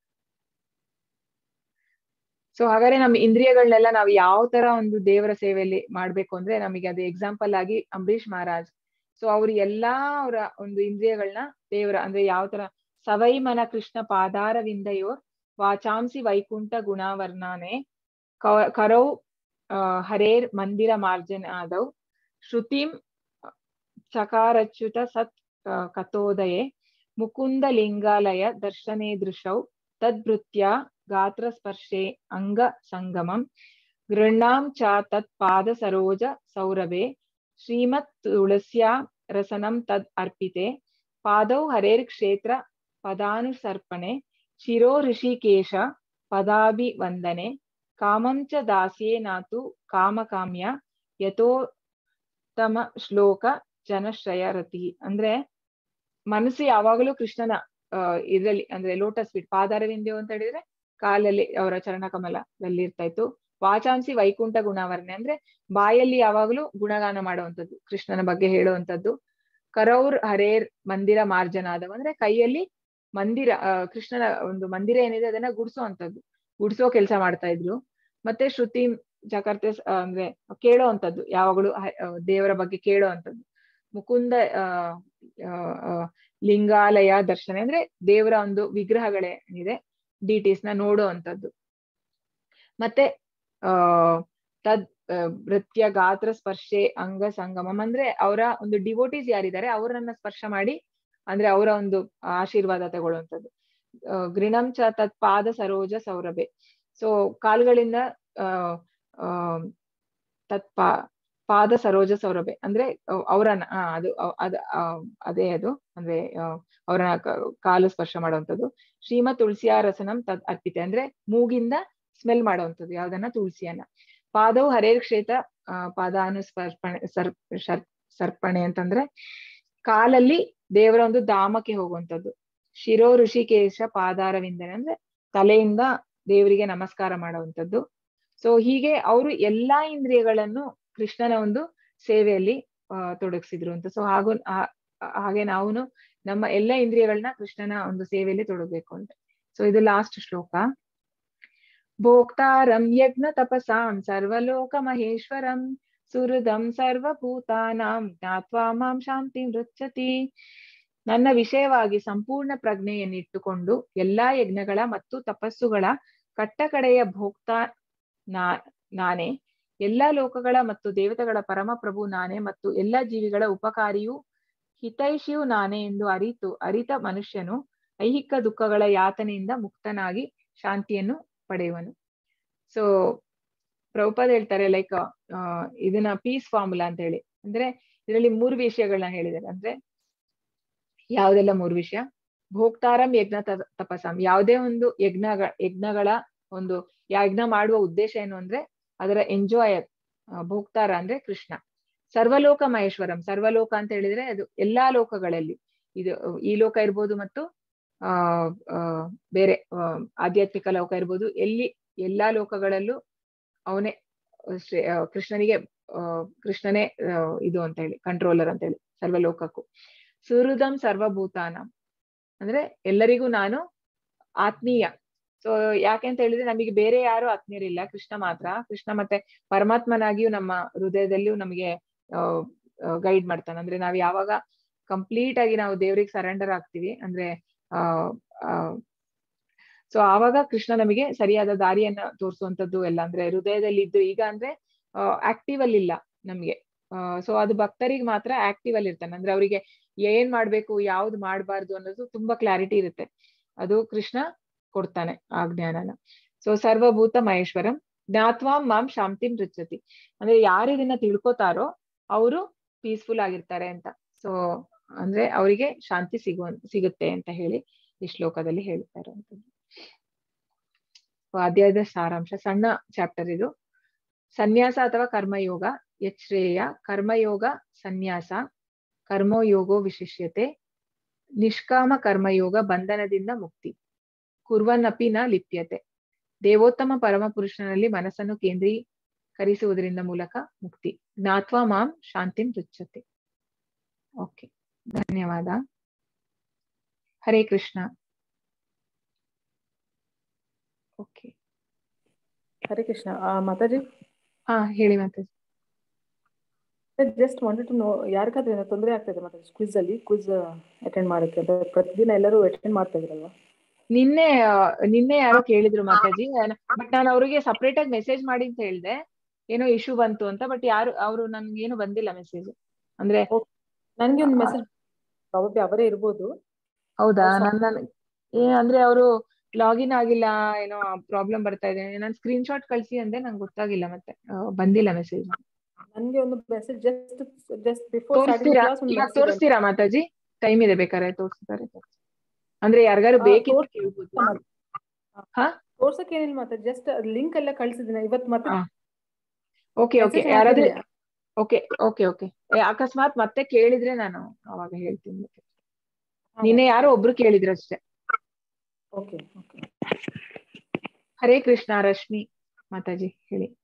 ಸೊ ಹಾಗಾದ್ರೆ ನಮ್ಮ ಇಂದ್ರಿಯಗಳನ್ನೆಲ್ಲ ನಾವು ಯಾವ ತರ ಒಂದು ದೇವರ ಸೇವೆಯಲ್ಲಿ ಮಾಡ್ಬೇಕು ಅಂದ್ರೆ ನಮಗೆ ಅದು ಎಕ್ಸಾಂಪಲ್ ಆಗಿ ಅಂಬರೀಶ್ ಮಹಾರಾಜ್ ಸೊ ಅವ್ರು ಎಲ್ಲಾ ಅವರ ಒಂದು ಇಂದ್ರಿಯಗಳನ್ನ ದೇವರ ಅಂದ್ರೆ ಯಾವ ತರ ಸವೈ ಮನ ಕೃಷ್ಣ ಪಾದಾರವಿಂದಯೋರ್ ವಾಚಾಂಸಿ ವೈಕುಂಠ ಗುಣವರ್ಣನೆ ಕ- ಕರೌ ಆ, ಹರೇರ್ ಮಂದಿರ ಮಾರ್ಜನ ಆದೌ ಶ್ರುತಿಂ ಚಕಾರಚ್ಯುತ ಸತ್ ಆ, ಕಥೋದಯೆ ಮುಕುಂದ ಲಿಂಗಾಲಯ ದರ್ಶನೇ ದೃಶೌ ತದ್ಭೃತ್ಯ ಗಾತ್ರ ಸ್ಪರ್ಶೆ ಅಂಗ ಸಂಗಮಂ ಗೃಹ್ಣಾಂ ಚ ತತ್ ಪಾದ ಸರೋಜ ಸೌರಭೆ ಶ್ರೀಮತ್ ತುಳಸ್ಯಾ ರಸನಂ ತದ್ ಅರ್ಪಿತೆ ಪಾದೌ ಹರೇರ್ ಕ್ಷೇತ್ರ ಪದಾನುಸರ್ಪಣೆ ಶಿರೋ ಋಷಿಕೇಶ ಪದಾಭಿವಂದನೆ ಕಾಮಂ ಚ ದಾಸ್ಯೇ ನಾತು ಕಾಮಕಾಮ್ಯ ಯಥೋತ್ತಮ ಶ್ಲೋಕ ಜನಶ್ರಯ ರತಿ ಅಂದ್ರೆ ಮನಸ್ಸು ಯಾವಾಗಲೂ ಕೃಷ್ಣನ ಆ ಇದ್ರಲ್ಲಿ ಅಂದ್ರೆ ಲೋಟಸ್ ಬಿಟ್ ಪಾದಾರವಿಂದ್ಯೋ ಅಂತ ಹೇಳಿದ್ರೆ ಕಾಲಲ್ಲಿ ಅವರ ಚರಣಕಮಲದಲ್ಲಿ ಇರ್ತಾ ಇತ್ತು ವಾಚಾಂಸಿ ವೈಕುಂಠ ಗುಣವರ್ಣೆ ಅಂದ್ರೆ ಬಾಯಲ್ಲಿ ಯಾವಾಗಲೂ ಗುಣಗಾನ ಮಾಡುವಂಥದ್ದು ಕೃಷ್ಣನ ಬಗ್ಗೆ ಹೇಳುವಂಥದ್ದು ಕರೌರ್ ಹರೇರ್ ಮಂದಿರ ಮಾರ್ಜನಾದವ್ ಅಂದ್ರೆ ಕೈಯಲ್ಲಿ ಮಂದಿರ ಆ, ಕೃಷ್ಣನ ಒಂದು ಮಂದಿರ ಏನಿದೆ ಅದನ್ನ ಗುಡ್ಸೋವಂಥದ್ದು ಗುಡ್ಸೋ ಕೆಲಸ ಮಾಡ್ತಾ ಇದ್ರು ಮತ್ತೆ ಶ್ರುತಿ ಜಕರ್ತೆ ಅಂದ್ರೆ ಕೇಳೋ ಅಂತದ್ದು ಯಾವಾಗಲೂ ಹ- ಆ, ದೇವರ ಬಗ್ಗೆ ಕೇಳೋ ಅಂತದ್ದು ಮುಕುಂದ ಆ ಆ, ಆ, ಲಿಂಗಾಲಯ ದರ್ಶನ ಅಂದ್ರೆ ದೇವರ ಒಂದು ವಿಗ್ರಹಗಳೇನಿದೆ ಡಿಟೀಸ್ ನ ನೋಡೋ ಅಂತದ್ದು ಮತ್ತೆ ಆ ತದ್ ಆ, ನೃತ್ಯ ಗಾತ್ರ ಸ್ಪರ್ಶೆ ಅಂಗ ಸಂಗಮಂ ಅಂದ್ರೆ ಅವರ ಒಂದು ಡಿವೋಟೀಸ್ ಯಾರಿದ್ದಾರೆ ಅವರನ್ನ ಸ್ಪರ್ಶ ಮಾಡಿ ಅಂದ್ರೆ ಅವರ ಒಂದು ಆಶೀರ್ವಾದ ತಗೊಳ್ಳುವಂಥದ್ದು ಆ, ಗೃಣಂ ಚ ತತ್ ಪಾದ ಸರೋಜ ಸೌರಭೆ ಸೊ ಕಾಲುಗಳಿಂದ ಆ ಆ, ತತ್ ಪಾ ಪಾದ ಸರೋಜ ಸೌರಭೆ ಅಂದ್ರೆ ಅವ್- ಅವರನ್ನ ಆ ಅದು ಅವ್- ಅದ್ ಆ, ಅದೇ ಅದು ಅಂದ್ರೆ ಆ, ಅವರ ಕಾಲು ಸ್ಪರ್ಶ ಮಾಡುವಂಥದ್ದು ಶ್ರೀಮತ್ ತುಳಸಿಯ ರಸನಂ ತದ್ ಅರ್ಪಿತೆ ಅಂದ್ರೆ ಮೂಗಿಂದ ಸ್ಮೆಲ್ ಮಾಡುವಂಥದ್ದು ಯಾವ್ದನ್ನ ತುಳಸಿಯನ್ನ ಪಾದವು ಹರೇರ್ ಕ್ಷೇತ್ರ ಆ, ಪಾದಾನುಸ್ಪರ್ಪಣೆ ಸರ್ ಶರ್ ಸರ್ಪಣೆ ಅಂತಂದ್ರೆ ಕಾಲಲ್ಲಿ ದೇವರ ಒಂದು ಧಾಮಕ್ಕೆ ಹೋಗುವಂಥದ್ದು ಶಿರೋ ಋಷಿಕೇಶ ಪಾದಾರವಿಂದನೆ ಅಂದ್ರೆ ತಲೆಯಿಂದ ದೇವರಿಗೆ ನಮಸ್ಕಾರ ಮಾಡುವಂಥದ್ದು ಸೊ ಹೀಗೆ ಅವರು ಎಲ್ಲಾ ಇಂದ್ರಿಯಗಳನ್ನು ಕೃಷ್ಣನ ಒಂದು ಸೇವೆಯಲ್ಲಿ ಆ, ತೊಡಗಿಸಿದ್ರು ಅಂತ ಸೊ ಹಾಗೂ ಆ- ಹಾಗೆ ನಾವು ನಮ್ಮ ಎಲ್ಲ ಇಂದ್ರಿಯಗಳನ್ನ ಕೃಷ್ಣನ ಒಂದು ಸೇವೆಯಲ್ಲಿ ತೊಡಗಬೇಕು ಅಂತ ಸೊ ಇದು ಲಾಸ್ಟ್ ಶ್ಲೋಕ ಭೋಕ್ತಾರಂ ಯಜ್ಞ ತಪಸಾಂ ಸರ್ವಲೋಕ ಮಹೇಶ್ವರಂ ಸುಹೃದಂ ಸರ್ವಭೂತಾನಾಂ ಜ್ಞಾತ್ವಾ ಮಾಂ ಶಾಂತಿ ಮೃಚ್ಛತಿ ನನ್ನ ವಿಷಯವಾಗಿ ಸಂಪೂರ್ಣ ಪ್ರಜ್ಞೆಯನ್ನಿಟ್ಟುಕೊಂಡು ಎಲ್ಲಾ ಯಜ್ಞಗಳ ಮತ್ತು ತಪಸ್ಸುಗಳ ಕಟ್ಟಕಡೆಯ ಭೋಕ್ತಾ ನಾ ನಾನೇ ಎಲ್ಲಾ ಲೋಕಗಳ ಮತ್ತು ದೇವತೆಗಳ ಪರಮ ಪ್ರಭು ನಾನೇ ಮತ್ತು ಎಲ್ಲಾ ಜೀವಿಗಳ ಉಪಕಾರಿಯೂ ಹಿತೈಷಿಯೂ ನಾನೇ ಎಂದು ಅರಿತು ಅರಿತ ಮನುಷ್ಯನು ಐಹಿಕ ದುಃಖಗಳ ಯಾತನೆಯಿಂದ ಮುಕ್ತನಾಗಿ ಶಾಂತಿಯನ್ನು ಪಡೆಯುವನು ಸೊ ಪ್ರಭುಪಾದ ಹೇಳ್ತಾರೆ ಲೈಕ್ ಇದನ್ನ ಪೀಸ್ ಫಾರ್ಮುಲಾ ಅಂತ ಹೇಳಿ ಅಂದ್ರೆ ಇದರಲ್ಲಿ ಮೂರು ವಿಷಯಗಳನ್ನ ಹೇಳಿದ್ದಾರೆ ಅಂದ್ರೆ ಯಾವ್ದೆಲ್ಲ ಮೂರು ವಿಷಯ ಭೋಕ್ತಾರಂ ಯಜ್ಞ ತ- ತಪಸಂ ಯಾವುದೇ ಒಂದು ಯಜ್ಞಗಳ ಯಜ್ಞಗಳ ಒಂದು ಯಜ್ಞ ಮಾಡುವ ಉದ್ದೇಶ ಏನು ಅಂದ್ರೆ ಅದರ ಎಂಜಾಯ್ ಭೋಕ್ತಾರ ಅಂದ್ರೆ ಕೃಷ್ಣ ಸರ್ವಲೋಕ ಮಹೇಶ್ವರಂ ಸರ್ವಲೋಕ ಅಂತ ಹೇಳಿದ್ರೆ ಅದು ಎಲ್ಲಾ ಲೋಕಗಳಲ್ಲಿ ಇದು ಈ ಲೋಕ ಇರ್ಬೋದು ಮತ್ತು ಆ ಆ, ಬೇರೆ ಆ, ಆಧ್ಯಾತ್ಮಿಕ ಲೋಕ ಇರ್ಬೋದು ಎಲ್ಲಿ ಎಲ್ಲಾ ಲೋಕಗಳಲ್ಲೂ ಅವನೇ ಶ್ರೇ- ಆ, ಕೃಷ್ಣನಿಗೆ ಆ, ಕೃಷ್ಣನೇ ಆ, ಇದು ಅಂತ ಹೇಳಿ ಕಂಟ್ರೋಲರ್ ಅಂತ ಹೇಳಿ ಸರ್ವಲೋಕಕ್ಕೂ ಸುಹೃದಂ ಸರ್ವಭೂತಾನ ಅಂದ್ರೆ ಎಲ್ಲರಿಗೂ ನಾನು ಆತ್ಮೀಯ ಸೊ ಯಾಕೆ ಅಂತ ಹೇಳಿದ್ರೆ ನಮಗೆ ಬೇರೆ ಯಾರು ಆತ್ಮೀಯರಿಲ್ಲ ಕೃಷ್ಣ ಮಾತ್ರ ಕೃಷ್ಣ ಮತ್ತೆ ಪರಮಾತ್ಮನಾಗಿಯೂ ನಮ್ಮ ಹೃದಯದಲ್ಲಿಯೂ ನಮಗೆ ಗೈಡ್ ಮಾಡ್ತಾನೆ ಅಂದ್ರೆ ನಾವ್ ಯಾವಾಗ ಕಂಪ್ಲೀಟ್ ಆಗಿ ನಾವು ದೇವ್ರಿಗೆ ಸರೆಂಡರ್ ಆಗ್ತೀವಿ ಅಂದ್ರೆ ಆ ಸೊ ಆವಾಗ ಕೃಷ್ಣ ನಮಗೆ ಸರಿಯಾದ ದಾರಿಯನ್ನ ತೋರಿಸುವಂತದ್ದು ಎಲ್ಲ ಅಂದ್ರೆ ಹೃದಯದಲ್ಲಿ ಇದ್ದು ಈಗ ಅಂದ್ರೆ ಆಕ್ಟಿವ್ ಅಲ್ಲಿ ಇಲ್ಲ ನಮ್ಗೆ ಸೊ ಅದು ಭಕ್ತರಿಗೆ ಮಾತ್ರ ಆಕ್ಟಿವ್ ಅಲ್ಲಿ ಇರ್ತಾನೆ ಅಂದ್ರೆ ಅವರಿಗೆ ಏನ್ ಮಾಡ್ಬೇಕು ಯಾವ್ದು ಮಾಡ್ಬಾರ್ದು ಅನ್ನೋದು ತುಂಬಾ ಕ್ಲಾರಿಟಿ ಇರುತ್ತೆ ಅದು ಕೃಷ್ಣ ಕೊಡ್ತಾನೆ ಆ ಜ್ಞಾನನ ಸೊ ಸರ್ವಭೂತ ಮಹೇಶ್ವರಂ ಜ್ಞಾತ್ವಾ ಮಾಂ ಶಾಂತಿ ಮೃಚ್ಛತಿ ಅಂದ್ರೆ ಯಾರು ಇದನ್ನ ತಿಳ್ಕೊತಾರೋ ಅವರು ಪೀಸ್ಫುಲ್ ಆಗಿರ್ತಾರೆ ಅಂತ ಸೊ ಅಂದ್ರೆ ಅವರಿಗೆ ಶಾಂತಿ ಸಿಗುವ ಸಿಗುತ್ತೆ ಅಂತ ಹೇಳಿ ಈ ಶ್ಲೋಕದಲ್ಲಿ ಹೇಳ್ತಾ ಇರುವಂತದ್ದು ಅಧ್ಯಾಯದ ಸಾರಾಂಶ ಸಣ್ಣ ಚಾಪ್ಟರ್ ಇದು ಸನ್ಯಾಸ ಅಥವಾ ಕರ್ಮಯೋಗ ಯಚ್ರೇಯ ಕರ್ಮಯೋಗ ಸನ್ಯಾಸ ಕರ್ಮಯೋಗೋ ವಿಶಿಷ್ಯತೆ ನಿಷ್ಕಾಮ ಕರ್ಮಯೋಗ ಬಂಧನದಿಂದ ಮುಕ್ತಿ ಕುರ್ವನ್ನಪಿ ನ ಲಿಪ್ಯತೆ ದೇವೋತ್ತಮ ಪರಮ ಪುರುಷನಲ್ಲಿ ಮನಸ್ಸನ್ನು ಕೇಂದ್ರೀಕರಿಸುವುದರಿಂದ ಮೂಲಕ ಮುಕ್ತಿ ಜ್ಞಾತ್ವಾ ಮಾಂ ಶಾಂತಿಂ ಪೃಚ್ಛತೆ ಓಕೆ ಧನ್ಯವಾದ ಹರೇ ಕೃಷ್ಣ ಓಕೆ ಹರೇ ಕೃಷ್ಣ ಆ, ಮಾತಾಜಿ ಹಾ ಹೇಳಿ Mataji just wanted to know ಯಾರಿಗಾದ್ರೂ ಏನೋ ತೊಂದರೆ ಆಗ್ತಾ ಇದೆ ಮಾತಾಜಿ ಕ್ವಿಜ್ ಅಲ್ಲಿ ಕ್ವಿಜ್ ಅಟೆಂಡ್ ಮಾಡೋಕ್ಕೆ ಅಂದ್ರೆ ಪ್ರತಿದಿನ ಎಲ್ಲರೂ ಅಟೆಂಡ್ ಮಾಡ್ತಾ ಇದ್ರಲ್ವಾ ನಿನ್ನೆ ಆ, ನಿನ್ನೆ ಯಾರೋ ಕೇಳಿದ್ರು ಮಾತಾಜಿ ಬಟ್ ನಾನು ಅವ್ರಿಗೆ ಸಪರೇಟ್ ಆಗಿ ಮೆಸೇಜ್ ಮಾಡಿ ಅಂತ ಹೇಳ್ದೆ ಏನೋ ಇಶ್ಯೂ ಬಂತು ಅಂತ ಬಟ್ ಯಾರು ಅವರು ನನ್ಗೇನು ಬಂದಿಲ್ಲ ಮೆಸೇಜ್ ಅಂದ್ರೆ ನನ್ಗೆ ಒಂದು ಮೆಸೇಜ್ ಪ್ರಾಬಬ್ಲಿ ಅವರೇ ಇರ್ಬೋದು ಹೌದಾ ಅವ್ರು ನನ್ ನನ್ ಏ ಅಂದ್ರೆ ಅವರು ಲಾಗಿನ್ ಆಗಿಲ್ಲ ಏನೋ ಪ್ರಾಬ್ಲಮ್ ಬರ್ತಾ ಇದೆ ನಾನು ಸ್ಕ್ರೀನ್ ಶಾಟ್ ಕಳ್ಸಿ ಅಂದೆ ನಂಗೆ ಗೊತ್ತಾಗಿಲ್ಲ ಮತ್ತೆ ಆ, ಬಂದಿಲ್ಲ ಮೆಸೇಜ್ ನನ್ಗೆ ಒಂದು message just just before starting ತೋರಿಸ್ತೀರಾ ಕ್ಲಾಸ್ ಒಂದು ಇವಾಗ ಮೆಸೇಜ್ ತೋರಿಸ್ತೀರಾ ಮಾತಾಜಿ ಟೈಮ್ ಇದೆ ಬೇಕಾದ್ರೆ ತೋರಿಸ್ತಾರೆ ಅಂದ್ರೆ ಯಾರಿಗಾರು ಆ, ಬೇಕಿತ್ತು ತೋರ್ಸ್- ಕೇಳ್ಬೋದು ಹಾ ತೋರ್ಸಕ್ಕೆ ಏನಿಲ್ಲ ಮತ್ತೆ ಜಸ್ಟ್ ಲಿಂಕ್ ಎಲ್ಲ ಕಳ್ಸಿದ್ದೀನಿ ಇವತ್ತು ಮತ್ತೆ ಆ, ಓಕೆ ಓಕೆ message ಯಾರಾದ್ರೂ ಹಾಕಿದ್ದೀನಿ. ಓಕೆ ಓಕೆ ಓಕೆ ಅಕಸ್ಮಾತ್ ಮತ್ತೆ ಕೇಳಿದ್ರೆ ನಾನು ಅವಾಗ ಹೇಳ್ತೀನಿ ಮತ್ತೆ. ಹಾ, ನಿನ್ನೆ ಯಾರೋ ಒಬ್ರು ಕೇಳಿದ್ರು ಅಷ್ಟೇ ಓಕೆ ಓಕೆ ಹರೇ ಕೃಷ್ಣ ರಶ್ಮಿ ಮಾತಾಜಿ ಹೇಳಿ